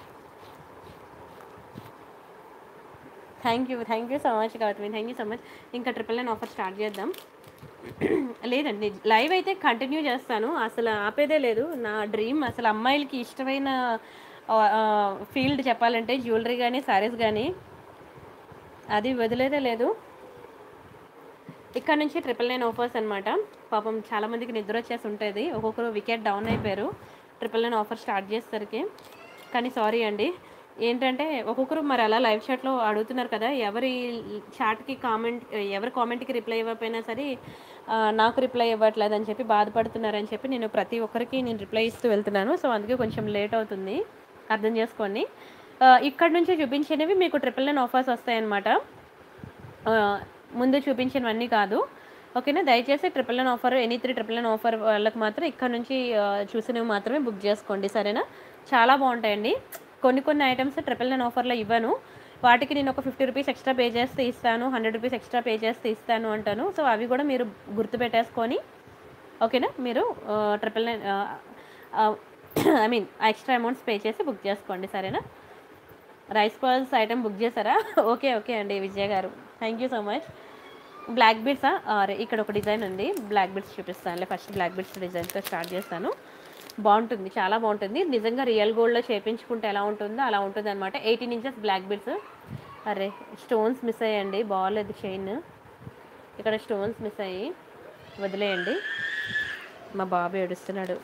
S1: thank you thank you so much Gautami thank you so much ఇంకా ట్రిపుల్ నైన్ ఆఫర్ స్టార్ట్ చేద్దాం లేదండి లైవ్ అయితే కంటిన్యూ చేస్తాను అసలు ఆపేదే లేదు నా డ్రీమ్ అసలు అమ్మాయిలకి ఇష్టమైన ఫీల్డ్ చెప్పాలంటే జ్యువెలరీ కానీ శారీస్ కానీ అది వదిలేదే లేదు ఇక్కడ నుంచి ట్రిపుల్ నైన్ ఆఫర్స్ అనమాట పాపం చాలామందికి నిద్ర వచ్చేసి ఉంటుంది ఒక్కొక్కరు వికెట్ డౌన్ అయిపోయారు ట్రిపుల్ నైన్ ఆఫర్ స్టార్ట్ చేసేసరికి కానీ సారీ అండి ఏంటంటే ఒక్కొక్కరు మరి అలా లైవ్ చాట్లో అడుగుతున్నారు కదా ఎవరి చాట్కి కామెంట్ ఎవరి కామెంట్కి రిప్లై ఇవ్వకపోయినా సరే ఆ, నాకు రిప్లై ఇవ్వట్లేదు అని చెప్పి బాధపడుతున్నారని చెప్పి నేను ప్రతి ఒక్కరికి నేను రిప్లై ఇస్తూ వెళ్తున్నాను సో అందుకే కొంచెం లేట్ అవుతుంది అర్థం చేసుకోండి ఆ, ఇక్కడ నుంచి చూపించేవి మీకు ట్రిపుల్ నైన్ ఆఫర్స్ వస్తాయన్నమాట ఆ, ముందు చూపించినవన్నీ కాదు ఓకేనా దయచేసి triple nine offer any three triple nine offer వాళ్ళకి మాత్రం ఇక్కడ నుంచి ఆ, చూసినవి మాత్రమే బుక్ చేసుకోండి సరేనా చాలా బాగుంటాయండి కొన్ని కొన్ని ఐటమ్స్ ట్రిపుల్ నైన్ ఆఫర్లో ఇవ్వను వాటికి నేను ఒక ఫిఫ్టీ రూపీస్ ఎక్స్ట్రా పే చేస్తే ఇస్తాను హండ్రెడ్ రూపీస్ ఎక్స్ట్రా పే చేస్తే ఇస్తాను అంటాను సో అవి కూడా మీరు గుర్తుపెట్టేసుకొని ఓకేనా మీరు triple nine I mean extra amounts pay చేసి బుక్ చేసుకోండి సరేనా రైస్ పర్ల్స్ ఐటమ్ బుక్ చేశారా ఓకే ఓకే అండి విజయ్ గారు thank you so much black బీడ్సా అరే ఇక్కడ ఒక డిజైన్ ఉంది బ్లాక్ బీడ్స్ చూపిస్తాను ఫస్ట్ బ్లాక్ బీడ్స్ డిజైన్తో స్టార్ట్ చేస్తాను బాగుంటుంది చాలా బాగుంటుంది నిజంగా రియల్ గోల్డ్లో చేపించుకుంటే ఎలా ఉంటుందో అలా ఉంటుంది అనమాట ఎయిటీన్ ఇంచెస్ బ్లాక్ బీడ్స్ అరే స్టోన్స్ మిస్ అయ్యండి బాగాలేదు చైన్ ఇక్కడ స్టోన్స్ మిస్ అయ్యి వదిలేయండి మా బాబు ఏడుస్తున్నాడు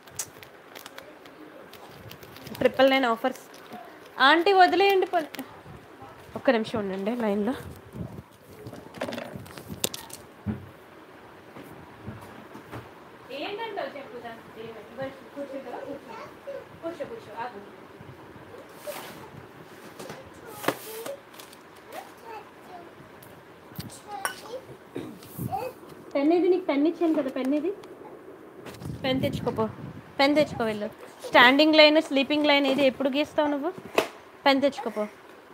S1: ట్రిపుల్ నైన్ ఆఫర్స్ ఆంటీ వదిలేయండి పో ఒక్క నిమిషం ఉండండి లైన్లో పెన్ ఏది నీకు పెన్ ఇచ్చాను కదా పెన్ ఇది పెన్ తెచ్చుకోపో పెన్ తెచ్చుకో వెళ్ళు స్టాండింగ్ లైన్ స్లీపింగ్ లైన్ ఇది ఎప్పుడు గీస్తావు నువ్వు పెన్ తెచ్చుకోపో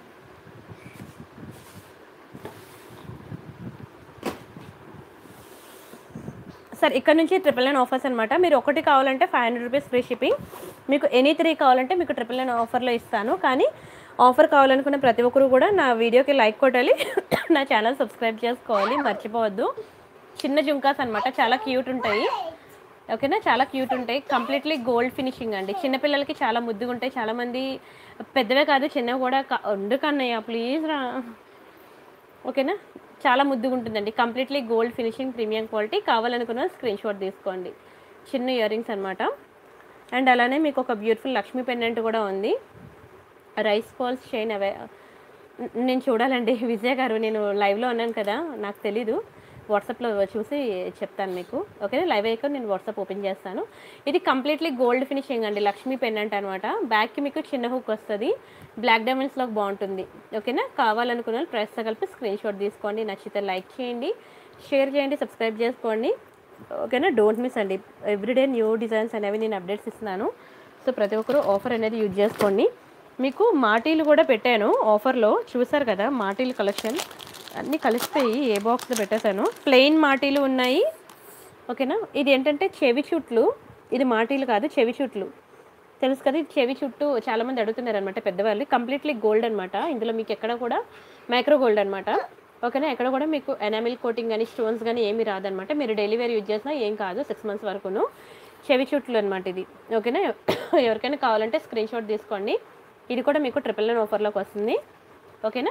S1: సార్ ఇక్కడ నుంచి ట్రిపుల్ నైన్ ఆఫర్స్ అనమాట మీరు ఒకటి కావాలంటే five hundred rupees free shipping మీకు ఎనీ త్రీ కావాలంటే మీకు ట్రిపుల్ నైన్ ఆఫర్లో ఇస్తాను కానీ ఆఫర్ కావాలనుకున్న ప్రతి ఒక్కరు కూడా నా వీడియోకి లైక్ కొట్టాలి నా ఛానల్ సబ్స్క్రైబ్ చేసుకోవాలి మర్చిపోవద్దు చిన్న జుంకాస్ అనమాట చాలా క్యూట్ ఉంటాయి ఓకేనా చాలా క్యూట్ ఉంటాయి కంప్లీట్లీ గోల్డ్ ఫినిషింగ్ అండి చిన్నపిల్లలకి చాలా ముద్దుగా ఉంటాయి చాలామంది పెద్దవే కాదు చిన్నవి కూడా కా- ఉండు కన్నయ్య ప్లీజ్ రా ఓకేనా చాలా ముద్దుగా ఉంటుందండి completely gold finishing premium quality కావాలనుకున్న స్క్రీన్ షాట్ తీసుకోండి చిన్న ఇయర్ రింగ్స్ అనమాట అండ్ అలానే మీకు ఒక బ్యూటిఫుల్ లక్ష్మీ పెండెంట్ కూడా ఉంది రైస్ బాల్స్ చైన్ అవే నేను చూడాలండి విజయ్ గారు నేను లైవ్లో ఉన్నాను కదా నాకు తెలీదు వాట్సాప్లో చూసి చెప్తాను మీకు ఓకేనా లైవ్ అయ్యాక నేను వాట్సాప్ ఓపెన్ చేస్తాను ఇది కంప్లీట్లీ గోల్డ్ ఫినిషింగ్ అండి లక్ష్మీ పెండెంట్ అనమాట బ్యాక్కి మీకు చిన్న హుక్ వస్తుంది బ్లాక్ డైమండ్స్లోకి బాగుంటుంది ఓకేనా కావాలనుకున్న వాళ్ళు ప్రైస్తో కలిపి స్క్రీన్ షాట్ తీసుకోండి నచ్చితే లైక్ చేయండి షేర్ చేయండి సబ్స్క్రైబ్ చేసుకోండి ఓకేనా డోంట్ మిస్ అండి ఎవ్రీడే న్యూ డిజైన్స్ అనేవి నేను అప్డేట్స్ ఇస్తున్నాను సో ప్రతి ఒక్కరు ఆఫర్ అనేది యూజ్ చేసుకోండి మీకు మాటీలు కూడా పెట్టాను ఆఫర్లో చూసారు కదా మాటీలు కలెక్షన్ అన్నీ కలిసిపోయి ఏ బాక్స్లో పెట్టేశాను ప్లెయిన్ మాటీలు ఉన్నాయి ఓకేనా ఇది ఏంటంటే చెవి చుట్లు ఇది మాటీలు కాదు చెవి చుట్లు తెలుసు కదా ఇది చెవి చుట్టూ చాలామంది అడుగుతున్నారు అనమాట పెద్దవాళ్ళు కంప్లీట్లీ గోల్డ్ అనమాట ఇందులో మీకు ఎక్కడ కూడా మైక్రో గోల్డ్ అనమాట ఓకేనా ఎక్కడ కూడా మీకు ఎనామిల్ కోటింగ్ కానీ స్టోన్స్ కానీ ఏమీ రాదనమాట మీరు డైలీ వేర్ యూజ్ చేసినా ఏం కాదు సిక్స్ మంత్స్ వరకును చెవి చుట్లు అనమాట ఇది ఓకేనా ఎవరికైనా కావాలంటే స్క్రీన్ షాట్ తీసుకోండి ఇది కూడా మీకు ట్రిపుల్ నైన్ ఆఫర్లోకి వస్తుంది ఓకేనా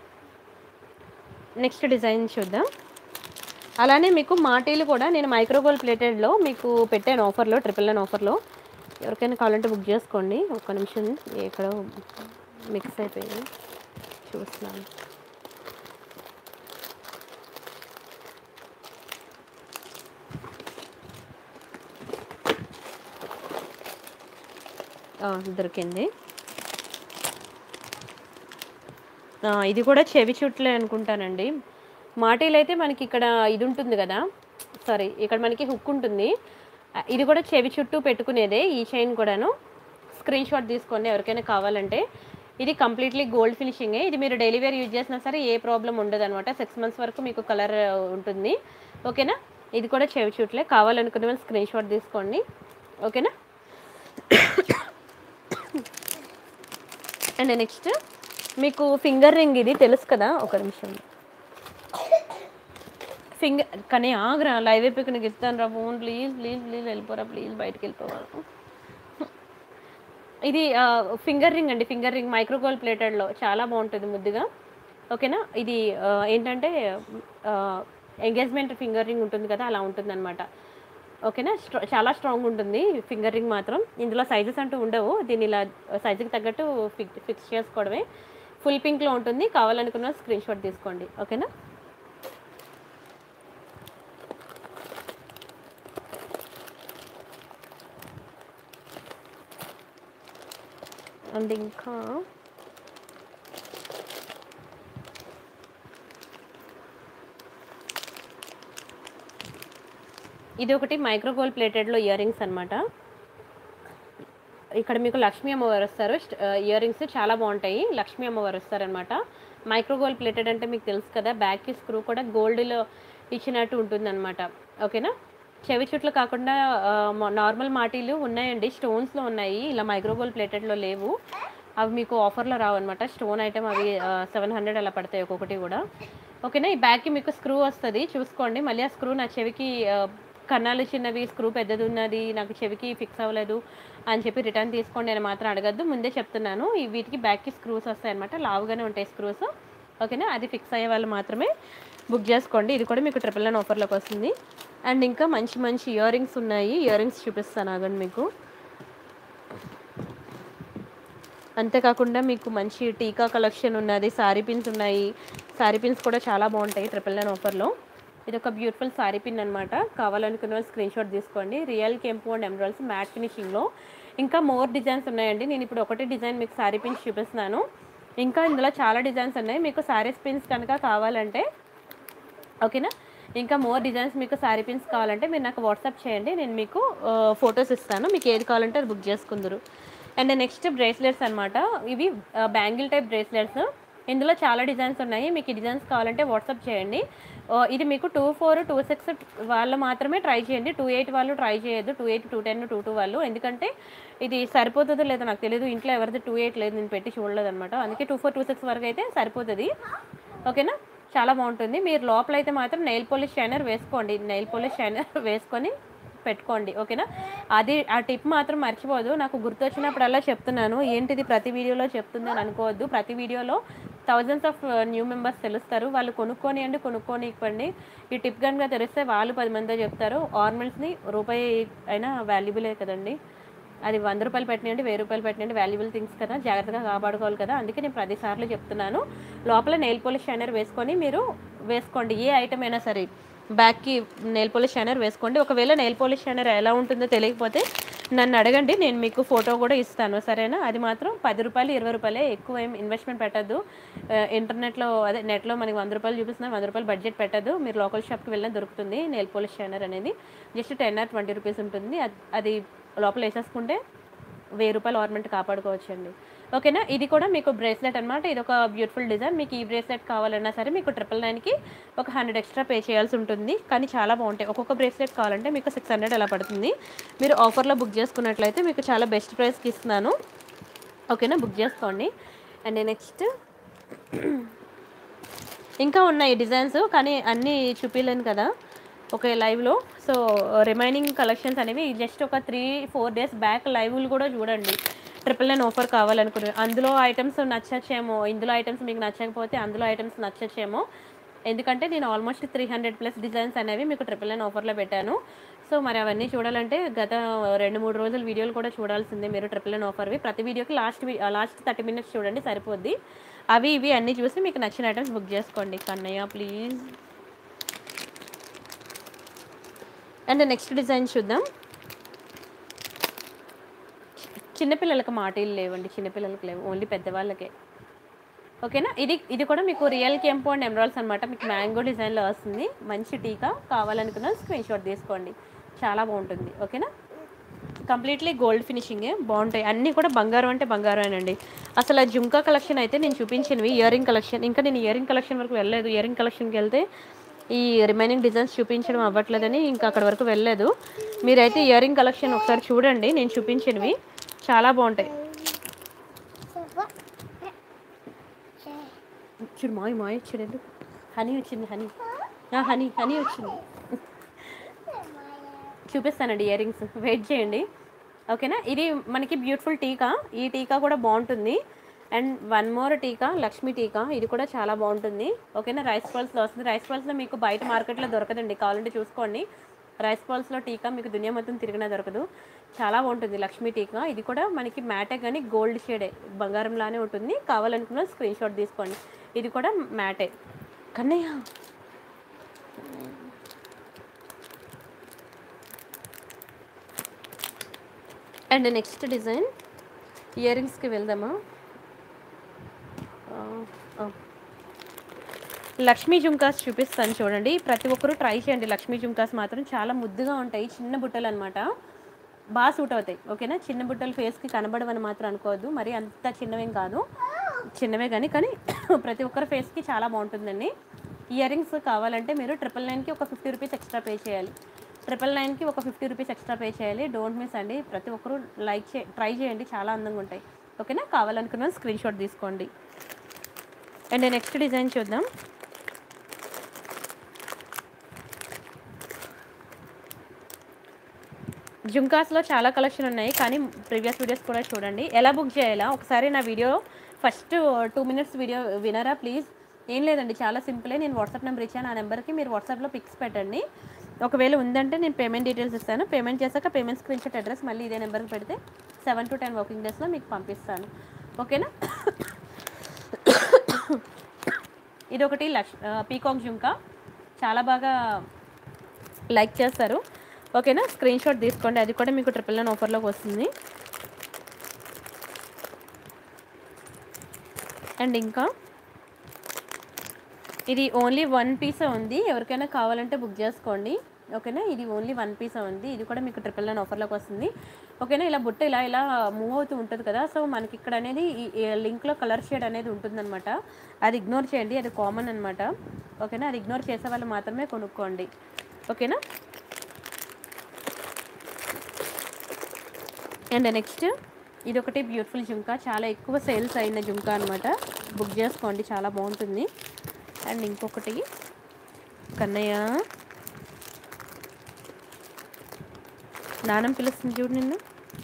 S1: నెక్స్ట్ డిజైన్ చూద్దాం అలానే మీకు మాటీలు కూడా నేను మైక్రోగోల్ ప్లేటెడ్లో మీకు పెట్టాను ఆఫర్లో ట్రిపుల్ నైన్ ఆఫర్లో ఎవరికైనా కావాలంటే బుక్ చేసుకోండి ఒక్క నిమిషం ఎక్కడో మిక్స్ అయిపోయింది చూస్తున్నాను ఆ, దొరికింది ఆ, ఇది కూడా చెవి చుట్లే అనుకుంటానండి మాటీలు అయితే మనకి ఇక్కడ ఇది ఉంటుంది కదా సారీ ఇక్కడ మనకి హుక్ ఉంటుంది ఆ, ఇది కూడా చెవి చుట్టూ పెట్టుకునేదే ఈ చైన్ కూడాను స్క్రీన్ షాట్ తీసుకోండి ఎవరికైనా కావాలంటే ఇది కంప్లీట్లీ గోల్డ్ ఫినిషింగే ఇది మీరు డైలీ వేర్ యూజ్ చేసినా సరే ఏ ప్రాబ్లం ఉండదు అనమాట సిక్స్ మంత్స్ వరకు మీకు కలర్ ఉంటుంది ఓకేనా ఇది కూడా చెవి చుట్లే కావాలనుకునే వాళ్ళు స్క్రీన్ షాట్ తీసుకోండి ఓకేనా అండ్ నెక్స్ట్ మీకు ఫింగర్ రింగ్ ఇది తెలుసు కదా ఒక నిమిషం ఫింగర్ కానీ ఆగ్రా లైవ్ అయిపోయి ఇస్తాను రా ఫోన్ ప్లీజ్ ప్లీజ్ ప్లీజ్ వెళ్ళిపోరా ప్లీజ్ బయటకు వెళ్ళిపోవాలి ఇది ఫింగర్ రింగ్ అండి ఫింగర్ రింగ్ మైక్రోగోల్ ప్లేటెడ్లో చాలా బాగుంటుంది ముద్దుగా ఓకేనా ఇది ఆ, ఏంటంటే ఎంగేజ్మెంట్ ఫింగర్ రింగ్ ఉంటుంది కదా అలా ఉంటుంది అనమాట ఓకేనా స్ట్రా- చాలా స్ట్రాంగ్ ఉంటుంది ఫింగర్ రింగ్ మాత్రం ఇందులో సైజెస్ అంటూ ఉండవు దీన్ని ఇలా సైజుకి తగ్గట్టు ఫిక్ ఫిక్స్ చేసుకోవడమే ఫుల్ పింక్లో ఉంటుంది కావాలనుకున్న స్క్రీన్ షాట్ తీసుకోండి ఓకేనా అండ్ ఇంకా ఇది ఒకటి మైక్రోగోల్ ప్లేటెడ్లో ఇయర్ రింగ్స్ అనమాట ఇక్కడ మీకు లక్ష్మీ అమ్మవారు వస్తారు ఇయర్ రింగ్స్ చాలా బాగుంటాయి లక్ష్మీ అమ్మవారు వస్తారనమాట మైక్రోగోల్ ప్లేటెడ్ అంటే మీకు తెలుసు కదా బ్యాక్కి స్క్రూ కూడా గోల్డ్లో ఇచ్చినట్టు ఉంటుందన్నమాట ఓకేనా చెవి చుట్లు కాకుండా నార్మల్ మాటీలు ఉన్నాయండి స్టోన్స్లో ఉన్నాయి ఇలా మైక్రోగోల్ ప్లేటెడ్లో లేవు అవి మీకు ఆఫర్లో రావన్నమాట స్టోన్ ఐటమ్ అవి సెవెన్ హండ్రెడ్ అలా పడతాయి ఒక్కొక్కటి కూడా ఓకేనా ఈ బ్యాగ్కి మీకు స్క్రూ వస్తుంది చూసుకోండి మళ్ళీ ఆ స్క్రూ నా చెవికి ఆ, కన్నాలు చిన్నవి స్క్రూ పెద్దది ఉన్నది నాకు చెవికి ఫిక్స్ అవ్వలేదు అని చెప్పి రిటర్న్ తీసుకోండి అని మాత్రం అడగద్దు ముందే చెప్తున్నాను ఈ వీటికి బ్యాక్కి స్క్రూస్ వస్తాయి అనమాట లావుగానే ఉంటాయి స్క్రూస్ ఓకేనా అది ఫిక్స్ అయ్యే వాళ్ళు మాత్రమే బుక్ చేసుకోండి ఇది కూడా మీకు ట్రిపుల్ నైన్ ఆఫర్లోకి వస్తుంది అండ్ ఇంకా మంచి మంచి ఇయర్ రింగ్స్ ఉన్నాయి ఇయర్ రింగ్స్ చూపిస్తాను ఆగండి మీకు అంతేకాకుండా మీకు మంచి టీకా కలెక్షన్ ఉన్నది సారీ పిన్స్ ఉన్నాయి సారీ పిన్స్ కూడా చాలా బాగుంటాయి ట్రిపుల్ నైన్ ఆఫర్లో ఇది ఒక బ్యూటిఫుల్ సారీ పిన్ అనమాట కావాలనుకున్న స్క్రీన్ షాట్ తీసుకోండి రియల్ కెంపు అండ్ ఎమరాల్స్ మ్యాట్ ఫినిషింగ్లో ఇంకా మోర్ డిజైన్స్ ఉన్నాయండి నేను ఇప్పుడు ఒకటి డిజైన్ మీకు సారీ పిన్స్ చూపిస్తున్నాను ఇంకా ఇందులో చాలా డిజైన్స్ ఉన్నాయి మీకు సారీస్ పిన్స్ కనుక కావాలంటే ఓకేనా ఇంకా మోర్ డిజైన్స్ మీకు శారీ పిన్స్ కావాలంటే మీరు నాకు వాట్సాప్ చేయండి నేను మీకు ఫొటోస్ ఇస్తాను మీకు ఏది కావాలంటే అది బుక్ చేసుకుందరు అండ్ నెక్స్ట్ బ్రేస్లెట్స్ అనమాట ఇవి బ్యాంగిల్ టైప్ బ్రేస్లెట్స్ ఇందులో చాలా డిజైన్స్ ఉన్నాయి మీకు ఈ డిజైన్స్ కావాలంటే వాట్సాప్ చేయండి ఆ, ఇది మీకు టూ ఫోర్ టూ సిక్స్ వాళ్ళు మాత్రమే ట్రై చేయండి టూ ఎయిట్ వాళ్ళు ట్రై చేయొద్దు two eight two ten two two వాళ్ళు ఎందుకంటే ఇది సరిపోతుందో లేదో నాకు తెలియదు ఇంట్లో ఎవరిది టూ ఎయిట్ లేదు నేను పెట్టి చూడలేదు అనమాట అందుకే టూ ఫోర్ టూ సిక్స్ వరకు అయితే సరిపోతుంది ఓకేనా చాలా బాగుంటుంది మీరు లోపల అయితే మాత్రం నెయిల్ పాలిష్ షైనర్ వేసుకోండి నెయిల్ పాలిష్ షైనర్ వేసుకొని పెట్టుకోండి ఓకేనా అది ఆ టిప్ మాత్రం మర్చిపోదు నాకు గుర్తొచ్చినప్పుడల్లా చెప్తున్నాను ఏంటిది ప్రతి వీడియోలో చెప్తుందని అనుకోవద్దు ప్రతి వీడియోలో థౌజండ్స్ ఆఫ్ న్యూ మెంబర్స్ తెలుస్తారు వాళ్ళు కొనుక్కొని అండి కొనుక్కొని ఇవ్వండి ఈ టిప్ కనుక తెలిస్తే వాళ్ళు పది మందితో చెప్తారు ఆర్నమెంట్స్ని రూపాయి అయినా వాల్యుబులే కదండి అది వంద రూపాయలు పెట్టినండి వెయ్యి రూపాయలు పెట్టినండి వాల్యుబుల్ థింగ్స్ కదా జాగ్రత్తగా కాపాడుకోవాలి కదా అందుకే నేను పదిసార్లు చెప్తున్నాను లోపల నెయిల్ పాలిష్ షైనర్ వేసుకొని మీరు వేసుకోండి ఏ ఐటమ్ అయినా సరే బ్యాక్కి నెయిల్ పాలిష్ షైనర్ వేసుకోండి ఒకవేళ నెయిల్ పాలిష్ షైనర్ ఎలా ఉంటుందో తెలియకపోతే నన్ను అడగండి నేను మీకు ఫోటో కూడా ఇస్తాను సరేనా అది మాత్రం పది రూపాయలు ఇరవై రూపాయలే ఎక్కువ ఏం ఇన్వెస్ట్మెంట్ పెట్టద్దు ఇంటర్నెట్లో అదే నెట్లో మనకి వంద రూపాయలు చూపిస్తున్నారు వంద రూపాయలు బడ్జెట్ పెట్టద్దు మీరు లోకల్ షాప్కి వెళ్ళినా దొరుకుతుంది నెయిల్ పాలిష్ షైనర్ అనేది just ten or twenty rupees ఉంటుంది అది- అది లోపల వేసేసుకుంటే వెయ్యి రూపాయలు ఆర్నమెంట్ కాపాడుకోవచ్చండి ఓకేనా ఇది కూడా మీకు బ్రేస్లెట్ అనమాట ఇది ఒక బ్యూటిఫుల్ డిజైన్ మీకు ఈ బ్రేస్లెట్ కావాలన్నా సరే మీకు ట్రిపుల్ నైన్కి ఒక హండ్రెడ్ ఎక్స్ట్రా పే చేయాల్సి ఉంటుంది కానీ చాలా బాగుంటాయి ఒక్కొక్క బ్రేస్లెట్ కావాలంటే మీకు సిక్స్ హండ్రెడ్ అలా పడుతుంది మీరు ఆఫర్లో బుక్ చేసుకున్నట్లయితే మీకు చాలా బెస్ట్ ప్రైస్కి ఇస్తున్నాను ఓకేనా బుక్ చేసుకోండి అండ్ నెక్స్ట్ ఇంకా ఉన్నాయి డిజైన్స్ కానీ అన్నీ చూపించలేను కదా ఓకే లైవ్లో సో రిమైనింగ్ కలెక్షన్స్ అనేవి జస్ట్ ఒక త్రీ ఫోర్ డేస్ బ్యాక్ లైవ్లు కూడా చూడండి ట్రిపుల్ నైన్ ఆఫర్ కావాలనుకునే అందులో ఐటమ్స్ నచ్చచ్చేమో ఇందులో ఐటమ్స్ మీకు నచ్చకపోతే అందులో ఐటమ్స్ నచ్చచ్చేమో ఎందుకంటే నేను almost three hundred plus designs అనేవి మీకు ట్రిపుల్ నైన్ ఆఫర్లో పెట్టాను సో మరి అవన్నీ చూడాలంటే గత రెండు మూడు రోజుల వీడియోలు కూడా చూడాల్సిందే మీరు ట్రిపుల్ నైన్ ఆఫర్వి ప్రతి వీడియోకి లాస్ట్ లాస్ట్ థర్టీ మినిట్స్ చూడండి సరిపోద్ది అవి ఇవి అన్నీ చూసి మీకు నచ్చిన ఐటమ్స్ బుక్ చేసుకోండి Kannayya please and next design చూద్దాం చిన్నపిల్లలకు మాటీలు లేవండి చిన్నపిల్లలకు లేవు ఓన్లీ పెద్దవాళ్ళకే ఓకేనా ఇది ఇది కూడా మీకు రియల్ కెంపు అండ్ ఎమరాల్స్ అనమాట మీకు మ్యాంగో డిజైన్లో వస్తుంది మంచి టీకా కావాలనుకున్న స్క్రీన్ షాట్ తీసుకోండి చాలా బాగుంటుంది ఓకేనా కంప్లీట్లీ గోల్డ్ ఫినిషింగే బాగుంటాయి అన్నీ కూడా బంగారం అంటే బంగారమేనండి అసలు ఆ జుంకా కలెక్షన్ అయితే నేను చూపించినవి ఇయర్ రింగ్ కలెక్షన్ ఇంకా నేను ఇయర్ రింగ్ కలెక్షన్ వరకు వెళ్ళలేదు ఇయర్ రింగ్ కలెక్షన్కి వెళ్తే ఈ రిమైనింగ్ డిజైన్స్ చూపించడం అవ్వట్లేదని ఇంకా అక్కడ వరకు వెళ్ళలేదు మీరైతే ఇయర్ రింగ్ కలెక్షన్ ఒకసారి చూడండి నేను చూపించినవి చాలా బాగుంటాయి చూడు మాయ మాయ చూడండి హనీ వచ్చింది హనీ హనీ హనీ వచ్చింది చూపిస్తానండి ఇయర్ రింగ్స్ వెయిట్ చేయండి ఓకేనా ఇది మనకి బ్యూటిఫుల్ టీకా ఈ టీకా కూడా బాగుంటుంది అండ్ వన్ మోర్ టీకా లక్ష్మీ టీకా ఇది కూడా చాలా బాగుంటుంది ఓకేనా రైస్ పల్స్లో వస్తుంది రైస్ పల్స్లో మీకు బయట మార్కెట్లో దొరకదండి కావాలంటే చూసుకోండి రైస్ పల్స్లో టీకా మీకు దునియా మొత్తం తిరిగినా దొరకదు చాలా బాగుంటుంది లక్ష్మీ టీకా ఇది కూడా మనకి మ్యాటే కానీ గోల్డ్ షేడే బంగారంలానే ఉంటుంది కావాలనుకున్న స్క్రీన్ షాట్ తీసుకోండి ఇది కూడా మ్యాటే Kannayya and next design ear రింగ్స్కి వెళ్దామా ఆ, ఆ. లక్ష్మీ జుంకాస్ చూపిస్తాను చూడండి ప్రతి ఒక్కరూ ట్రై చేయండి లక్ష్మీ జుంకాస్ మాత్రం చాలా ముద్దుగా ఉంటాయి చిన్న బుట్టలు అనమాట బాగా సూట్ అవుతాయి ఓకేనా చిన్న బుట్టలు ఫేస్కి కనబడవని మాత్రం అనుకోవద్దు మరి అంత చిన్నవేం కాదు చిన్నవే కానీ కానీ ప్రతి ఒక్కరి ఫేస్కి చాలా బాగుంటుందండి ఇయర్ రింగ్స్ కావాలంటే మీరు ట్రిపుల్ నైన్కి ఒక ఫిఫ్టీ రూపీస్ ఎక్స్ట్రా పే చేయాలి ట్రిపుల్ నైన్కి ఒక ఫిఫ్టీ రూపీస్ ఎక్స్ట్రా పే చేయాలి డోంట్ మిస్ అండి ప్రతి ఒక్కరూ లైక్ చే ట్రై చేయండి చాలా అందంగా ఉంటాయి ఓకేనా కావాలనుకున్న స్క్రీన్ షాట్ తీసుకోండి అండ్ నెక్స్ట్ డిజైన్ చూద్దాం జుంకాస్లో చాలా కలెక్షన్ ఉన్నాయి కానీ ప్రీవియస్ వీడియోస్ కూడా చూడండి ఎలా బుక్ చేయాలా ఒకసారి నా video first two minutes video వినరా ప్లీజ్ ఏం లేదండి చాలా సింపులే నేను వాట్సాప్ నెంబర్ ఇచ్చాను ఆ నెంబర్కి మీరు వాట్సాప్లో పిక్స్ పెట్టండి ఒకవేళ ఉందంటే నేను పేమెంట్ డీటెయిల్స్ ఇస్తాను పేమెంట్ చేశాక పేమెంట్ స్క్రీన్ షాట్ అడ్రస్ మళ్ళీ ఇదే నెంబర్కి పెడితే సెవెన్ టు టెన్ వర్కింగ్ డేస్లో మీకు పంపిస్తాను ఓకేనా ఇది ఒకటి లక్ష్ పీకాక్ జుంకా చాలా బాగా లైక్ చేస్తారు ఓకేనా స్క్రీన్ షాట్ తీసుకోండి అది కూడా మీకు ట్రిపుల్ నైన్ ఆఫర్లోకి వస్తుంది అండ్ ఇంకా ఇది ఓన్లీ వన్ పీస్ ఉంది ఎవరికైనా కావాలంటే బుక్ చేసుకోండి ఓకేనా ఇది ఓన్లీ వన్ పీస్ ఉంది ఇది కూడా మీకు ట్రిపుల్ నైన్ ఆఫర్లోకి వస్తుంది ఓకేనా ఇలా బుట్ట ఇలా ఇలా మూవ్ అవుతూ ఉంటుంది కదా సో మనకి ఇక్కడ అనేది ఈ లింక్లో కలర్ షేడ్ అనేది ఉంటుందన్నమాట అది ఇగ్నోర్ చేయండి అది కామన్ అనమాట ఓకేనా అది ఇగ్నోర్ చేసే వాళ్ళు మాత్రమే కొనుక్కోండి ఓకేనా అండ్ నెక్స్ట్ ఇది ఒకటి బ్యూటిఫుల్ జుంకా చాలా ఎక్కువ సేల్స్ అయిన జుంకా అనమాట బుక్ చేసుకోండి చాలా బాగుంటుంది అండ్ ఇంకొకటి కన్నయ్య నానం పిలుస్తుంది చూడు నిన్ను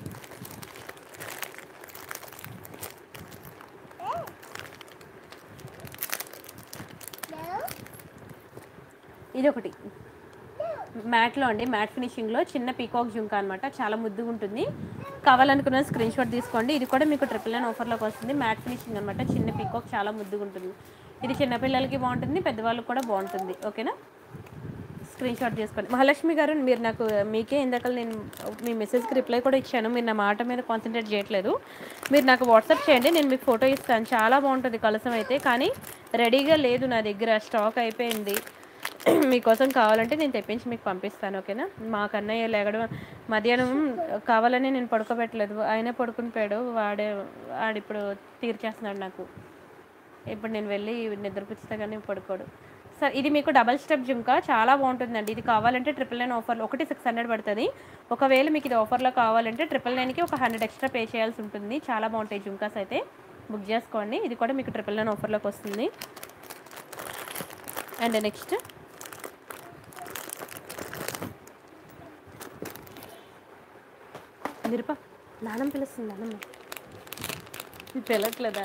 S1: ఇది ఒకటి మ్యాట్లో అండి మ్యాట్ ఫినిషింగ్లో చిన్న పీకాక్ జుంకా అనమాట చాలా ముద్దుగా ఉంటుంది కావాలనుకున్న స్క్రీన్ షాట్ తీసుకోండి ఇది కూడా మీకు ట్రిపుల్ నైన్ ఆఫర్లోకి వస్తుంది మ్యాట్ ఫినిషింగ్ అనమాట చిన్న పీకాక్ చాలా ముద్దుగా ఉంటుంది ఇది చిన్నపిల్లలకి బాగుంటుంది పెద్దవాళ్ళకి కూడా బాగుంటుంది ఓకేనా స్క్రీన్ షాట్ చేసుకోండి మహాలక్ష్మి గారు మీరు నాకు మీకే ఇందాక నేను మీ మెసేజ్కి రిప్లై కూడా ఇచ్చాను మీరు నా మాట మీద కాన్సన్ట్రేట్ చేయట్లేదు మీరు నాకు వాట్సాప్ చేయండి నేను మీకు ఫోటో ఇస్తాను చాలా బాగుంటుంది కలసం అయితే కానీ రెడీగా లేదు నా దగ్గర స్టాక్ అయిపోయింది మీకోసం కావాలంటే నేను తెప్పించి మీకు పంపిస్తాను ఓకేనా మా కన్నయ్య లేగడం మధ్యాహ్నం కావాలని నేను పడుకోబెట్టలేదు ఆయనే పడుకుని పోయాడు వాడే వాడిప్పుడు తీర్చేస్తున్నాడు నాకు ఇప్పుడు నేను వెళ్ళి నిద్రపుచ్చితే కానీ పడుకోడు సార్ ఇది మీకు డబల్ స్టెప్ జుంకా చాలా బాగుంటుందండి ఇది కావాలంటే ట్రిపుల్ నైన్ ఆఫర్లో ఒకటి సిక్స్ హండ్రెడ్ పడుతుంది ఒకవేళ మీకు ఇది ఆఫర్లో కావాలంటే ట్రిపుల్ నైన్కి ఒక హండ్రెడ్ ఎక్స్ట్రా పే చేయాల్సి ఉంటుంది చాలా బాగుంటాయి జుంకాస్ అయితే బుక్ చేసుకోండి ఇది కూడా మీకు ట్రిపుల్ నైన్ ఆఫర్లోకి వస్తుంది అండ్ నెక్స్ట్ మిరప నానం పిలుస్తుంది నానమ్మ పిలవట్లేదా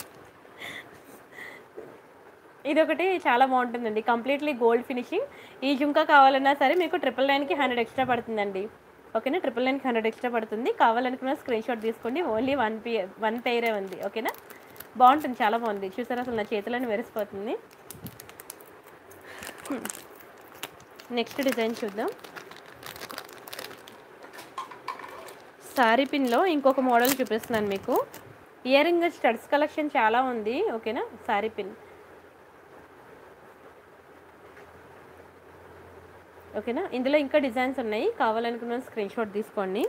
S1: ఇది ఒకటి చాలా బాగుంటుందండి కంప్లీట్లీ గోల్డ్ ఫినిషింగ్ ఈ జుంకా కావాలన్నా సరే మీకు ట్రిపుల్ నైన్కి హండ్రెడ్ ఎక్స్ట్రా పడుతుందండి ఓకేనా ట్రిపుల్ నైన్కి హండ్రెడ్ ఎక్స్ట్రా పడుతుంది కావాలనుకున్న స్క్రీన్ షాట్ తీసుకోండి ఓన్లీ వన్ పి వన్ పేరే ఉంది ఓకేనా బాగుంటుంది చాలా బాగుంది చూసారా అసలు నా చేతిలోనే వెరిసిపోతుంది నెక్స్ట్ డిజైన్ చూద్దాం సారీ పిన్లో ఇంకొక మోడల్ చూపిస్తున్నాను మీకు ఇయర్ రింగ్ స్టడ్స్ కలెక్షన్ చాలా ఉంది ఓకేనా సారీ పిన్ ఓకేనా ఇందులో ఇంకా డిజైన్స్ ఉన్నాయి కావాలనుకున్న స్క్రీన్ షాట్ తీసుకోండి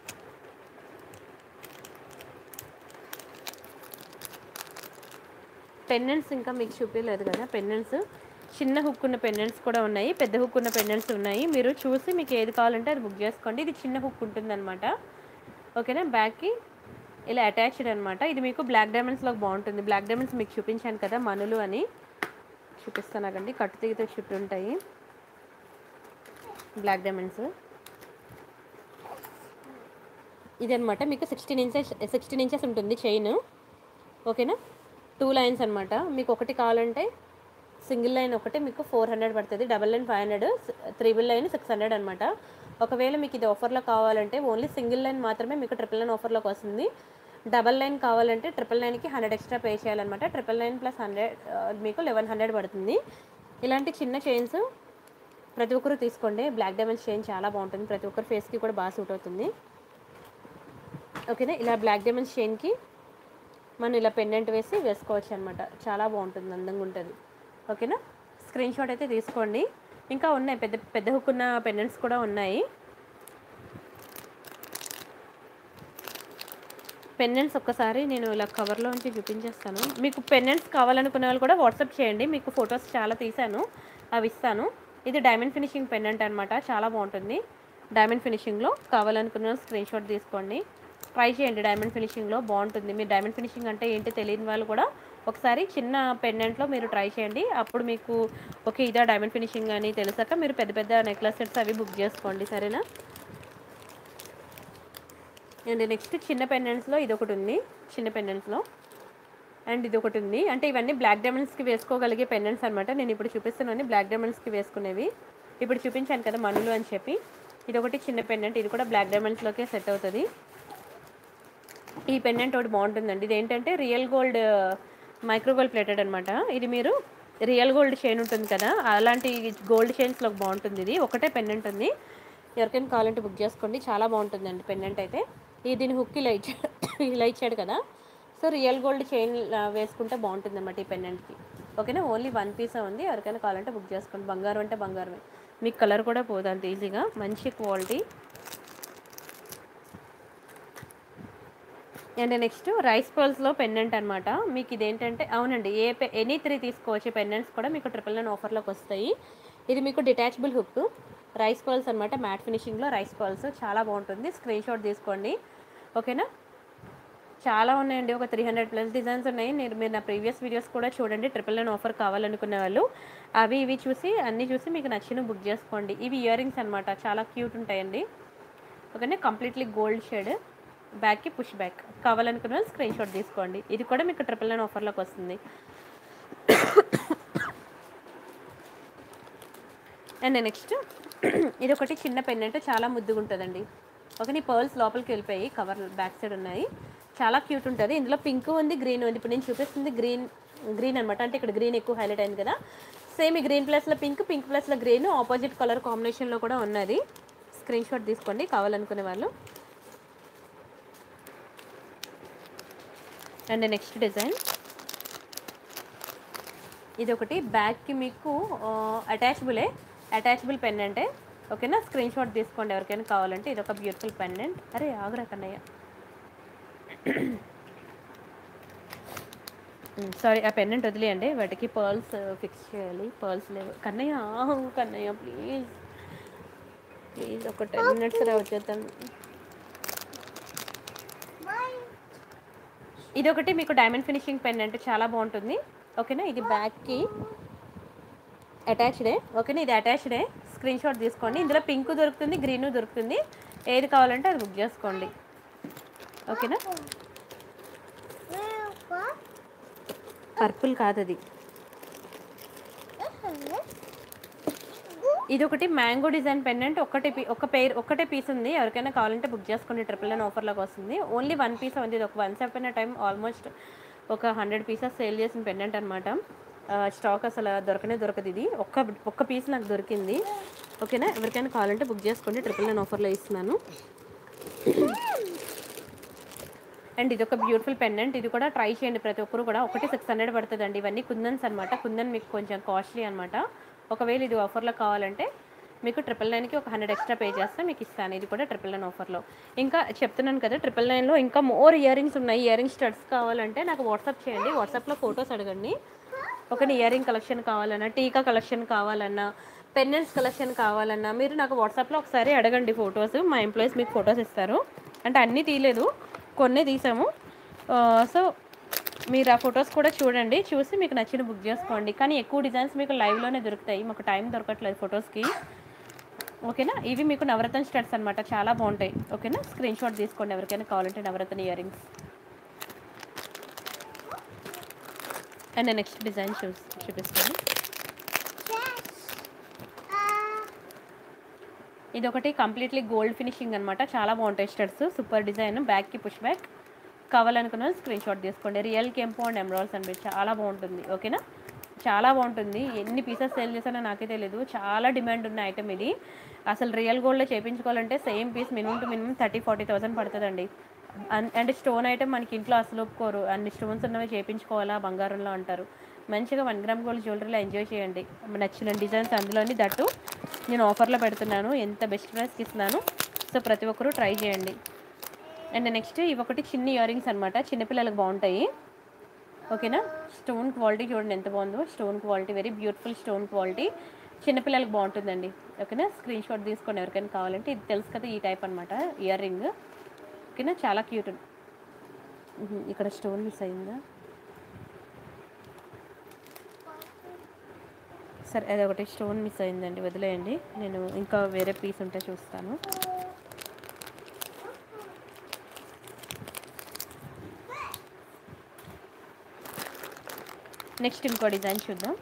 S1: పెండెంట్స్ ఇంకా మీకు చూపించలేదు కదా పెండెంట్స్ చిన్న హుక్ ఉన్న పెండెంట్స్ కూడా ఉన్నాయి పెద్ద హుక్ ఉన్న పెండెంట్స్ ఉన్నాయి మీరు చూసి మీకు ఏది కావాలంటే అది బుక్ చేసుకోండి ఇది చిన్న హుక్ ఉంటుందన్నమాట ఓకేనా బ్యాక్కి ఇలా అటాచ్డ్ అనమాట ఇది మీకు బ్లాక్ డైమండ్స్లో బాగుంటుంది బ్లాక్ డైమండ్స్ మీకు చూపించాను కదా మనులు అని చూపిస్తానాగండి కట్టు తీగితే చుట్టూ ఉంటాయి బ్లాక్ డైమండ్స్ ఇదనమాట మీకు సిక్స్టీన్ ఇంచెస్ సిక్స్టీన్ ఇంచెస్ ఉంటుంది చైన్ ఓకేనా టూ లైన్స్ అనమాట మీకు ఒకటి కావాలంటే సింగిల్ లైన్ ఒకటి మీకు ఫోర్ హండ్రెడ్ పడుతుంది double line five hundred triple line six hundred అనమాట ఒకవేళ మీకు ఇది ఆఫర్లో కావాలంటే ఓన్లీ సింగిల్ లైన్ మాత్రమే మీకు ట్రిపుల్ లైన్ ఆఫర్లోకి వస్తుంది డబల్ లైన్ కావాలంటే ట్రిపుల్ నైన్కి హండ్రెడ్ ఎక్స్ట్రా పే చేయాలన్నమాట ట్రిపుల్ నైన్ ప్లస్ హండ్రెడ్ మీకు లెవెన్ హండ్రెడ్ పడుతుంది ఇలాంటి చిన్న చైన్స్ ప్రతి ఒక్కరు తీసుకోండి బ్లాక్ డైమండ్స్ చైన్ చాలా బాగుంటుంది ప్రతి ఒక్కరి ఫేస్కి కూడా బాగా సూట్ అవుతుంది ఓకేనా ఇలా బ్లాక్ డైమండ్స్ చైన్కి మనం ఇలా పెండెంట్ వేసి వేసుకోవచ్చు అనమాట చాలా బాగుంటుంది అందంగా ఉంటుంది ఓకేనా స్క్రీన్ షాట్ అయితే తీసుకోండి ఇంకా ఉన్నాయి పెద్ద పెద్ద హుక్ ఉన్న పెండెంట్స్ కూడా ఉన్నాయి పెండెంట్స్ ఒక్కసారి నేను ఇలా కవర్లో ఉంచి చూపించేస్తాను మీకు పెండెంట్స్ కావాలనుకునే వాళ్ళు కూడా వాట్సాప్ చేయండి మీకు ఫొటోస్ చాలా తీశాను అవి ఇస్తాను ఇది డైమండ్ ఫినిషింగ్ పెండెంట్ అనమాట చాలా బాగుంటుంది డైమండ్ ఫినిషింగ్లో కావాలనుకున్న స్క్రీన్ షాట్ తీసుకోండి ట్రై చేయండి డైమండ్ ఫినిషింగ్లో బాగుంటుంది మీరు డైమండ్ ఫినిషింగ్ అంటే ఏంటి తెలియని వాళ్ళు కూడా ఒకసారి చిన్న పెండెంట్లో మీరు ట్రై చేయండి అప్పుడు మీకు ఓకే ఇదా డైమండ్ ఫినిషింగ్ అని తెలిసాక మీరు పెద్ద పెద్ద నెక్లెస్ సెట్స్ అవి బుక్ చేసుకోండి సరేనా అండ్ నెక్స్ట్ చిన్న పెండెంట్స్లో ఇది ఒకటి ఉంది చిన్న పెండెంట్స్లో అండ్ ఇది ఒకటి ఉంది అంటే ఇవన్నీ బ్లాక్ డైమండ్స్కి వేసుకోగలిగే పెండెంట్స్ అనమాట నేను ఇప్పుడు చూపిస్తున్నాను బ్లాక్ డైమండ్స్కి వేసుకునేవి ఇప్పుడు చూపించాను కదా మనులు అని చెప్పి ఇది ఒకటి చిన్న పెండెంట్ ఇది కూడా బ్లాక్ డైమండ్స్లోకే సెట్ అవుతుంది ఈ పెండెంట్ ఒకటి బాగుంటుందండి ఇది ఏంటంటే real gold micro gold plated అనమాట ఇది మీరు రియల్ గోల్డ్ చైన్ ఉంటుంది కదా అలాంటి గోల్డ్ చైన్స్లో బాగుంటుంది ఇది ఒకటే పెండెంట్ ఉంది ఎవరికైనా కావాలంటే బుక్ చేసుకోండి చాలా బాగుంటుందండి పెండెంట్ అయితే ఈ దీని హుక్ ఇలా ఇచ్చాడు ఇలా ఇచ్చాడు కదా సో రియల్ గోల్డ్ చైన్ వేసుకుంటే బాగుంటుంది అన్నమాట ఈ పెండెంట్కి ఓకేనా ఓన్లీ వన్ పీస్ ఉంది ఎవరికైనా కావాలంటే బుక్ చేసుకోండి బంగారం అంటే బంగారమే మీకు కలర్ కూడా పోదు అంత ఈజీగా మంచి క్వాలిటీ అండ్ నెక్స్ట్ రైస్ పర్ల్స్లో పెండెంట్ అనమాట మీకు ఇదేంటంటే అవునండి ఏ పె ఎనీ త్రీ తీసుకోవచ్చు పెండెంట్స్ కూడా మీకు ట్రిపుల్ నైన్ ఆఫర్లోకి వస్తాయి ఇది మీకు డిటాచబుల్ హుక్ రైస్ పర్ల్స్ అనమాట మ్యాట్ ఫినిషింగ్లో రైస్ పర్ల్స్ చాలా బాగుంటుంది స్క్రీన్ షాట్ తీసుకోండి ఓకేనా చాలా ఉన్నాయండి ఒక త్రీ హండ్రెడ్ ప్లస్ డిజైన్స్ ఉన్నాయి నేను మీరు నా ప్రీవియస్ వీడియోస్ కూడా చూడండి ట్రిపుల్ నైన్ ఆఫర్ కావాలనుకునే వాళ్ళు అవి ఇవి చూసి అన్నీ చూసి మీకు నచ్చిన బుక్ చేసుకోండి ఇవి ఇయర్ రింగ్స్ అనమాట చాలా క్యూట్ ఉంటాయండి ఓకేనా కంప్లీట్లీ గోల్డ్ షేడ్ బ్యాక్కి పుష్ బ్యాక్ కావాలనుకున్న వాళ్ళు స్క్రీన్ షాట్ తీసుకోండి ఇది కూడా మీకు ట్రిపుల్ నైన్ ఆఫర్లోకి వస్తుంది అండ్ నెక్స్ట్ ఇది ఒకటి చిన్న పెన్నెంట్ చాలా ముద్దుగా ఉంటుందండి ఓకే నీ పర్ల్స్ లోపలికి వెళ్ళిపోయి కవర్ బ్యాక్ సైడ్ ఉన్నాయి చాలా క్యూట్ ఉంటుంది ఇందులో పింక్ ఉంది గ్రీన్ ఉంది ఇప్పుడు నేను చూపిస్తుంది గ్రీన్ గ్రీన్ అనమాట అంటే ఇక్కడ గ్రీన్ ఎక్కువ హైలైట్ అయింది కదా సేమ్ ఈ గ్రీన్ ప్లస్లో పింక్ పింక్ ప్లస్లో గ్రీన్ ఆపోజిట్ కలర్ కాంబినేషన్లో కూడా ఉన్నది స్క్రీన్ షాట్ తీసుకోండి కావాలనుకునే వాళ్ళు అండ్ నెక్స్ట్ డిజైన్ ఇది ఒకటి బ్యాగ్కి మీకు అటాచబులే అటాచబుల్ పెండెంటే ఓకేనా స్క్రీన్ షాట్ తీసుకోండి ఎవరికైనా కావాలంటే ఇది ఒక బ్యూటిఫుల్ పెండెంట్ అరే ఆగురా కన్నయ్య సారీ ఆ పెండెంట్ వదిలేయండి వాటికి పర్ల్స్ ఫిక్స్ చేయాలి పర్ల్స్ లేవు కన్నయ్య ఆగు కన్నయ్య ప్లీజ్ ప్లీజ్ ఒక టెన్ మినిట్స్ రా వచ్చేద్దాం ఇది ఒకటి మీకు డైమండ్ ఫినిషింగ్ పెండెంట్ చాలా బాగుంటుంది ఓకేనా ఇది బ్యాక్కి అటాచ్డే ఓకేనా ఇది అటాచ్డే స్క్రీన్ షాట్ తీసుకోండి ఇందులో పింక్ దొరుకుతుంది గ్రీన్ దొరుకుతుంది ఏది కావాలంటే అది బుక్ చేసుకోండి ఓకేనా పర్పుల్ కాదు అది ఇది ఒకటి మ్యాంగో డిజైన్ పెండెంట్ ఒకటి పీ- ఒక పేర్ ఒకటే పీస్ ఉంది ఎవరికైనా కావాలంటే బుక్ చేసుకోండి ట్రిపుల్ నైన్ ఆఫర్లోకి వస్తుంది ఓన్లీ వన్ పీస్ ఉంది ఇది ఒక వన్ సెవెన్ టైం ఆల్మోస్ట్ ఒక హండ్రెడ్ పీసెస్ సేల్ చేసిన పెండెంట్ అనమాట స్టాక్ అసలు దొరకనే దొరకదు ఇది ఒక్క ఒక్క పీస్ నాకు దొరికింది ఓకేనా ఎవరికైనా కావాలంటే బుక్ చేసుకోండి ట్రిపుల్ నైన్ ఆఫర్లో ఇస్తున్నాను అండ్ ఇది ఒక బ్యూటిఫుల్ పెండెంట్ ఇది కూడా ట్రై చేయండి ప్రతి ఒక్కరు కూడా ఒకటి సిక్స్ హండ్రెడ్ పడుతుందండి ఇవన్నీ కుందన్స్ అనమాట కుందన్ మీకు కొంచెం కాస్ట్లీ అనమాట ఒకవేళ ఇది ఆఫర్లో కావాలంటే మీకు ట్రిపుల్ నైన్కి ఒక హండ్రెడ్ ఎక్స్ట్రా పే చేస్తే మీకు ఇస్తాను ఇది కూడా ట్రిపుల్ నైన్ ఆఫర్లో ఇంకా చెప్తున్నాను కదా ట్రిపుల్ నైన్లో ఇంకా మోర్ ఇయర్ రింగ్స్ ఉన్నాయి ఇయర్ రింగ్ స్టడ్స్ కావాలంటే నాకు వాట్సాప్ చేయండి వాట్సాప్లో ఫొటోస్ అడగండి ఒక ఇయర్ రింగ్ కలెక్షన్ కావాలన్నా టీకా కలెక్షన్ కావాలన్నా పెన్నెంట్స్ కలెక్షన్ కావాలన్నా మీరు నాకు వాట్సాప్లో ఒకసారి అడగండి ఫొటోస్ మా ఎంప్లాయీస్ మీకు ఫొటోస్ ఇస్తారు అంటే అన్నీ తీయలేదు కొన్నే తీసాము సో మీరు ఆ ఫొటోస్ కూడా చూడండి చూసి మీకు నచ్చిన బుక్ చేసుకోండి కానీ ఎక్కువ డిజైన్స్ మీకు లైవ్లోనే దొరుకుతాయి మాకు టైం దొరకట్లేదు ఫొటోస్కి ఓకేనా ఇవి మీకు నవరత్న స్టడ్స్ అనమాట చాలా బాగుంటాయి ఓకేనా స్క్రీన్ షాట్ తీసుకోండి ఎవరికైనా కావాలంటే Navaratna ear rings and next design చూ చూపిస్తాను ఇది ఒకటి కంప్లీట్లీ గోల్డ్ ఫినిషింగ్ అనమాట చాలా బాగుంటాయి స్టడ్స్ సూపర్ డిజైన్ బ్యాక్కి పుష్ బ్యాక్ కావాలనుకున్న స్క్రీన్ షాట్ తీసుకోండి రియల్ కెంపో అండ్ ఎమరాల్స్ అని చాలా బాగుంటుంది ఓకేనా చాలా బాగుంటుంది ఎన్ని పీసెస్ సేల్ చేసానో నాకే తెలియదు చాలా డిమాండ్ ఉన్న ఐటమ్ ఇది అసలు రియల్ గోల్డ్లో చేయించుకోవాలంటే same piece minimum to minimum thirty forty thousand పడుతుందండి అన్- అంటే స్టోన్ ఐటమ్ మనకి ఇంట్లో అసలు ఒప్పుకోరు అన్ని స్టోన్స్ ఉన్నవి చేయించుకోవాలా బంగారంలో అంటారు మంచిగా వన్ గ్రామ్ గోల్డ్ జ్యువెలరీలో ఎంజాయ్ చేయండి నచ్చిన డిజైన్స్ అందులోని దట్టు నేను ఆఫర్లో పెడుతున్నాను ఎంత బెస్ట్ ప్రైస్కి ఇస్తున్నాను సో ప్రతి ఒక్కరూ ట్రై చేయండి అండ్ నెక్స్ట్ ఇవి ఒకటి చిన్న ఇయర్ రింగ్స్ అనమాట చిన్నపిల్లలకు బాగుంటాయి ఓకేనా స్టోన్ క్వాలిటీ చూడండి ఎంత బాగుందో stone quality very beautiful stone quality చిన్నపిల్లలకు బాగుంటుందండి ఓకేనా స్క్రీన్ షాట్ తీసుకోండి ఎవరికైనా కావాలంటే ఇది తెలుసు కదా ఈ టైప్ అనమాట ఇయర్ రింగ్ ఓకేనా చాలా క్యూట్ ఇక్కడ స్టోన్ మిస్ అయిందా సరే అది ఒకటి స్టోన్ మిస్ అయిందండి వదిలేయండి నేను ఇంకా వేరే పీస్ ఉంటే చూస్తాను నెక్స్ట్ ఇంకో డిజైన్ చూద్దాం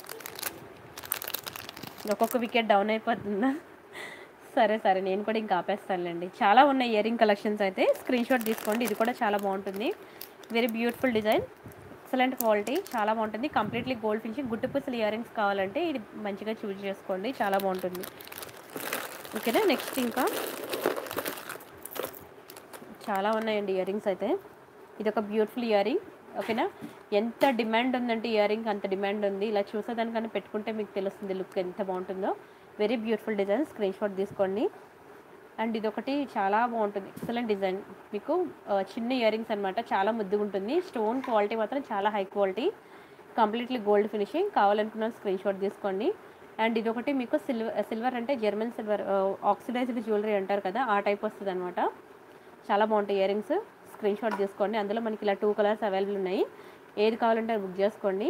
S1: ఒక్కొక్క వికెట్ డౌన్ అయిపోతుందా సరే సరే నేను కూడా ఇంకా ఆపేస్తానులేండి చాలా ఉన్నాయి ఇయర్ రింగ్ కలెక్షన్స్ అయితే స్క్రీన్ షాట్ తీసుకోండి ఇది కూడా చాలా బాగుంటుంది very beautiful design excellent quality చాలా బాగుంటుంది కంప్లీట్లీ గోల్డ్ ఫినిషింగ్ గుట్టు పుసలు ఇయర్ రింగ్స్ కావాలంటే ఇది మంచిగా చూజ్ చేసుకోండి చాలా బాగుంటుంది ఓకేనా నెక్స్ట్ ఇంకా చాలా ఉన్నాయండి ఇయర్ రింగ్స్ అయితే ఇది ఒక బ్యూటిఫుల్ ఇయర్ రింగ్ ఓకేనా ఎంత డిమాండ్ ఉందంటే ఇయర్ రింగ్ అంత డిమాండ్ ఉంది ఇలా చూసేదానికన్నా పెట్టుకుంటే మీకు తెలుస్తుంది లుక్ ఎంత బాగుంటుందో very beautiful design screen shot తీసుకోండి అండ్ ఇది ఒకటి చాలా బాగుంటుంది ఎక్సలెంట్ డిజైన్ మీకు ఆ, చిన్న ఇయర్ రింగ్స్ అనమాట చాలా ముద్దుగా ఉంటుంది స్టోన్ క్వాలిటీ మాత్రం చాలా high quality completely gold finishing కావాలనుకున్న స్క్రీన్ షాట్ తీసుకోండి అండ్ ఇది ఒకటి మీకు సిల్వర్ సిల్వర్ అంటే జర్మన్ సిల్వర్ ఆక్సిడైజ్డ్ జ్యువెలరీ అంటారు కదా ఆ టైప్ వస్తుంది అనమాట చాలా బాగుంటాయి ఇయర్ రింగ్స్ స్క్రీన్ షాట్ తీసుకోండి అందులో మనకి ఇలా టూ కలర్స్ అవైలబుల్ ఉన్నాయి ఏది కావాలంటే అది బుక్ చేసుకోండి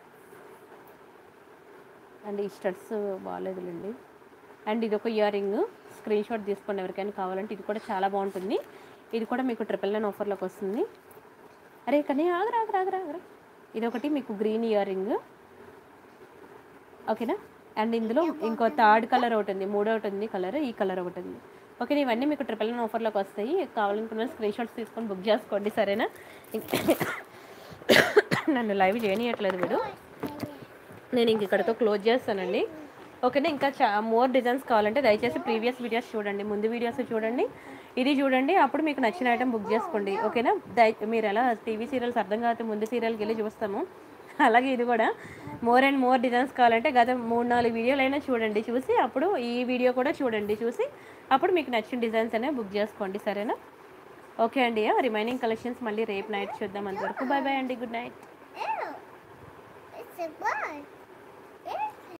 S1: అండ్ ఈ స్టడ్స్ బాగాలేదులేండి అండ్ ఇది ఒక ఇయర్ రింగ్ స్క్రీన్ షాట్ తీసుకోండి ఎవరికైనా కావాలంటే ఇది కూడా చాలా బాగుంటుంది ఇది కూడా మీకు ట్రిపుల్ నైన్ ఆఫర్లోకి వస్తుంది అరే కానీ ఆగరా ఆగరా ఆగరా ఆగరా ఇది ఒకటి మీకు గ్రీన్ ఇయర్ రింగ్ ఓకేనా అండ్ ఇందులో ఇంకో థర్డ్ కలర్ ఒకటి ఉంది మూడో ఒకటి ఉంది కలర్ ఈ కలర్ ఒకటి ఉంది ఓకే ఇవన్నీ మీకు ట్రిపుల్ నైన్ ఆఫర్లోకి వస్తాయి కావాలనుకున్న స్క్రీన్ షాట్స్ తీసుకొని బుక్ చేసుకోండి సరేనా నన్ను లైవ్ చేయనీయట్లేదు వీడు నేను ఇంక ఇక్కడతో క్లోజ్ చేస్తానండి ఓకేనా ఇంకా చా మోర్ డిజైన్స్ కావాలంటే దయచేసి ప్రీవియస్ వీడియోస్ చూడండి ముందు వీడియోస్ చూడండి ఇది చూడండి అప్పుడు మీకు నచ్చిన ఐటమ్ బుక్ చేసుకోండి ఓకేనా దయ మీరు ఎలా టీవీ సీరియల్స్ అర్థం కాకపోతే ముందు సీరియల్కి వెళ్ళి చూస్తాము అలాగే ఇది కూడా మోర్ అండ్ మోర్ డిజైన్స్ కావాలంటే గత మూడు నాలుగు వీడియోలు అయినా చూడండి చూసి అప్పుడు ఈ వీడియో కూడా చూడండి చూసి అప్పుడు మీకు నచ్చిన డిజైన్స్ అనేవి బుక్ చేసుకోండి సరేనా ఓకే అండి రిమైనింగ్ కలెక్షన్స్ మళ్ళీ రేపు నైట్ చూద్దాం అంతవరకు బాయ్ బాయ్ అండి good night
S2: Ew. It's a bug.